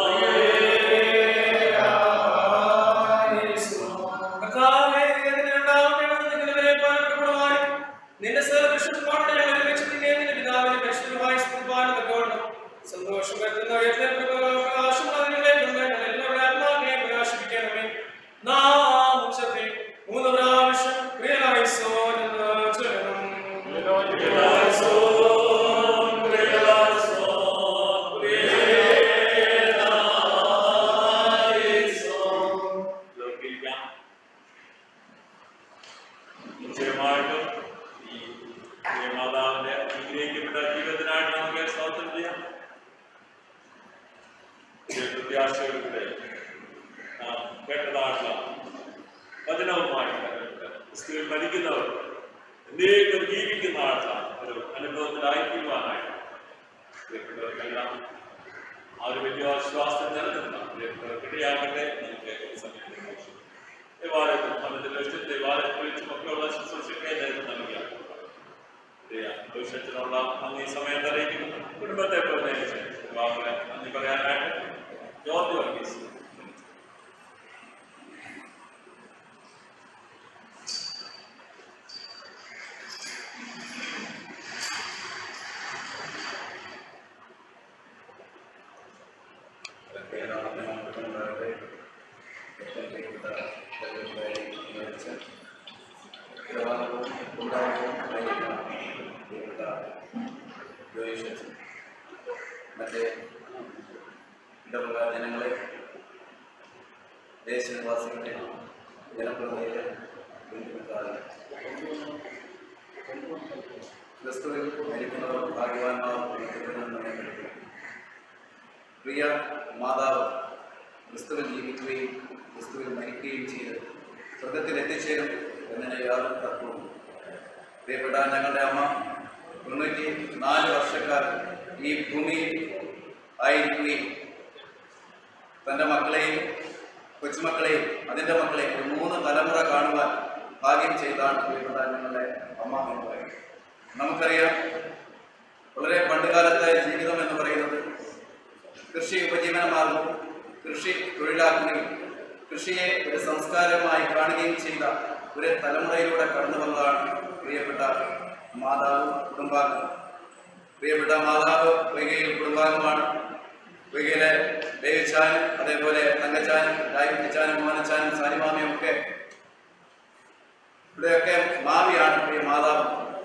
കർത്താവേ, നിന്റെ രണ്ടാമത്തെ വരവിൽ പാലിക്കപ്പെടുവാനും നിന്റെ സർവ്വവിശുദ്ധന്മാരുടെ ഞങ്ങൾ ഒരുമിച്ച് നിന്റെ പിതാവിനെ പരിശുദ്ധമായി സ്തുതിപ്പാനും തക്കവണ്ണം സന്തോഷം വരുത്തുന്ന പ്രകാശം അതിനെ കൊണ്ട് ഞങ്ങൾ എല്ലാവരുടെ ആത്മാവിനെ പ്രകാശിപ്പിക്കണമേ നാം ഉച്ചത്തിൽ മൂന്ന് പ്രാവശ്യം പ്രിയലായിസോൻ എന്ന് ചൊല്ലണം നിശ്ചയമായിട്ടും ഈ മാതാവിന്റെ അനുഗ്രഹിക്കപ്പെട്ട ജീവിതത്തിനായിട്ട് നമുക്ക് സ്തോത്രം ചെയ്യാം ഒരു പ്രത്യാശയോടുകൂടെ നാം കേട്ടതായിട്ടുള്ള വചനവുമായിട്ട് ക്രിസ്തുവിൽ മരിക്കുന്നവർ എന്നേക്കും ജീവിക്കുന്നതായിട്ടുള്ള ഒരു അനുഭവത്തിലായിത്തീരുവാനായിട്ട് പ്രിയപ്പെട്ടവർക്കെല്ലാം ആ ഒരു വലിയ ആശ്വാസം നിലനിർത്താം പ്രിയപ്പെട്ടവർക്കിടയാകട്ടെ നമുക്ക് ഈ സമയത്ത് ദയവായി വിഷയത്തിനുള്ള നന്ദി സമയത്ത് അറിയിക്കുന്നു കുടുംബത്തെ പ്രതിനിധിച്ച് വാക്കുകളെ നന്ദി പറയാനായിട്ട് ജോർജ് വർഗീസ് മറ്റേ ഇടവക ജനങ്ങളെ ദേശനിവാസികളെ ജനപ്രതിനിധികളെ ബന്ധുക്കാരെ ക്രിസ്തുവിൽ മരിക്കുന്നവർ ഭാഗ്യവാന്മാർ എന്ന് നമ്മെ പഠിപ്പിക്കുന്നു. പ്രിയ മാതാവ് ക്രിസ്തുവിൽ ജീവിക്കുകയും ക്രിസ്തുവിൽ മരിക്കുകയും ചെയ്ത് സ്വർഗത്തിൽ എത്തിച്ചേരും എന്നതിന് യാതൊരു തർക്കവും പ്രിയപ്പെട്ട ഞങ്ങളുടെ അമ്മ തൊണ്ണൂറ്റി നാല് വർഷക്കാലം ഈ ഭൂമിയിൽ ആയിരിക്കുകയും തൻ്റെ മക്കളെയും കൊച്ചുമക്കളെയും അതിൻ്റെ മക്കളെയും ഒരു മൂന്ന് തലമുറ കാണുവാൻ ഭാഗ്യം ചെയ്താണ് പ്രിയപ്പെട്ട ഞങ്ങളുടെ അമ്മ എന്ന് പറയുന്നത് നമുക്കറിയാം വളരെ പണ്ടുകാലത്തെ ജീവിതം എന്ന് പറയുന്നത് കൃഷി ഉപജീവനമാർഗം കൃഷി തൊഴിലാക്കുകയും കൃഷിയെ ഒരു സംസ്കാരമായി കാണുകയും ചെയ്ത ഒരു തലമുറയിലൂടെ കടന്നു വന്നതാണ് പ്രിയപ്പെട്ട മാതാവ് കുടുംബാംഗം പ്രിയപ്പെട്ട മാതാവ് വൈകയിൽ കുടുംബാംഗമാണ് വൈകയിലെ ദേവിച്ചാനും അതേപോലെ തങ്കച്ചാനും രായ്ക്കുട്ടിച്ചാനും മോനച്ചാനും സാനിമാമയും ഒക്കെ ഇവിടെയൊക്കെ മാവിയാണ് പ്രിയ മാതാവ്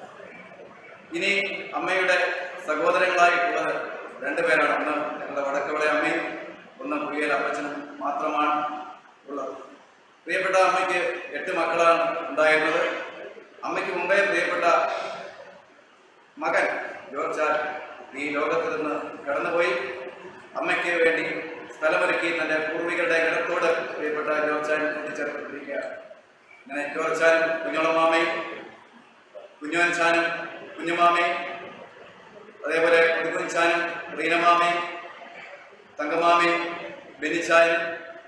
ഇനി അമ്മയുടെ സഹോദരങ്ങളായിട്ടുള്ളത് രണ്ടുപേരാണ് ഒന്ന് ഞങ്ങളുടെ വടക്കവിടെ അമ്മയും ഒന്ന് പുതിയ അപ്പച്ചനും മാത്രമാണ് ഉള്ളത് പ്രിയപ്പെട്ട അമ്മയ്ക്ക് എട്ട് മക്കളാണ് ഉണ്ടായിരുന്നത് അമ്മയ്ക്ക് മുമ്പേ പ്രിയപ്പെട്ട മകൻ ജോർജാൽ ഈ ലോകത്ത് നിന്ന് കടന്നുപോയി അമ്മയ്ക്ക് വേണ്ടി സ്ഥലമൊരുക്കി തന്റെ പൂർവികളുടെ ഇടത്തോട് പ്രിയപ്പെട്ട ജോർജാൻ കൂട്ടിച്ചേർത്തിരിക്കുകയാണ് അങ്ങനെ ജോർജാനും കുഞ്ഞോളമാമയും കുഞ്ഞോൻചാനും കുഞ്ഞുമാമയും അതേപോലെ കുടുക്കുൻചാനും റീനമാമയും തങ്കമാമയും ബെനിച്ചാനും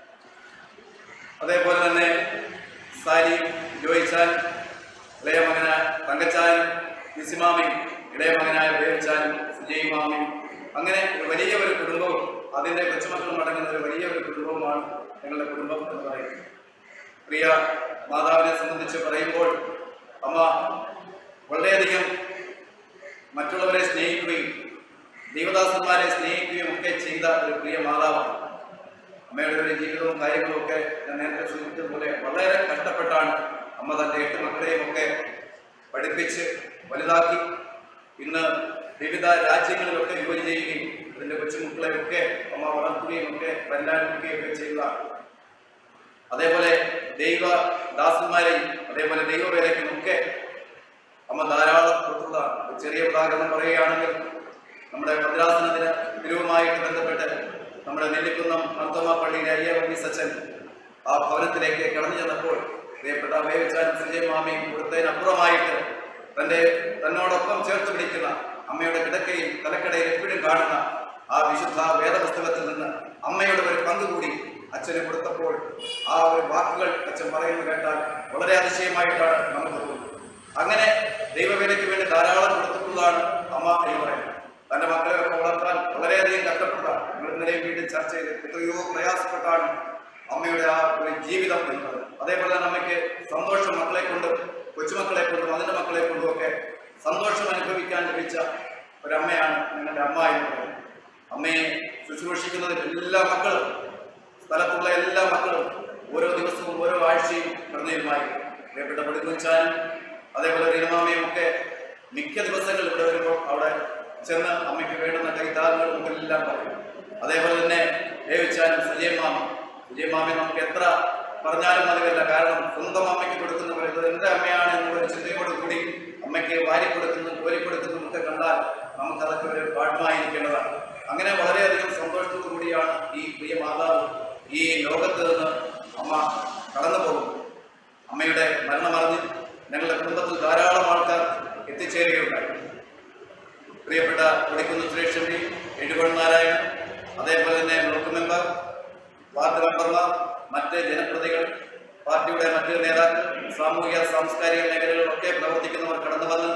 അതേപോലെ തന്നെ സാരിയും ജോയിച്ചാനും ഇളയ മകനായ തങ്കച്ചാനും നിസിമാമയും ഇളയ മകനായ ബേബിച്ചാനും സുജയ് മാമയും അങ്ങനെ ഒരു വലിയ ഒരു കുടുംബവും അതിൻ്റെ കൊച്ചുമക്കളും അടങ്ങുന്ന ഒരു വലിയ ഒരു കുടുംബവുമാണ് ഞങ്ങളുടെ കുടുംബം എന്ന് പറയുന്നത് പ്രിയ മാതാവിനെ സംബന്ധിച്ച് പറയുമ്പോൾ അമ്മ വളരെയധികം മറ്റുള്ളവരെ സ്നേഹിക്കുകയും ദൈവദാസന്മാരെ സ്നേഹിക്കുകയും ഒക്കെ ചെയ്ത ഒരു പ്രിയ മാതാവാണ് അമ്മയുടെ ഒരു ജീവിതവും കാര്യങ്ങളും ഒക്കെ ഞാൻ നേരത്തെ സൂചിപ്പിച്ചതുപോലെ വളരെ കഷ്ടപ്പെട്ടാണ് അമ്മ തൻ്റെ എട്ട് മക്കളെയും ഒക്കെ പഠിപ്പിച്ച് വലുതാക്കി ഇന്ന് വിവിധ രാജ്യങ്ങളിലൊക്കെ ജോലി ചെയ്യുകയും അതിൻ്റെ കൊച്ചുമക്കളെയൊക്കെ അമ്മ വളർത്തുകയും ഒക്കെ പരിലാലിക്കുകയും ഒക്കെ ചെയ്തതാണ് അതേപോലെ ദൈവ ദാസന്മാരെയും അതേപോലെ ദൈവവേലയ്ക്കും ഒക്കെ അമ്മ ധാരാളം കൊടുത്തതാണ് ഒരു ചെറിയ ഉദാഹരണം പറയുകയാണെങ്കിൽ നമ്മുടെ ഭദ്രാസനത്തിന് ഗുരുവുമായിട്ട് ബന്ധപ്പെട്ട് നമ്മുടെ നെല്ലിക്കുന്നം മർത്തോമ പള്ളിയിലെ അയ്യവി സച്ചൻ ആ ഭവനത്തിലേക്ക് കടന്നു ചെന്നപ്പോൾ പ്രിയപ്പെട്ട വേവിച്ചാനും സുജയ് മാമിയും കൊടുത്തതിനപ്പുറമായിട്ട് തന്റെ തന്നോടൊപ്പം ചേർത്ത് പിടിക്കുന്ന അമ്മയുടെ കിടക്കയിൽ തലക്കടയിൽ എപ്പോഴും കാണുന്ന ആ വിശുദ്ധ വേദപുസ്തകത്തിൽ നിന്ന് അമ്മയുടെ ഒരു പങ്ക് കൂടി അച്ഛന് കൊടുത്തപ്പോൾ ആ ഒരു വാക്കുകൾ അച്ഛൻ പറയുന്നത് കേട്ടാൽ വളരെ അതിശയമായിട്ടാണ് നമുക്ക് തോന്നുന്നത് അങ്ങനെ ദൈവവേലയ്ക്ക് വേണ്ടി ധാരാളം കൊടുത്തിട്ടുള്ളതാണ് അമ്മ എന്ന് പറയുന്നത് തന്റെ മക്കളെ ഒക്കെ വളർത്താൻ വളരെയധികം കഷ്ടപ്പെട്ടതാണ് നിങ്ങൾ ഇന്നലെ വീണ്ടും ചർച്ച ചെയ്ത് എത്രയോ പ്രയാസപ്പെട്ടാണ് അമ്മയുടെ ആ ഒരു ജീവിതം എന്നത് അതേപോലെ തന്നെ അമ്മയ്ക്ക് സന്തോഷം മക്കളെ കൊണ്ടും കൊച്ചുമക്കളെ കൊണ്ടും അതിന്റെ മക്കളെ കൊണ്ടും ഒക്കെ സന്തോഷം അനുഭവിക്കാൻ ലഭിച്ച ഒരമ്മയാണ് നിങ്ങളുടെ അമ്മ എന്ന് പറയുന്നത് അമ്മയെ ശുശ്രൂഷിക്കുന്നത് എല്ലാ മക്കളും സ്ഥലത്തുള്ള എല്ലാ മക്കളും ഓരോ ദിവസവും ഓരോ ആഴ്ചയും പ്രതീകമായി പ്രിയപ്പെട്ട പടുക്കുച്ചാനും അതേപോലെ റീനമാമയും ഒക്കെ മിക്ക ദിവസങ്ങളിൽ ഇവിടെ വരുമ്പോൾ അവിടെ ചെന്ന് അമ്മയ്ക്ക് വേണ്ടുന്ന കൈത്താളുകളും എല്ലാം പറയും അതേപോലെ തന്നെ ദേവിച്ചാനും സുജയമാമ സുജയമാമി നമുക്ക് എത്ര പറഞ്ഞാലും മതിയല്ല കാരണം സ്വന്തം അമ്മയ്ക്ക് കൊടുക്കുന്ന പോലെ ഇത് എന്റെ അമ്മയാണ് എന്നുള്ള ഒരു ചിന്തയോട് കൂടി അമ്മയ്ക്ക് വാരി കൊടുക്കുന്നതും കോരി കൊടുക്കുന്നതും ഒക്കെ കണ്ടാൽ നമുക്ക് അതൊക്കെ ഒരു പാഠമായിരിക്കേണ്ടതാണ് അങ്ങനെ വളരെയധികം സന്തോഷത്തോടു കൂടിയാണ് ഈ പ്രിയ മാതാവ് ഈ ലോകത്ത് നിന്ന് അമ്മ കടന്നു പോകും അമ്മയുടെ മരണമറിഞ്ഞ് ഞങ്ങളുടെ കുടുംബത്തിൽ ധാരാളം ആൾക്കാർ എത്തിച്ചേരുകയുണ്ടായി പ്രിയപ്പെട്ട കൊടിക്കുന്ന് സുരേഷ് എഴുപൺ നാരായണൻ അതേപോലെ തന്നെ ബ്ലോക്ക് മെമ്പർ വാർഡ് മെമ്പർമാർ മറ്റ് ജനപ്രതികൾ പാർട്ടിയുടെ മറ്റ് നേതാക്കൾ സാമൂഹിക സാംസ്കാരിക മേഖലകളിലൊക്കെ പ്രവർത്തിക്കുന്നവർ കടന്നു വന്ന്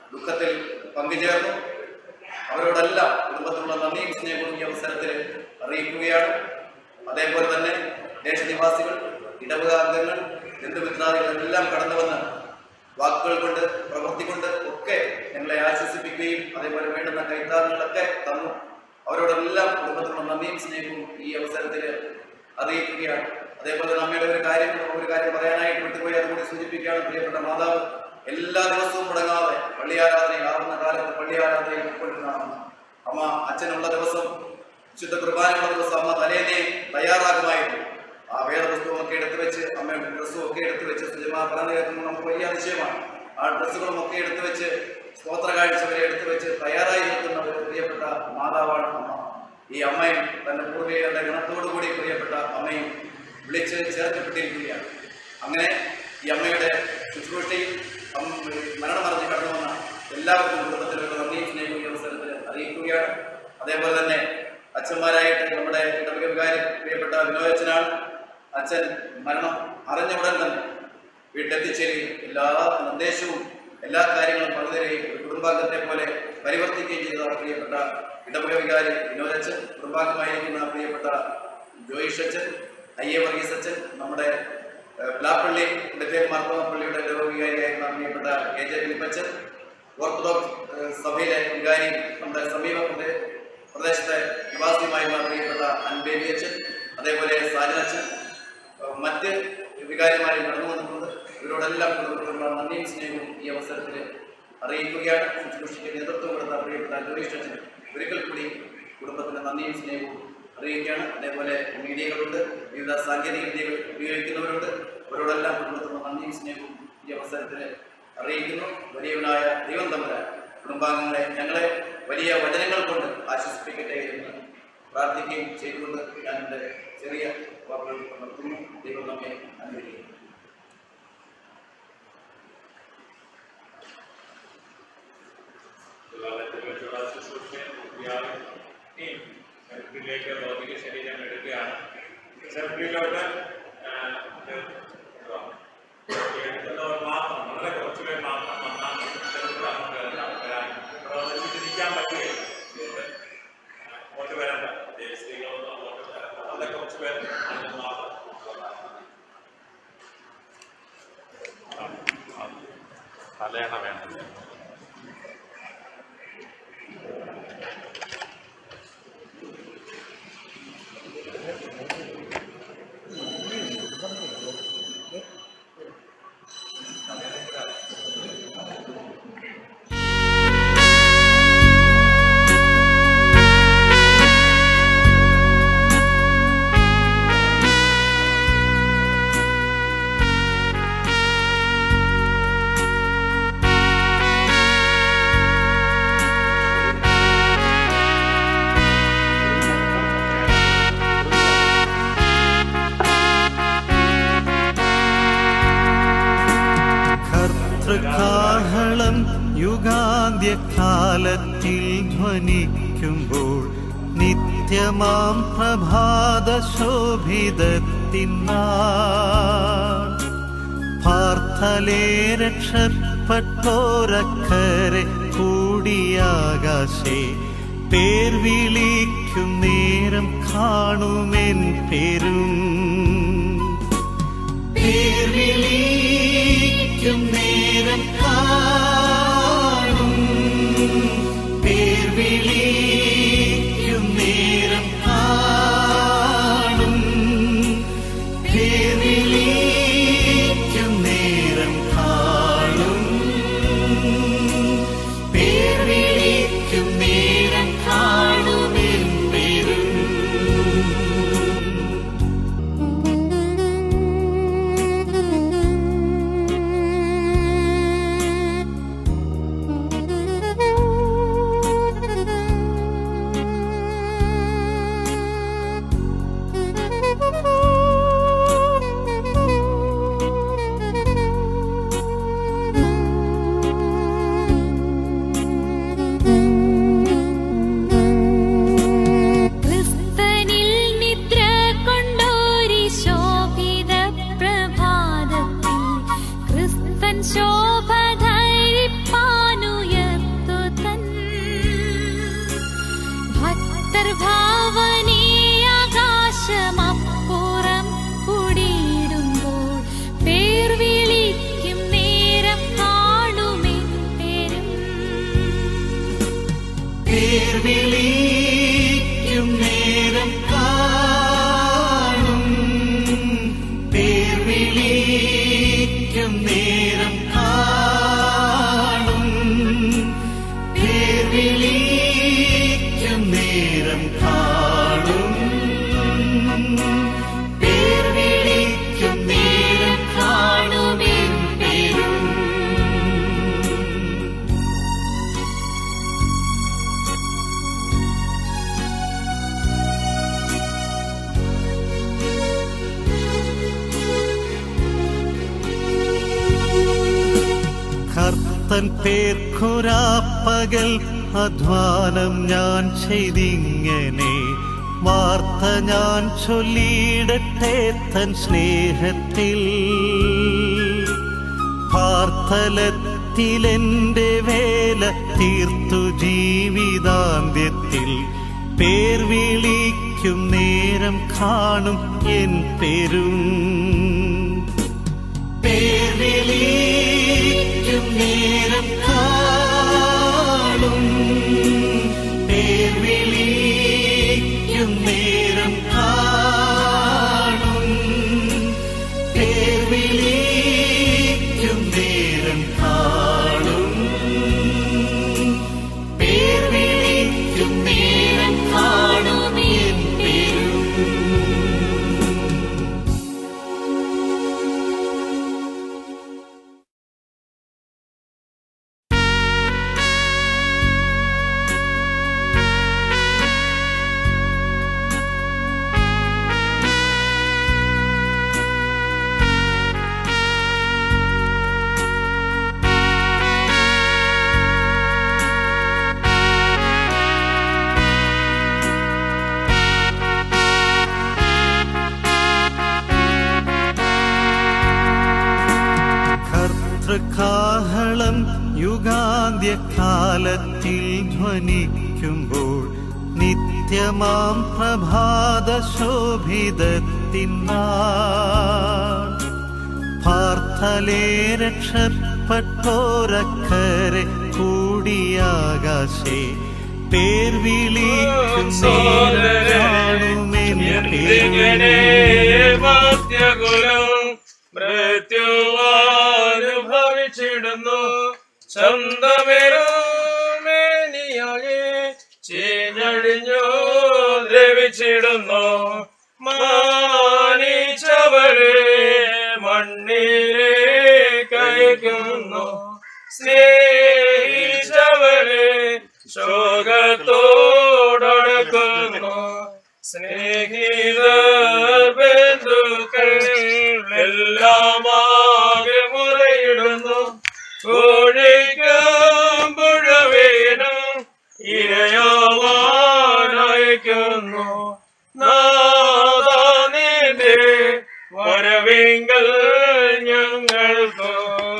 ദുഃഖത്തിൽ പങ്കുചേർന്നു അവരോടെല്ലാം കുടുംബത്തിലുള്ള നന്ദിയും സ്നേഹവും ഈ അവസരത്തിൽ അറിയിക്കുകയാണ് അതേപോലെ തന്നെ ദേശനിവാസികൾ ഇടവക അംഗങ്ങൾ ബന്ധുമിത്രാദികൾ എല്ലാം കടന്നു വന്ന് വാക്കുകൾ കൊണ്ട് പ്രവൃത്തി കൊണ്ട് ഒക്കെ ഞങ്ങളെ ആശ്വസിപ്പിക്കുകയും അതേപോലെ വേണ്ടുന്ന കൈത്താങ്ങുകളൊക്കെ തന്നു അവരോടെല്ലാം കുടുംബത്തിലുള്ള നന്ദിയും സ്നേഹവും ഈ അവസരത്തിൽ അറിയിക്കുകയാണ് അതേപോലെ നമ്മയുടെ ഒരു കാര്യം ഒരു കാര്യം പറയാനായിട്ട് വിട്ടുപോയി അതുകൂടി സൂചിപ്പിക്കുകയാണ് പ്രിയപ്പെട്ട മാതാവ് എല്ലാ ദിവസവും മുടങ്ങാതെ പള്ളിയാരാധനയിൽ ആവുന്ന കാലത്ത് പള്ളിയാരാധനയിൽ ഉൾക്കൊള്ളുന്ന അമ്മ അമ്മ അച്ഛനുള്ള ദിവസം വിശുദ്ധ കുർബാനയുള്ള ദിവസം അമ്മ തലേന്നേ തയ്യാറാകുമായിരുന്നു ആ വേദപുസ്തകമൊക്കെ എടുത്തു വെച്ച് അമ്മയുടെ ഡ്രസ്സും ഒക്കെ എടുത്തു വെച്ച് സുജമാ പറഞ്ഞു കേൾക്കുമ്പോൾ നമുക്ക് വലിയ അതിശയമാണ് ആ ഡ്രസ്സുകളും ഒക്കെ എടുത്തു വെച്ച് സ്തോത്ര കാഴ്ച വരെ എടുത്തു വെച്ച് തയ്യാറായി നിൽക്കുന്ന ഒരു പ്രിയപ്പെട്ട മാതാവാണ് അമ്മ ഈ അമ്മയും തന്റെ പൂർവികരുടെ ഗുണത്തോടുകൂടി പ്രിയപ്പെട്ട അമ്മയും വിളിച്ച് ചേർക്കപ്പെട്ടിരിക്കുകയാണ് അങ്ങനെ ഈ അമ്മയുടെ ശുശ്രൂഷയിൽ അമ്മ- മരണമറിഞ്ഞ് കടന്നു വന്ന എല്ലാവർക്കും കുടുംബത്തിലുള്ള നന്ദിയും സ്നേഹവും ഈ അവസരത്തിൽ അറിയിക്കുകയാണ് അതേപോലെ തന്നെ അച്ഛന്മാരായിട്ട് നമ്മുടെ ഇടവക വികാരി പ്രിയപ്പെട്ട വിനോദച്ചനാണ് അച്ഛൻ മരണം അറിഞ്ഞ ഉടൻ തന്നെ വീട്ടിലെത്തിച്ചേരുകയും എല്ലാ നിർദ്ദേശവും എല്ലാ കാര്യങ്ങളും പങ്കുതരുകയും ഒരു കുടുംബാംഗത്തെ പോലെ പരിവർത്തിക്കുകയും ചെയ്ത പ്രിയപ്പെട്ട ഇടവക വികാരി വിനോദച്ചൻ കുടുംബാംഗമായിരിക്കുന്ന പ്രിയപ്പെട്ട ജോയിഷ് അച്ഛൻ അയ്യ വർഗീസ് അച്ഛൻ നമ്മുടെ ഏഹ്, പ്ലാപ്പള്ളി ബത്തേൽ മാർത്തോമ പള്ളിയുടെ ഇടവക വികാരിയായിരുന്ന പ്രിയപ്പെട്ട കെ ജെ ഫിലിപ്പച്ചൻ ഓർത്തഡോക്സ് ഏഹ്, സഭയിലെ വികാരി നമ്മുടെ സമീപ പ്രദേ- പ്രദേശത്തെ നിവാസിയുമായിരുന്ന പ്രിയപ്പെട്ട അൻബേബി അച്ഛൻ അതേപോലെ സാജൻ അച്ഛൻ ഏഹ്, മറ്റ് വികാരിമാരിൽ നടന്നു വന്നിട്ടുണ്ട് ഇവരോടെല്ലാം കുടുംബത്തിലുള്ള നന്ദിയും സ്നേഹവും ഈ അവസരത്തിൽ അറിയിക്കുകയാണ് ശുശ്രൂഷയ്ക്ക് നേതൃത്വം കൊടുത്ത പ്രിയപ്പെട്ട ജോയിഷ് അച്ഛൻ ഒരിക്കൽ കൂടി കുടുംബത്തിന്റെ നന്ദിയും സ്നേഹവും അറിയിക്കുകയാണ് അതേപോലെ മീഡിയകളുണ്ട് വിവിധ സാങ്കേതിക വിദ്യകൾ ഉപയോഗിക്കുന്നവരുണ്ട് അവരോടെല്ലാം കുടുംബത്തിലുള്ള നന്ദിയും സ്നേഹവും ഈ അവസരത്തിൽ അറിയിക്കുന്നു വലിയവനായ ദൈവം തമ്പുരാൻ കുടുംബാംഗങ്ങളെ ഞങ്ങളെ വലിയ വചനങ്ങൾ കൊണ്ട് ആശ്വസിപ്പിക്കട്ടെ എന്ന് പ്രാർത്ഥിക്കുകയും ചെയ്തുകൊണ്ട് ഞാൻ എൻ്റെ ചെറിയ വാക്കുകൾ നിർത്തുന്നു ദൈവം നമ്മെ അനുഗ്രഹിക്കുന്നു സെക്രട്ടറിയിലേക്ക് ഭൗതിക ശരീരം എടുക്കുകയാണ് സെക്രട്ടറിയിലോട്ട് എടുക്കുന്നവർ മാത്രം വളരെ കുറച്ച് പേർ മാത്രം വന്നാൽ ചെറുപ്പം നമുക്ക് വരാൻ പ്രവർത്തിച്ച് തിരിക്കാൻ പറ്റുകയില്ല അതുകൊണ്ട് അങ്ങോട്ട് വരണ്ട സ്ത്രീകളൊന്നും അങ്ങോട്ട് വരണ്ട വളരെ കുറച്ച് പേർ മാത്രം തലയണ വേണം കർത്തൃകാഹളം യുഗാന്ത്യകാലത്തിൽ ധ്വനിക്കുമ്പോൾ നിത്യമാം പ്രഭാത ശോഭിതത്തിനാൾ പാർത്ഥലേ രക്ഷപ്പെട്ടോരക്കരെ കൂടിയാകാശേ പേർ വിളിക്കും നേരം കാണുമെൻ പേരും പേർ വിളിക്കും നേരം കാണും പേർ വിളിക്കും നേരം കാണും പേർ വിളിക്കും നേരം കാണും പേർ വിളിക്കും നേരം കാണുമെൻ പേരും ക്രിസ്തനിൽ നിദ്ര കൊണ്ടോരി ശോഭിത പ്രഭാതത്തിൽ ക്രിസ്തൻ ശോഭ ധരിപ്പാനുയർന്നിടും വിളിക്കും നേരം കാണും പേർ വിളിക്കും നേരം കാണും പേർ വിളിക്കും നേരം കാണുമെൻ പേരും കർത്തൻ പേർക്കുരാപ്പകൽ അധ്വാനം ഞാൻ ചെയ്തിങ്ങനെ വാർത്ത ഞാൻ ചൊല്ലിയിടട്ടെ തൻ സ്നേഹത്തിൽ പാർത്ഥലത്തിലെന്റെ വേല തീർത്തു ജീവിതാന്ത്യത്തിൽ പേർ വിളിക്കും നേരം കാണും എൻ പേരും പേർ വിളിക്കും നേരം കാണും പേർ വിളിക്കും നേരം കാണും പേർ വിളിക്കും നേരം കാണും പേർ വിളിക്കും നേരം കാണും എൻ പേരും കർത്തൃകാഹളം യുഗാന്ത്യകാലത്തിൽ ധ്വനിക്കുമ്പോൾ നിത്യമാം പ്രഭാത ശോഭിതത്തിനാൾ പാർത്ഥലേ രക്ഷപ്പെട്ടോരക്കരെ കൂടിയാകാശേ പേർ വിളിക്കും നേരം കാണുമെൻ എന്തിങ്ങനെ പേരും മധ്യകുലം മൃത്യുവാനുഭവിച്ചിടുന്നു സ്വന്തമേനിയാകെ ചീഞ്ഞഴിഞ്ഞു ദ്രവിച്ചിടുന്നു മാനിച്ചവരെ മണ്ണിലെ കയക്കുന്നു സ്നേഹിച്ചവരെ ശോകത്തോടക്കുന്നു സ്നേഹിതർ ബന്ധുക്കൾ എല്ലാമാകെ മുറയിടുന്നു കോഴിക്കും പുഴവേനും ഇരയാവാനയക്കുന്നു നാദാനിന്റെ വരവിങ്കൽ ഞങ്ങൾക്കു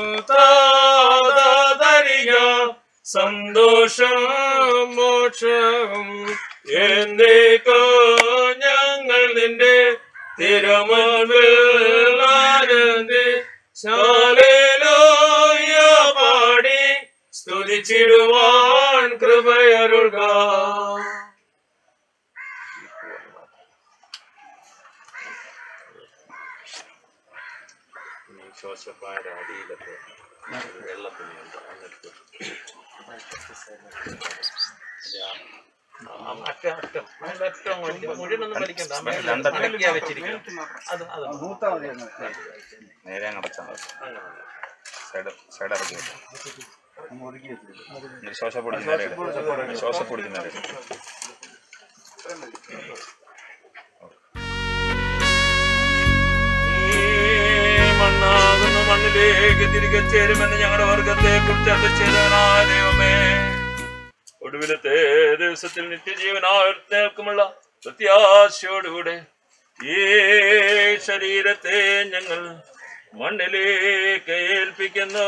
താതരിക സന്തോഷം മോക്ഷവും എന്നേക്കോ ഞങ്ങൾ നിന്റെ തിരുമുൻപിൽ ആനന്ദി ശാലേലോയ പാടി സ്തുതിച്ചിടുവാൻ കൃപയരുൾക ശ്വാസപ്പായുടെ അടിയിലൊക്കെ വെള്ളത്തുണിയുണ്ട് എന്നിട്ട് ആ, അറ്റം അറ്റം അതിന്റെ അറ്റം അങ്ങോട്ട് മുഴുവനൊന്നും വലിക്കണ്ട ആ മേലെ അടക്കിയാ വെച്ചിരിക്കണം അത് അത് നേരെ അങ്ങ് അടച്ചാൽ മതി സൈഡ് സൈഡ് ഇറക്കി ശ്വാസപ്പൊടി നേരെ ശ്വാസപ്പൊടി നേരെ ഈ മണ്ണാകുന്ന മണ്ണിലേക്ക് തിരികെ ചേരുമെന്ന് ഞങ്ങളുടെ വർഗത്തെ കുറിച്ച് അത് ചെയ്തവനായ ദൈവമേ ഒടുവിലത്തെ ദിവസത്തിൽ നിത്യജീവനായുർത്തേക്കുമുള്ള പ്രത്യാശയോടുകൂടെ ഈ ശരീരത്തെ ഞങ്ങൾ മണ്ണിലേക്ക് ഏൽപ്പിക്കുന്നു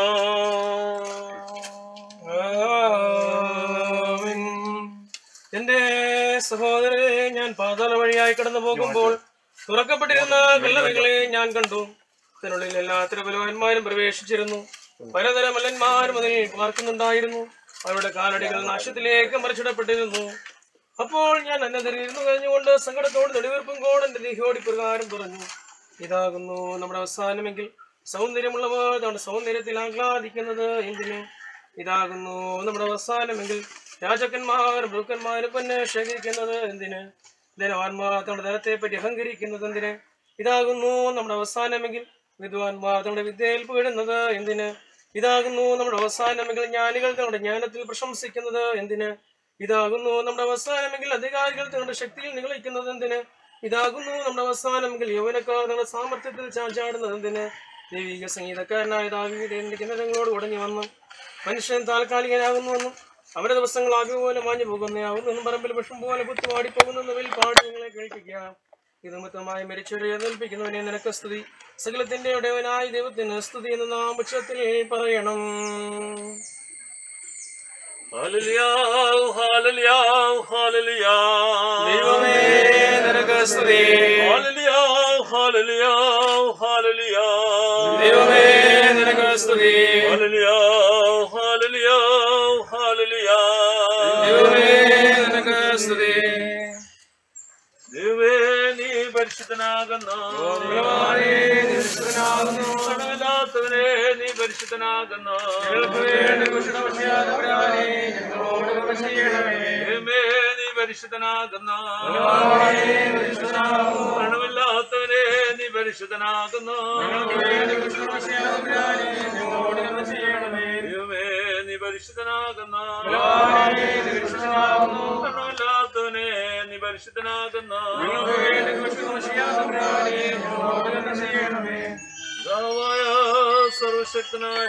എന്റെ സഹോദരനെ ഞാൻ പാതാള വഴിയായി കടന്നു പോകുമ്പോൾ തുറക്കപ്പെട്ടിരുന്ന കല്ലറകളെ ഞാൻ കണ്ടു അതിനുള്ളിൽ എല്ലാ തിരുപുലവന്മാരും പ്രവേശിച്ചിരുന്നു പലതരം മല്ലന്മാരും അതിൽ പാർക്കുന്നുണ്ടായിരുന്നു അവരുടെ കാലടികൾ നാശത്തിലേക്ക് മറിച്ചിടപ്പെട്ടിരുന്നു അപ്പോൾ ഞാൻ അന്നതിരുന്നു കഴിഞ്ഞുകൊണ്ട് സങ്കടത്തോട് നെടുവീർപ്പും കോട് എന്റെ ദേഹിയോടി പ്രകാരം പറഞ്ഞു ഇതാകുന്നു നമ്മുടെ അവസാനമെങ്കിൽ സൗന്ദര്യമുള്ളവർ തങ്ങളുടെ സൗന്ദര്യത്തിൽ ആഹ്ലാദിക്കുന്നത് എന്തിന് ഇതാകുന്നു നമ്മുടെ അവസാനമെങ്കിൽ രാജാക്കന്മാർ ഭൂക്കന്മാർ പൊന്നെ ശേഖരിക്കുന്നത് എന്തിന് ധനവാന്മാർ തങ്ങളുടെ ധനത്തെ പറ്റി അഹങ്കരിക്കുന്നത് എന്തിന് ഇതാകുന്നു നമ്മുടെ അവസാനമെങ്കിൽ വിദ്വാൻമാർ തങ്ങളുടെ വിദ്യയിൽ പീടുന്നത് എന്തിന് ഇതാകുന്നു നമ്മുടെ അവസാനമെങ്കിൽ ജ്ഞാനികൾ തങ്ങളുടെ ജ്ഞാനത്തിൽ പ്രശംസിക്കുന്നത് എന്തിന് ഇതാകുന്നു നമ്മുടെ അവസാനമെങ്കിൽ അധികാരികൾ തങ്ങളുടെ ശക്തിയിൽ നിഗളിക്കുന്നത് എന്തിന് ഇതാകുന്നു നമ്മുടെ അവസാനമെങ്കിൽ യൗവനക്കാർ തങ്ങളുടെ സാമർത്ഥ്യത്തിൽ ചാഞ്ചാടുന്നത് എന്തിന് ദൈവിക സംഗീതക്കാരനായ ദാവീദ് കിണറങ്ങളോട് ഉടഞ്ഞു വന്നു മനുഷ്യൻ താൽക്കാലികനാകുന്നുവെന്നും അവരുടെ ദിവസങ്ങൾ ആകെ പോലെ മാഞ്ഞു പോകുന്നയാവുന്നു പറമ്പിൽ വിഷം പോലെ കുത്തുവാടി പോകുന്നവയിൽ പാടുകളെ കേൾപ്പിക്കുക ഇത് നിമിത്തമായി മരിച്ചവരെ ഏൽപ്പിക്കുന്നവനെ നിനക്ക് സ്തുതി സകലത്തിന്റെ ഉടയവനായ ദൈവത്തിന് സ്തുതി എന്ന് നാം ഉച്ചത്തിൽ പറയണം ഹല്ലേലൂയ, ഹല്ലേലൂയ, ഹല്ലേലൂയ. ദൈവമേ, നിനക്ക് സ്തുതി. ഹല്ലേലൂയ, ഹല്ലേലൂയ, ഹല്ലേലൂയ. ദൈവമേ, നിനക്ക് സ്തുതി. ഹല്ലേലൂയ, ഹല്ലേലൂയ, ഹല്ലേലൂയ. ദൈവമേ, നിനക്ക് സ്തുതി. ദൈവമേ, നീ പരിശുദ്ധനാകുന്നു കടമില്ലാത്തവനെ നീ പരിശുദ്ധനാകുന്നു ദൈവമേ, നീ പരിശുദ്ധനാകുന്നു മരണമില്ലാത്തവനെ നീ പരിശുദ്ധനാകുന്നു ദൈവമേ, നീ പരിശുദ്ധനാകുന്നു മരണമില്ലാത്തവനെ നീ പരിശുദ്ധനാകുന്നു പിതാവായ സർവശക്തനായ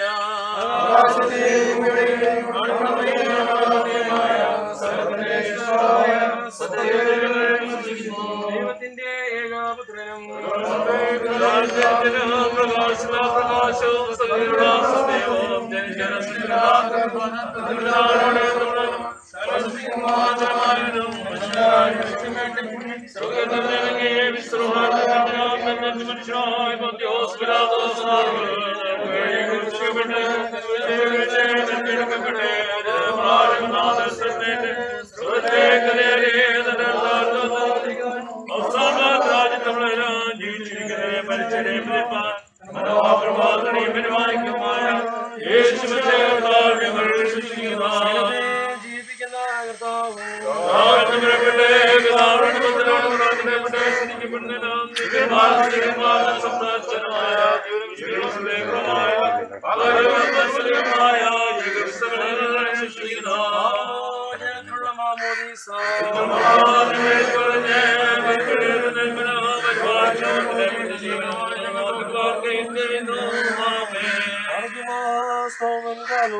ദൈവത്തിന്റെ ഏകാപുത്രനും പ്രകാശവും സദൈവം ജീവിക്കുന്ന കർത്താവും ജനത്തിനുള്ള മാമോദീസ ആർക്കുമാസ്തവൻ കാലോ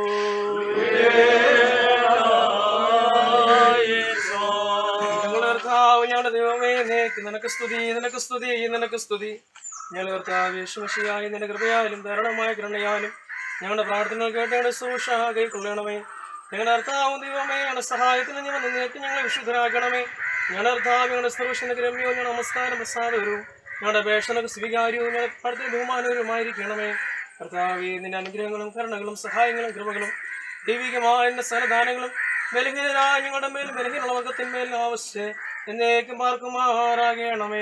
ഞങ്ങളുടെ കർത്താവ് ഞങ്ങളുടെ ദൈവമേ നീക്ക് നിനക്ക് സ്തുതി നിനക്ക് സ്തുതി നിനക്ക് സ്തുതി ഞങ്ങളുടെ കർത്താവ് യേശുമശിയായി നിന്റെ കൃപയാലും ധാരണമായ കരുണയാലും ഞങ്ങളുടെ പ്രാർത്ഥനകൾ കേട്ട് ഞങ്ങളുടെ സൂക്ഷ കൈക്കൊള്ളണമേ ഞങ്ങളുടെ കർത്താവും ദൈവമേ ഞങ്ങളുടെ സഹായത്തിന് ഞങ്ങൾ നിന്നേക്ക് ഞങ്ങളെ വിശുദ്ധരാക്കണമേ ഞങ്ങളുടെ കർത്താവ് ഞങ്ങളുടെ സർവശന ഗ്രമ്യവും ഞങ്ങളുടെ നമസ്കാരം പ്രസാദവും ഞങ്ങളുടെ അപേക്ഷണക്ക് സ്വീകാര്യവും ഞങ്ങളുടെ പ്രാർത്ഥന ബഹുമാനവുമായിരിക്കണമേ കർത്താവേ നിന്റെ അനുഗ്രഹങ്ങളും കരുണകളും സഹായങ്ങളും കൃപകളും ദൈവികമായ എന്റെ സന്നദാനങ്ങളും ബലഹീനരായ ഞങ്ങളുടെ മേൽ ബലഹീനുള്ള വർഗത്തിന്മേൽ ആവശ്യം എന്നേക്കും പാർക്കുമാറാകണമേ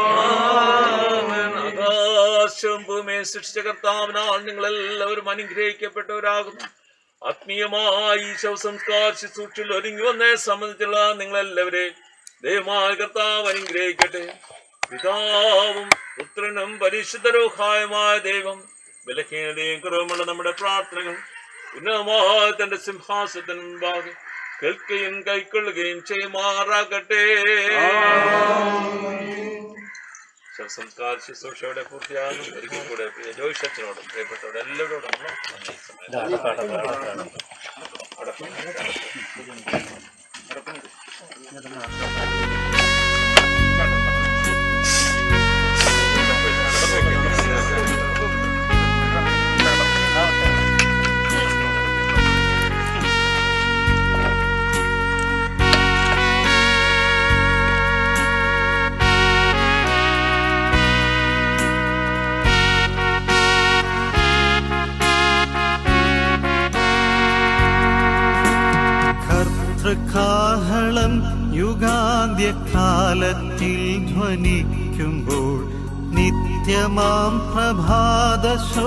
ആകാശവും ഭൂമിയെ സൃഷ്ടിച്ച കർത്താവിനാൽ നിങ്ങൾ എല്ലാവരും അനുഗ്രഹിക്കപ്പെട്ടവരാകുന്നു ആത്മീയമായി ഈ ശവസംസ്കാര ശുശ്രൂഷയിൽ ഒരുങ്ങി വന്നേ സംബന്ധിച്ചുള്ള നിങ്ങളെല്ലാവരെയും ദൈവമായ കർത്താവ് അനുഗ്രഹിക്കട്ടെ പിതാവും പുത്രനും പരിശുദ്ധരോഹായമായ ദൈവം ബലഹീനതയും കുറവുമുള്ള നമ്മുടെ പ്രാർത്ഥനകൾ ഉന്നതമായ തന്റെ സിംഹാസനത്തിന് മുമ്പാകെ കേൾക്കുകയും കൈക്കൊള്ളുകയും ചെയ്യുമാറാകട്ടെ ശവസംസ്കാര ശുശ്രൂഷയുടെ പൂർത്തിയാകും ഒരിക്കൽ കൂടെ പ്രിയ ജോയിഷ് അച്ഛനോടും പ്രിയപ്പെട്ടവരോട് എല്ലാവരോടും നമ്മൾ നന്ദി സമർപ്പിക്കുന്നു. കർത്തൃകാഹളം യുഗാന്ത്യകാലത്തിൽ ധ്വനിക്കുമ്പോൾ നിത്യ നിത്യമാം പ്രഭാത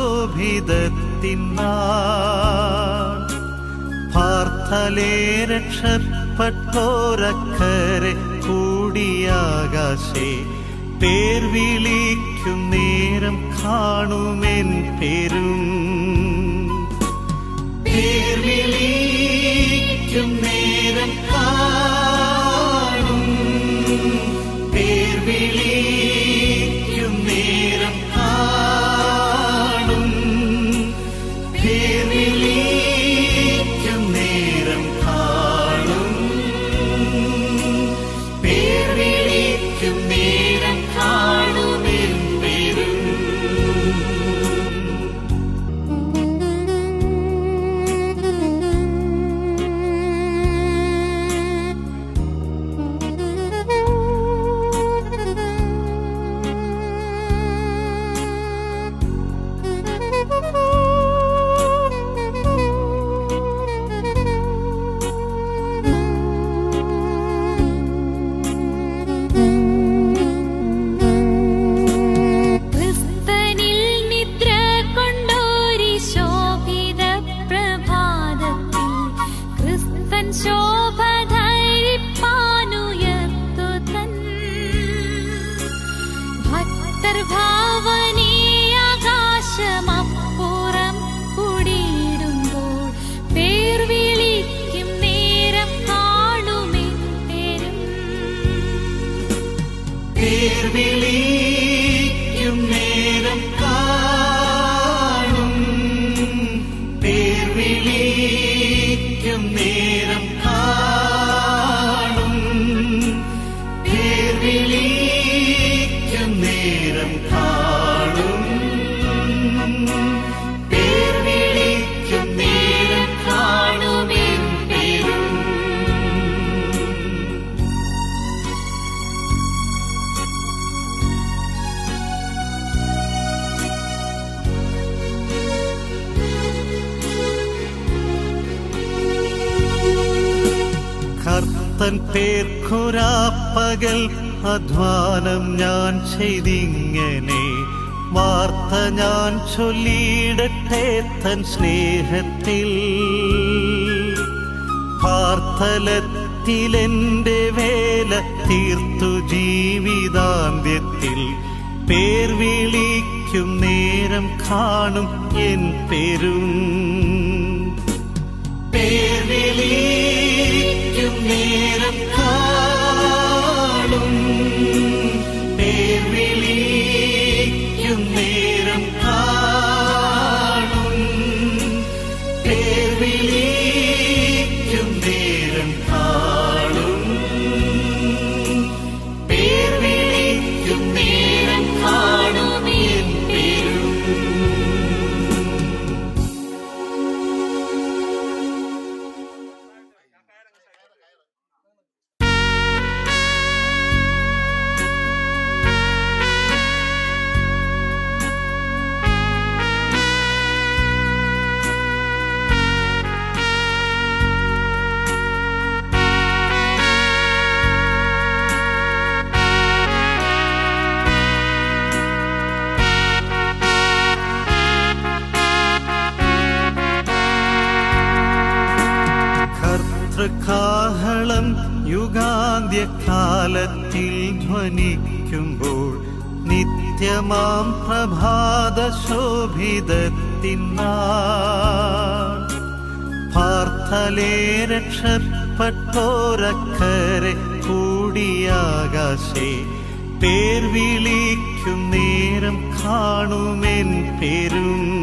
ശോഭിതത്തിനാൾ പാർത്ഥലേ രക്ഷപ്പെട്ടോരക്കരെ കൂടിയാകാശേ പേർ വിളിക്കും നേരം കാണുമെൻ പേരും പേർ വിളിക്കും നേരം കാണും പേർ വിളിക്കും നേരം കാണും പേർ വിളിക്കും നേരം കാണും പേർ വിളിക്കും നേരം കാണുമെൻ പേരും ക്രിസ്തനിൽ നിദ്ര കൊണ്ടോരി ശോഭിത പ്രഭാതത്തിൽ ക്രിസ്തൻ ശോഭ ധരിപ്പാനുയർത്തു തൻ ഭക്തർ ഭാവനീ ആകാശമപ്പുറം കുടിയിടുമ്പോൾ പേർ വിളിക്കും നേരം കാണുമേ പേരും പേർ വിളിക്കും നേരം കാണും പേർ വിളിക്കും നേരം കാണും പേർ വിളിക്കും നേരം കാണും പേർ വിളിക്കും നേരം കാണുമെൻ പേരും കർത്തൻ പേർക്കുരാപ്പകൽ അധ്വാനം ഞാൻ ചെയ്തിങ്ങനെ വാർത്ത ഞാൻ ചൊല്ലിയിടട്ടെ തൻ സ്നേഹത്തിൽ പാർത്ഥലത്തിലെന്റെ വേല തീർത്തു ജീവിതാന്ത്യത്തിൽ പേർ വിളിക്കും നേരം കാണും എൻ പേരും പേർ വിളിക്കും നേരം കാണും പേർ വിളിക്കും നേരം കാണും പേർ വിളിക്കും നേരം കാണും പേർ വിളിക്കും നേരം കാണും എൻ പേരും കർത്തൃകാഹളം യുഗാന്ത്യകാലത്തിൽ ധ്വനിക്കുമ്പോൾ നിത്യമാം പ്രഭാത ശോഭിതത്തിനാൾ പാർത്ഥലേ രക്ഷപ്പെട്ടോരക്കരെ കൂടിയാകാശേ പേർ വിളിക്കും നേരം കാണുമെൻ പേരും